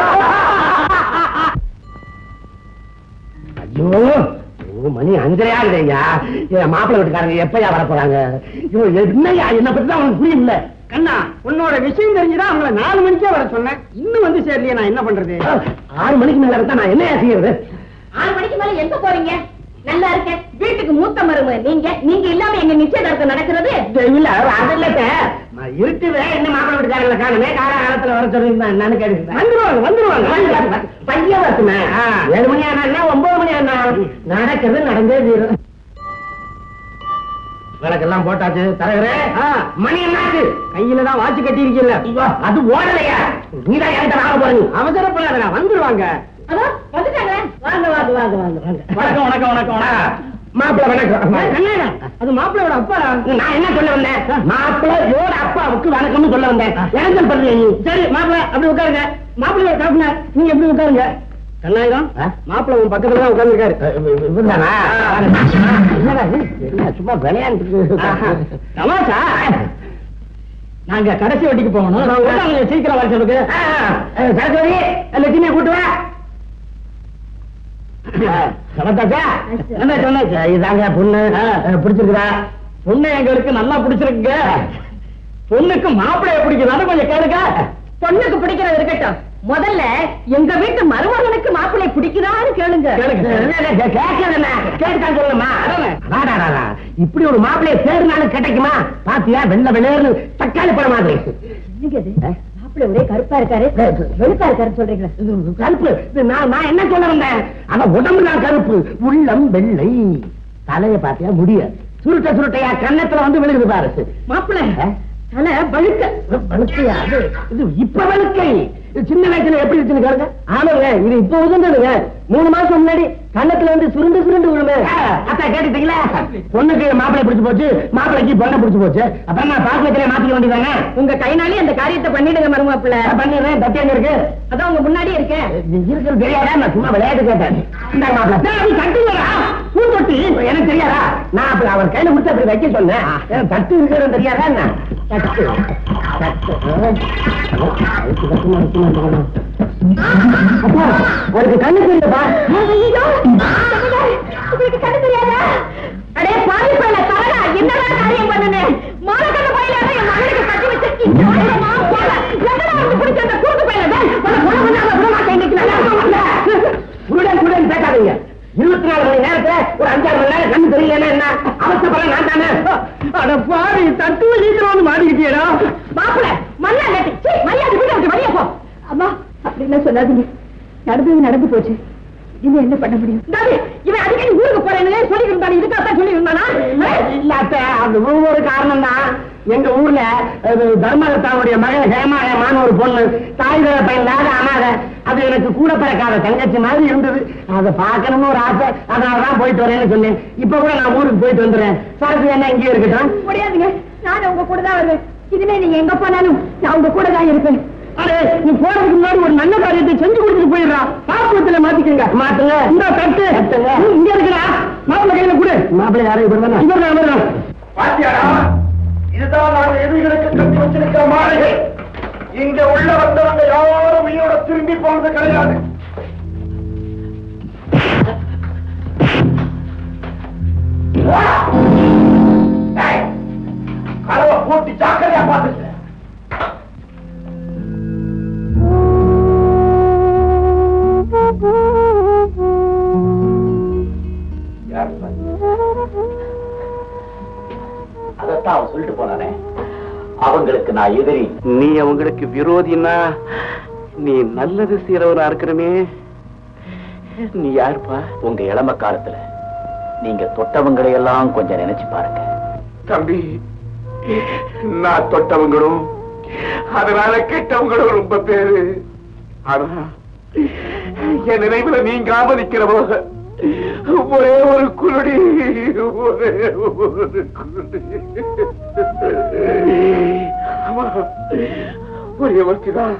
ஐயோ ஓ, மணி அஞ்சரையா இல்லையா என் மாப்பிள்ளை வீட்டுக்காரங்க எப்பயா வர போறாங்க ஐயோ என்னையா என்ன பத்தி தான் அவனுக்கு புரியல கண்ணா உன்னோட விஷயம் தெரிஞ்சுதான் அவங்கள நாலு மணிக்கே வர சொன்னேன் இன்னும் வந்து சேரலையே நான் என்ன பண்றது ஆறு மணிக்கு மேல இருந்தா நான் என்னையா செய்யறது ஆறு மணிக்கு மேல எங்க போறீங்க நல்லா இருக்கேன் வீட்டுக்கு மூத்த மருமக நீங்க நீங்க இல்லாம எங்க நிச்சயதார்த்தம் நடக்கிறது இல்ல அது இல்ல சார். நான் இருக்குதே என்ன மாப்பிள்ளை வீட்டுக்காரங்களை காணுமே காலகாலத்துல வர சொல்லிருந்தா என்னன்னு கேட்டுக்கிட்டேன் வந்துருவாங்க வந்துருவாங்க பையன் வரட்டுமே ஏழு மணி ஆனா என்ன ஒன்பது மணி ஆனா நடக்கிறது நடந்தே தீரும் விளக்கெல்லாம் போட்டாச்சு தலைவரே மணி என்னாச்சு கையில தான் வாட்சி கட்டி இருக்கீல்ல அது ஓடலையா நீதான் என்கிட்ட வாங்க போறீங்க அவசரப்படாதடா வந்துருவாங்க அதோ வந்துட்டாங்க வாங்க வாங்க வாங்க வாங்க வாங்க வணக்கம் வணக்கம் வணக்கம் வணக்கம் மாப்பிள்ள வணக்கம் அது மாப்பிள்ளையோட அப்பா நான் என்ன சொல்ல வந்தேன் மாப்பிள்ளையோட அப்பாவுக்கு வணக்கம்னு சொல்ல வந்தேன் ஏஞ்சல் பண்றீங்க நீ சரி மாப்பிள்ள அப்படி உட்காருங்க மாப்பிள்ளையோட காப்பின நீங்க எப்படி உட்காருங்க கண்ணாயிரம் மாப்பிள்ள உன் பக்கத்துல தான் உட்கார்ந்துருக்காரு என்னடா இது? என்ன சும்மா விளையாண்டு தமாஷா நாங்க கடைசி வட்டிக்கு போகணும் உட்காருங்க, சீக்கிரம் வர சொல்லுங்க சரஸ்வதி லட்சுமியை கூட்டு வா சமத்தாச்சா என்ன சொன்னாச்சு இதாங்க பொண்ணு அஹ், பிடிச்சிருக்குதா பொண்ணு எங்களுக்கு நல்லா பிடிச்சிருக்குங்க பொண்ணுக்கு மாப்பிள்ளைய பிடிக்குதான்னு கொஞ்சம் கேளுங்க பொண்ணுக்கு பிடிக்கிறது இருக்கட்டும் முதல்ல எங்க வீட்டு மருமகனுக்கு மாப்பிள்ளை பிடிக்குதான்னு கேளுங்க இப்படி ஒரு மாப்பிள்ளைய தேர்னாலும் கிடைக்குமா பாத்தியா வெள்ள வெள்ளேர்னு தக்காளி பழம் மாதிரி என்னங்க இது? மாப்பிள்ளை ஒரே கருப்பா இருக்காரு வெளுப்பா இருக்காரு சொல்றீங்களா கருப்பு இது நான் நான் என்ன சொல்ல வந்தேன் ஆனா உடம்பு தான் கருப்பு உள்ளம் வெள்ளை தலைய பாத்தியா முடியாது சுருட்ட சுருட்டையா கன்னத்துல வந்து விழுகுது பாரு மாப்பிள்ளை தலை பழுக்க வழுக்கையா அது இது இப்ப வழுக்கை இது சின்ன வயசுல எப்படி இருக்குன்னு கேளுங்க ஆமாங்க இது இப்ப உதுந்துடுங்க மூணு மாசம் முன்னாடி கன்னத்துல வந்து சுருண்டு சுருண்டு விழுமே அத்தா கேட்டுட்டீங்களா பொண்ணுக்கு மாப்பிள்ளை பிடிச்சு போச்சு மாப்பிள்ளைக்கு பொண்ணை பிடிச்சு போச்சு அப்புறம் நான் பாக்கத்துல மாத்திக்க வேண்டியதாங்க உங்க கைனாலே அந்த காரியத்தை பண்ணிடுங்க மருமாப்பிள்ளை பண்ணிடுறேன் தட்டி எங்க இருக்கு அதான் உங்க முன்னாடி இருக்கேன் இருக்கிறது தெரியாதா நான் சும்மா விளையாட்டு கேட்டேன் இந்த மாப்பிள்ளை கட்டுங்களா பூந்தொட்டி எனக்கு தெரியாதா நான் அப்படி அவர் கையில கொடுத்து அப்படி வைக்க சொன்னேன் ஏன் தட்டு இருக்கிறது தெரியாதா என்ன தட்டு தட்டு அதுக்கு பக்கமா இருக்குமா? அப்பா, உனக்கு கண்ணு தெரியலப்பா உங்களுக்கு கண்ணு தெரியாதா அடே பாவி பையல தரடா என்னடா காரியம் பண்ணுனே மாலக்கண்ண பையல என் மகனுக்கு கட்டி வச்சிருக்கீங்க போடமா போல என்னடா வந்து பிடிச்ச அந்த கூட்டு பையல டேய் உன்னை கொலை பண்ணாம விட மாட்டேன் இன்னைக்கு நான் குருடன் குருடன் பேசாதீங்க இருபத்தி நாலு மணி நேரத்துல ஒரு அஞ்சாறு மணி நேரம் கண்ணு தெரியலன்னா என்ன அவசரப்பட நான் தானே அட பாரு தட்டு வலிக்கிறோம் மாட்டிக்கிட்டியடா மாப்பிள மண்ணா நட்டு சீ மரியாதை வீட்டை விட்டு வெளியே போ அம்மா அப்படிலாம் சொல்லாதீங்க நடந்தது நடந்து போச்சு இது என்ன பண்ண முடியும் டாடி இவன் அடிக்கடி ஊருக்கு போறேன்னு சொல்லி இருந்தானே இதுக்காக சொல்லி இருந்தானா இல்லாத்த அந்த ஒவ்வொரு காரணம் தான் எங்க ஊர்ல அது தர்மதத்தாவுடைய மகன் ஹேமா ஹேமான்னு ஒரு பொண்ணு தாய் தர பையன் இல்லாத அனாத அது எனக்கு கூட பிறக்காத தங்கச்சி மாதிரி இருந்தது அதை பார்க்கணும்னு ஒரு ஆசை அதனாலதான் போயிட்டு வரேன்னு சொன்னேன் இப்ப கூட நான் ஊருக்கு போயிட்டு வந்துடுறேன் சரக்கு என்ன இங்கேயே இருக்கட்டும் முடியாதுங்க நான் உங்க கூட தான் வருவேன் இனிமே நீங்க எங்க போனாலும் நான் உங்க கூட தான் இருப்பேன் அடே நீ போறதுக்கு முன்னாடி ஒரு நல்ல காரியத்தை செஞ்சு கொடுத்துட்டு போயிடுறா பாப்புவத்துல மாத்திக்கங்க மாத்துங்க இந்த தட்டு ம், இங்க இருக்கிறா மாப்பிள்ளை கையில கொடு மாப்பிள்ளை யாரும் இவர் தானே இவர் தான் இவர் தான் பாத்தியாடா இதுதான் நான் எதிரிகளுக்கு கட்டி வச்சிருக்கிற மாளிகை இங்க உள்ள வந்தவங்க யாரும் உயிரோட திரும்பி போனது கிடையாது டேய், கதவை பூட்டி ஜாக்கிரதையா பார்த்துட்டு யார் அதத்தான் அவன் சொல்லிட்டு போனானே அவங்களுக்கு நான் எதிரி நீ அவங்களுக்கு விரோதினா நீ நல்லது செய்யறவனா இருக்கிறமே நீ யாருப்பா உங்க இளம காலத்துல நீங்க தொட்டவங்களை எல்லாம் கொஞ்சம் நினைச்சு பாருங்க தம்பி நான் தொட்டவங்களும் அதனால கெட்டவங்களும் ரொம்ப பேரு ஆனா என் நினைவுல நீங்காம நிக்கிறவோ ஒரே ஒரு குருடி ஒரே ஒரு குருடி ஆமா, ஒரே ஒருத்திதான்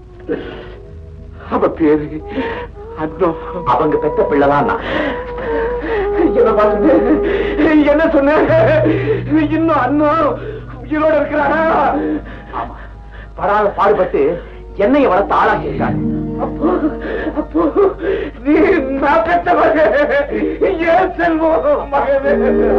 அவ பேரு அண்ணோ அவங்க பெத்த பிள்ளைதான் நான் என்ன பார்த்து என்ன சொன்ன இன்னும் அண்ணன் உயிரோட இருக்கிறாரா ஆமா படாத பாடுபட்டு என்னைய வளர்த்து ஆளாக்கி இருக்காங்க அப்போ அப்போ நீ நான் பெற்ற மகன் ஏன் செல்வம் மகனே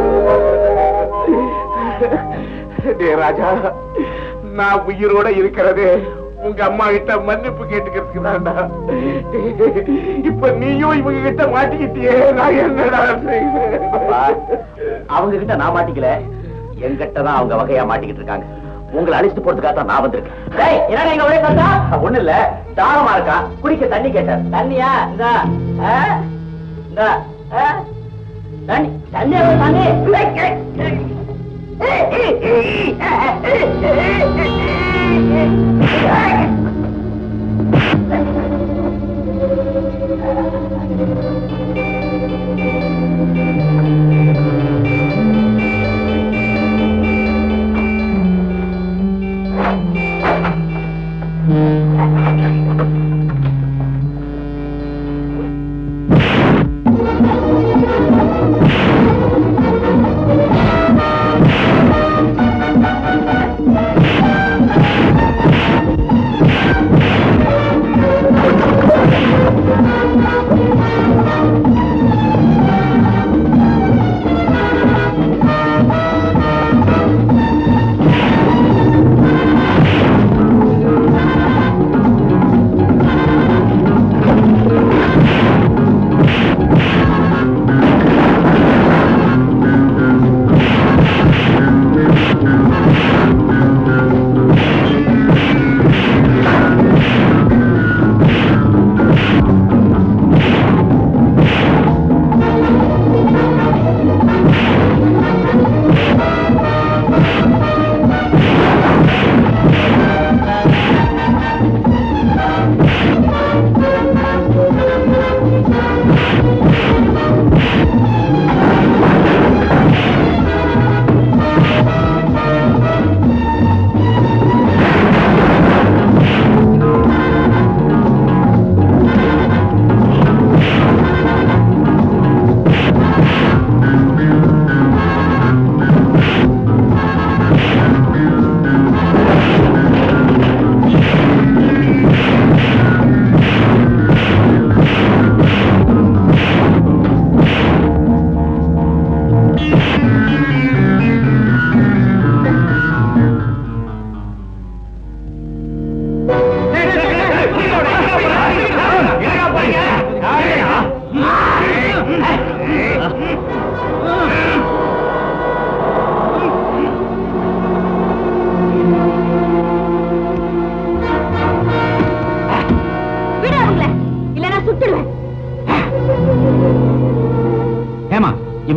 டே ராஜா நான் உயிரோட இருக்கிறதே உங்க அம்மா கிட்ட மன்னிப்பு கேட்டுக்கிறதுக்கு தான்டா இப்ப நீயும் இவங்க கிட்ட மாட்டிக்கிட்டியே நான் என்னடா அப்பா, செய்வேன் அவங்க கிட்ட நான் மாட்டிக்கல என்கிட்ட தான் அவங்க வகையா மாட்டிக்கிட்டு இருக்காங்க உங்களை அழிச்சிட்டு போறதுக்காக தான் நான் வந்திருக்கேன் டேய், என்னடா இங்க ஒரே கத்தா ஒண்ணு இல்ல தாகமா இருக்கா குடிக்க தண்ணி கேட்டார் தண்ணியா இந்தா ஆ? இந்தா ஆ? தண்ணி தண்ணி எவ்வளவு தண்ணி ஆ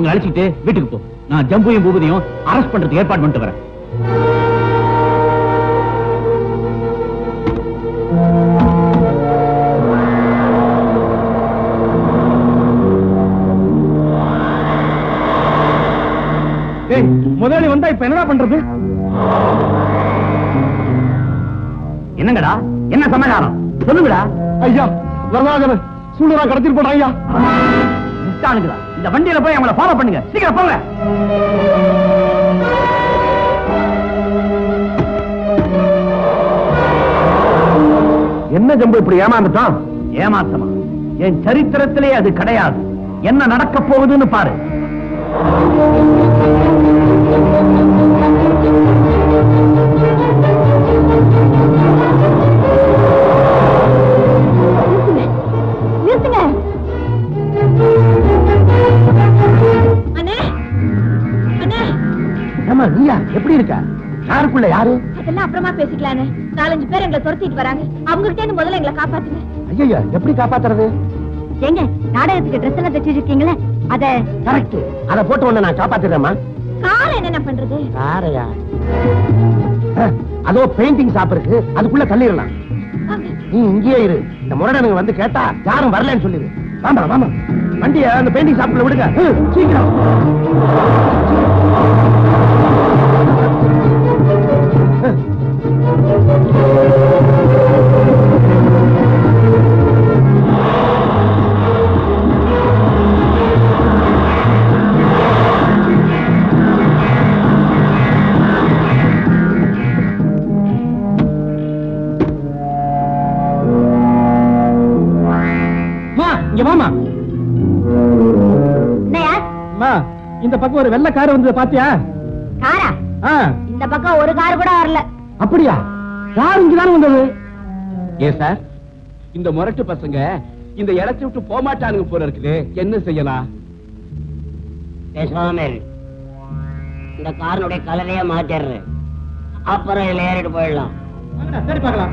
இவங்களை அழைச்சிட்டு வீட்டுக்கு போ நான் ஜம்புவையும் பூபதியும் அரெஸ்ட் பண்றதுக்கு ஏற்பாடு பண்ணிட்டு வரேன் முதலாளி வந்தா இப்ப என்னடா பண்றது என்னங்கடா என்ன சமாதானம் சொல்லுங்கடா ஐயா வரலாஜன சூழலா கடத்திட்டு போடா ஐயா முட்டாளுங்களா இந்த வண்டியில போய் அவங்கள ஃபாலோ பண்ணுங்க சீக்கிரம் போங்க என்ன ஜம்பு இப்படி ஏமாந்துட்டான் ஏமாத்தமா என் சரித்திரத்திலே அது கிடையாது என்ன நடக்க போகுதுன்னு பாரு நிறுத்துங்க அண்ணே அண்ணே ஏமா நீயா எப்படி இருக்க யாருக்குள்ள யாரு அதெல்லாம் அப்புறமா பேசிக்கலானே நாலஞ்சு பேர் எங்களை துரத்திட்டு வராங்க அவங்க கிட்ட இருந்து முதல்ல எங்களை காப்பாத்துங்க ஐயா எப்படி காப்பாத்துறது ஏங்க நாடகத்துக்கு ட்ரெஸ் எல்லாம் தச்சு வச்சிருக்கீங்களே அத கரெக்ட் அத போட்டு ஒண்ணு நான் காப்பாத்துறேம்மா காலை என்னென்ன பண்றது யாரையா அஹ், அதோ பெயிண்டிங் ஷாப் இருக்கு அதுக்குள்ள தள்ளிடலாம் நீ இங்கேயே இரு இந்த முரடனுங்க வந்து கேட்டா யாரும் வரலன்னு சொல்லிடு வாமா வாமா வண்டிய அந்த பெயிண்டிங் ஷாப்ல விடுங்க ஹம், சீக்கிரம் இங்க வாமா என்னையா அம்மா இந்த பக்கம் ஒரு வெள்ளை கார் வந்தது பாத்தியா காரா ஆ, இந்த பக்கம் ஒரு கார் கூட வரல அப்படியா கார் இங்கதானே வந்தது ஏன் சார் இந்த முரட்டு பசங்க இந்த இடத்தை விட்டு போக மாட்டானுங்க போல இருக்குது என்ன செய்யலாம் பேசாம இரு. இந்த காரனுடைய கலரையே மாத்திடுறேன் அப்புறம் இதுல ஏறிட்டு போயிடலாம் வாங்கடா, சரி பார்க்கலாம்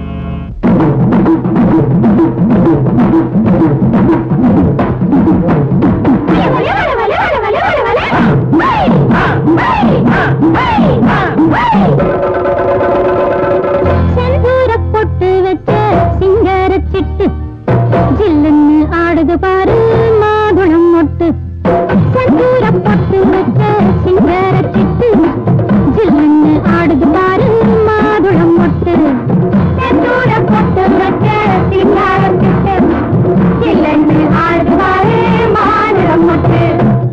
செந்தூர பொட்டு வச்ச சிங்கார சிட்டு ஜில்லுன்னு ஆடுது பாரு மாதுளம் மொட்டு செந்தூர பொட்டு வச்ச சிங்கார சிட்டு ஜில்லுன்னு ஆடுது பாரு மாதுளம் மொட்டு செந்தூர பொட்டு வச்ச சிங்கார சிட்டு ஜில்லுன்னு ஆடுது பாரு மாதுளம் மொட்டு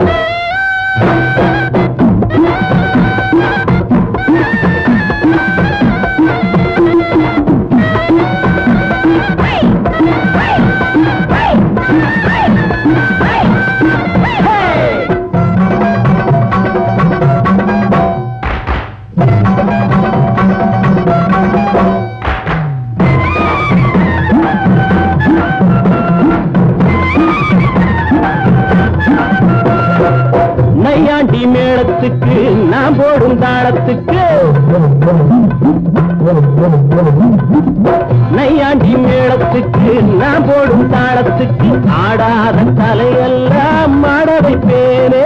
நையாண்டி மேளத்துக்கு நான் போடும் தாளத்துக்கு நையாண்டி மேளத்துக்கு நான் போடும் தாளத்துக்கு ஆடாத தலையெல்லாம் மாட வைப்பேனே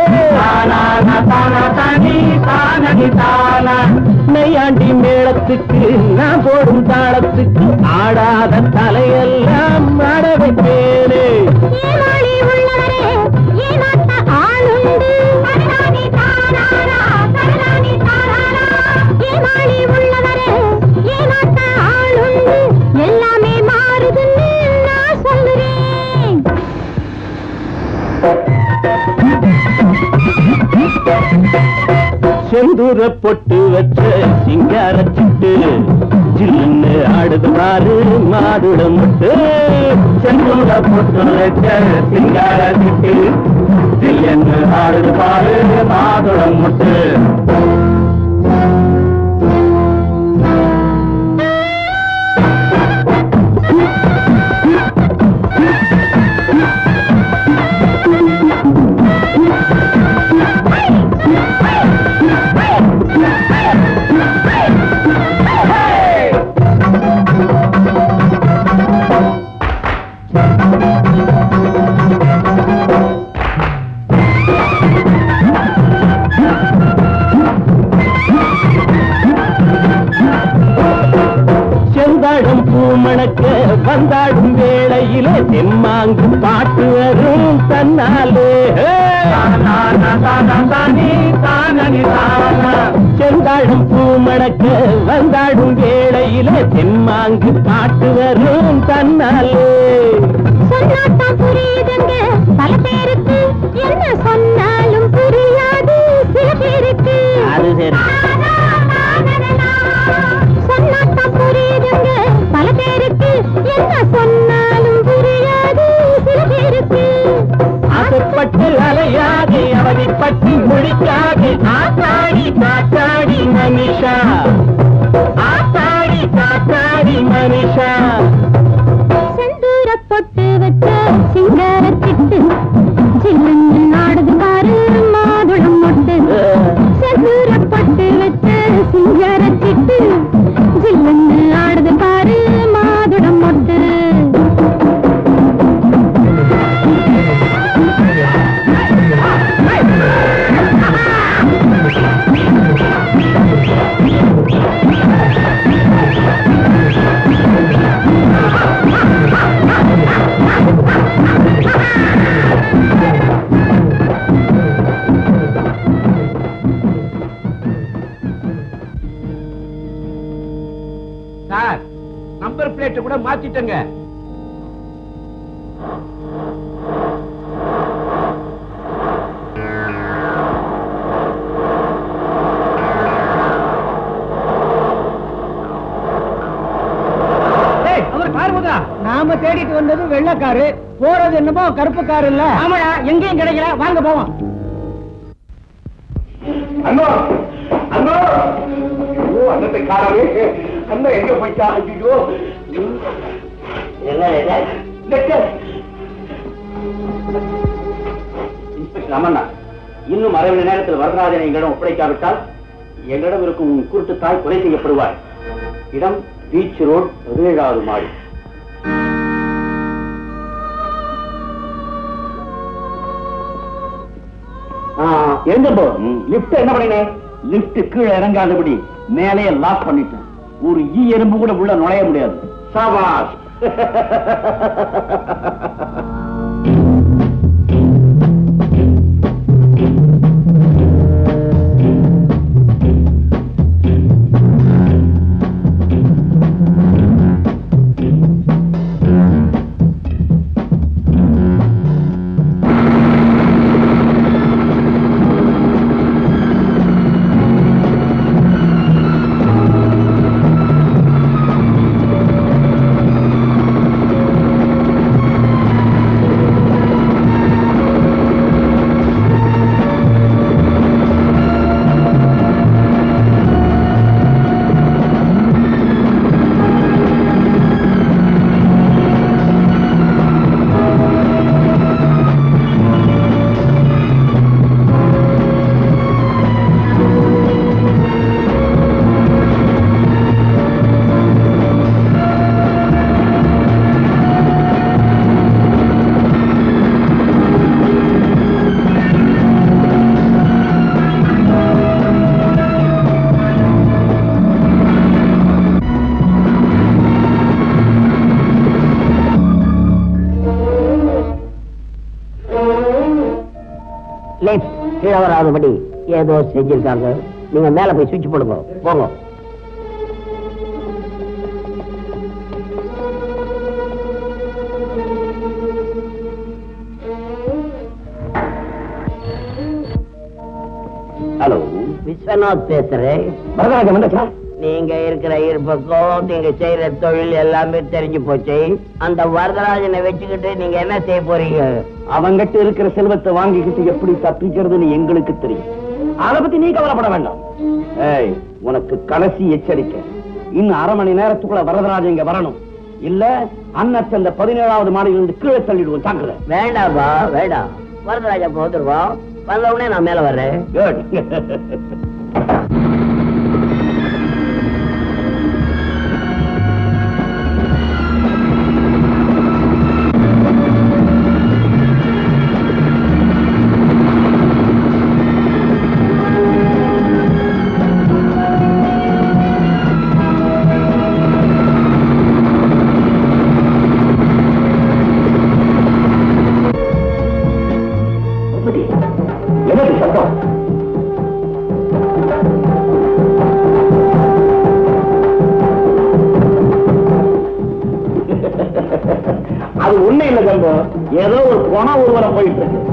நையாண்டி மேளத்துக்கு நான் போடும் தாளத்துக்கு ஆடாத தலையெல்லாம் மாட வைப்பேனே ஏமாளி உள்ளவரே ஏமாத்த ஆளுண்டு தரணானி தாராரா தரணானி தாராரா ஏமாளி உள்ளவரே ஏமாத்த ஆளுண்டு எல்லாமே மாறுதுன்னு நான் சொல்லுறேன் செந்தூர பொட்டு வச்ச சிங்கார சிட்டு ஜில்லுன்னு ஆடுது பாரு மாதுள முட்டு செந்தூர பொட்டு வச்ச சிங்கார சிட்டு ஜில்லுன்னு ஆடுது பாரு மாதுள முட்டு ஏ தெம்மாங்கு பாட்டு வரும் தன்னாலே செந்தாடும் பூ மடக்க வந்தாடும் வேளையில தெம்மாங்கு பாட்டு வரும் தன்னாலே சொன்னாத்தான் புரியுதுங்க பல பேருக்கு என்ன சொன்னாலும் புரியாது சில பேருக்கு அது சரி சொன்னாத்தான் புரியுதுங்க பல பேருக்கு என்ன சொன்னாலும் புரியாது சில பேருக்கு ஆசைப்பட்டு அலையாதே அவதிப்பட்டு முடிக்காதே ஆத்தாடி காத்தாடி மனிஷா ஆத்தாடி காத்தாடி மனிஷா செந்தூர பொட்டு வச்ச சிங்கார சிட்டு சில்லுன்னு நாடுது பாரு மாதுளம் மொட்டு செந்தூர பொட்டு வச்ச சிங்கார சிட்டு ஜில்லுன்னு ஆடுது பாரு மாதுளம் மொட்டு சார் நம்பர் பிளேட் கூட மாத்திட்டங்க அவர் கார் போதா நாம தேடிட்டு வந்தது வெள்ளக்காரு போறது என்னமோ கருப்பு கார் இல்ல ஆமாடா எங்கேயும் கிடைக்கல வாங்க போவோம் அண்ணா அண்ணா ஐயோ அண்ணத்தை காணவே அண்ணன் எங்க போயிட்டா ஐயோ என்ன இது? லெட்டர் இன்ஸ்பெக்டர் அமர்னா இன்னும் அரை மணி நேரத்தில் வரதராஜனை எங்களிடம் ஒப்படைக்காவிட்டால் எங்களிடம் இருக்கும் உன் குருட்டு தாய் கொலை செய்யப்படுவார் இடம் பீச் ரோட் பதினேழாவது மாடி எழுந்தப்போ லிப்ட் என்ன பண்ணினேன் லிப்ட் கீழே இறங்காதபடி மேலே லாக் பண்ணிட்டேன் ஒரு ஈ எறும்பு கூட உள்ள நுழைய முடியாது சாபாஷ் லெஃப்ட் கீழே வராதபடி ஏதோ செஞ்சிருக்காங்க நீங்க மேல போய் சுவிட்ச் போடுங்க போங்க ஹலோ விஸ்வநாத் பேசுறேன் வரதராஜன் வந்தாச்சா நீங்க இருக்கிற இருப்பக்கம் நீங்க செய்யற தொழில் எல்லாமே தெரிஞ்சு போச்சு அந்த வரதராஜனை வச்சுக்கிட்டு நீங்க என்ன செய்ய போறீங்க அவங்கிட்ட இருக்கிற செல்வத்தை வாங்கிக்கிட்டு எப்படி தப்பிக்கிறதுன்னு எங்களுக்கு தெரியும் அத பத்தி நீ கவலைப்பட வேண்டாம் ஏய் உனக்கு கடைசி எச்சரிக்கை இன்னும் அரை மணி நேரத்துக்குள்ள வரதராஜன் இங்க வரணும் இல்ல அன்னத்தை அந்த பதினேழாவது மாடியிலிருந்து கீழே தள்ளிடுவோம் தாக்குற வேண்டாம்பா வேண்டாம் வரதராஜா இப்ப வந்துருவோம் வந்த உடனே நான் மேல வர்றேன் குட் ஆ ஏதோ ஒரு போன ஊர்வலம் போயிட்டு இருக்கு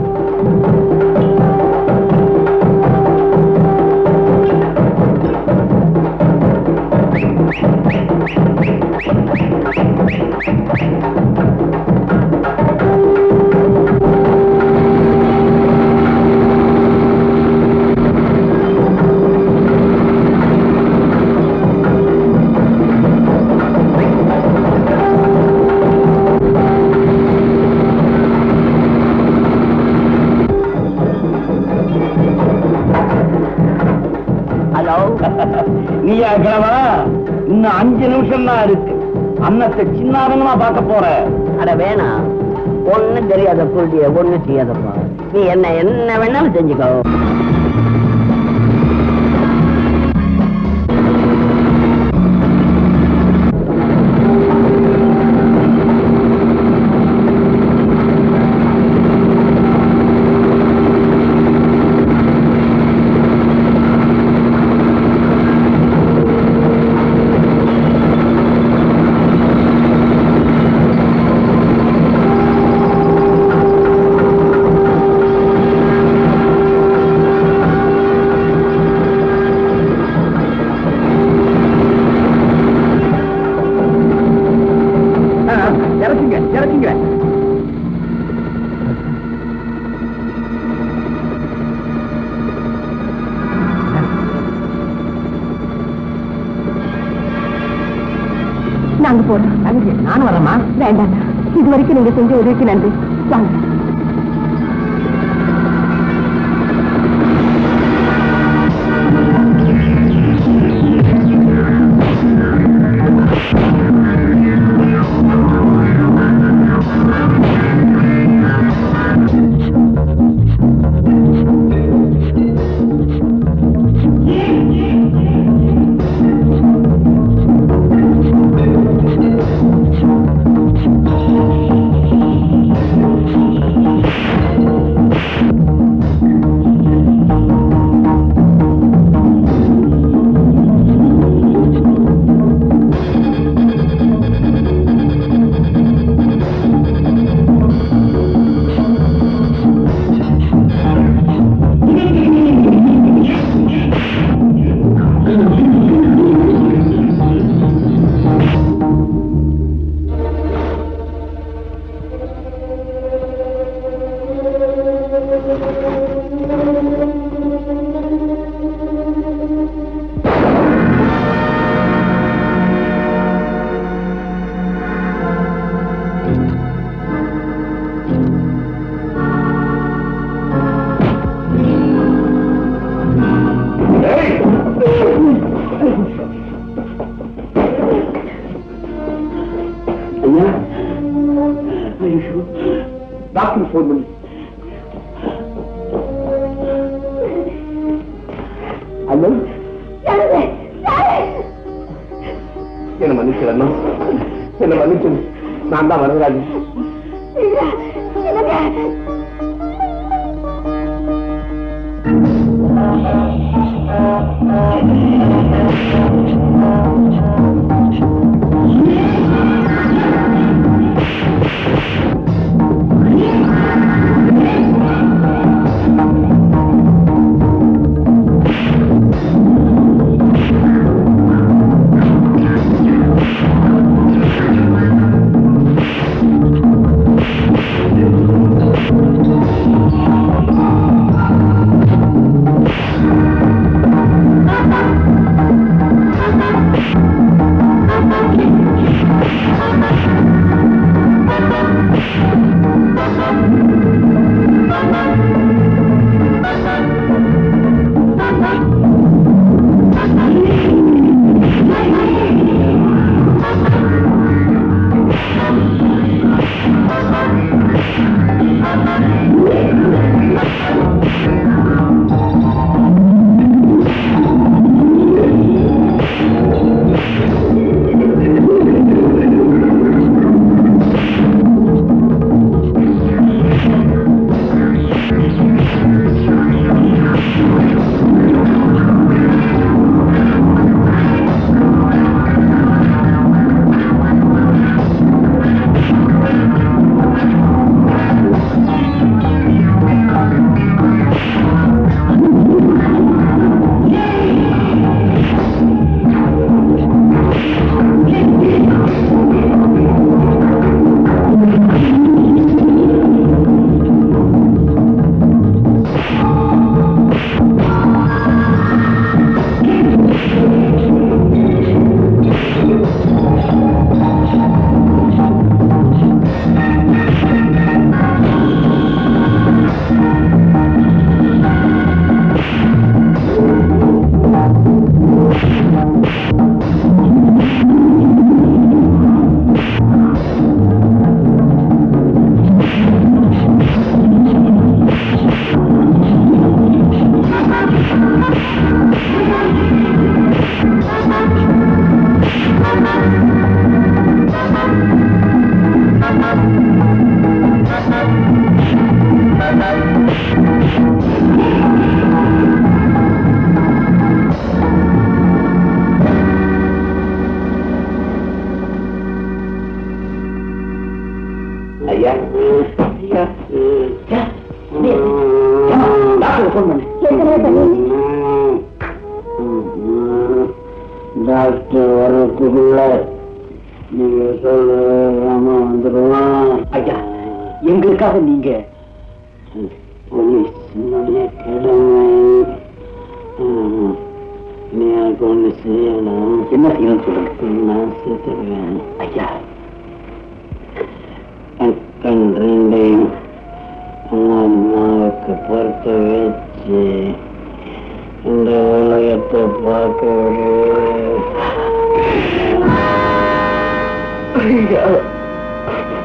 ஹலோ நீயா கிழவா இன்னும் அஞ்சு நிமிஷம் தான் இருக்கு அன்னத்தை சின்னாரங்களா பார்க்க போற அட வேணாம் ஒண்ணும் தெரியாத புள்ளிய ஒண்ணும் செய்யாதப்பா நீ என்ன என்ன வேணாலும் செஞ்சுக்கோ இறக்குங்க இறக்குங்க நாங்க போறோம் நானும் வரமா வேண்டாம் இது வரைக்கும் நீங்க செஞ்ச உதவிக்கு நன்றி வாங்க ஐயா டாக்டர் போன் பண்ணி ஹலோ என்ன மன்னிச்சிடணும் என்ன மன்னிச்சு நான் தான் வரதராஜன் Thank you. டாக்டர் வர்றதுக்குள்ள நீங்க சொல்றாம வந்துடுவான் ஐயா எங்களுக்காக நீங்க போலீஸினுடைய கடமை ம், நீ எனக்கு ஒண்ணு செய்யணும் என்ன செய்யணும்னு சொல்லுங்க நான் செத்துருவேன் ஐயா என் கண் ரெண்டையும் உங்க அம்மாவுக்கு பொறுத்த வச்சு இந்த உலகத்தை பார்க்க விடு ஐயா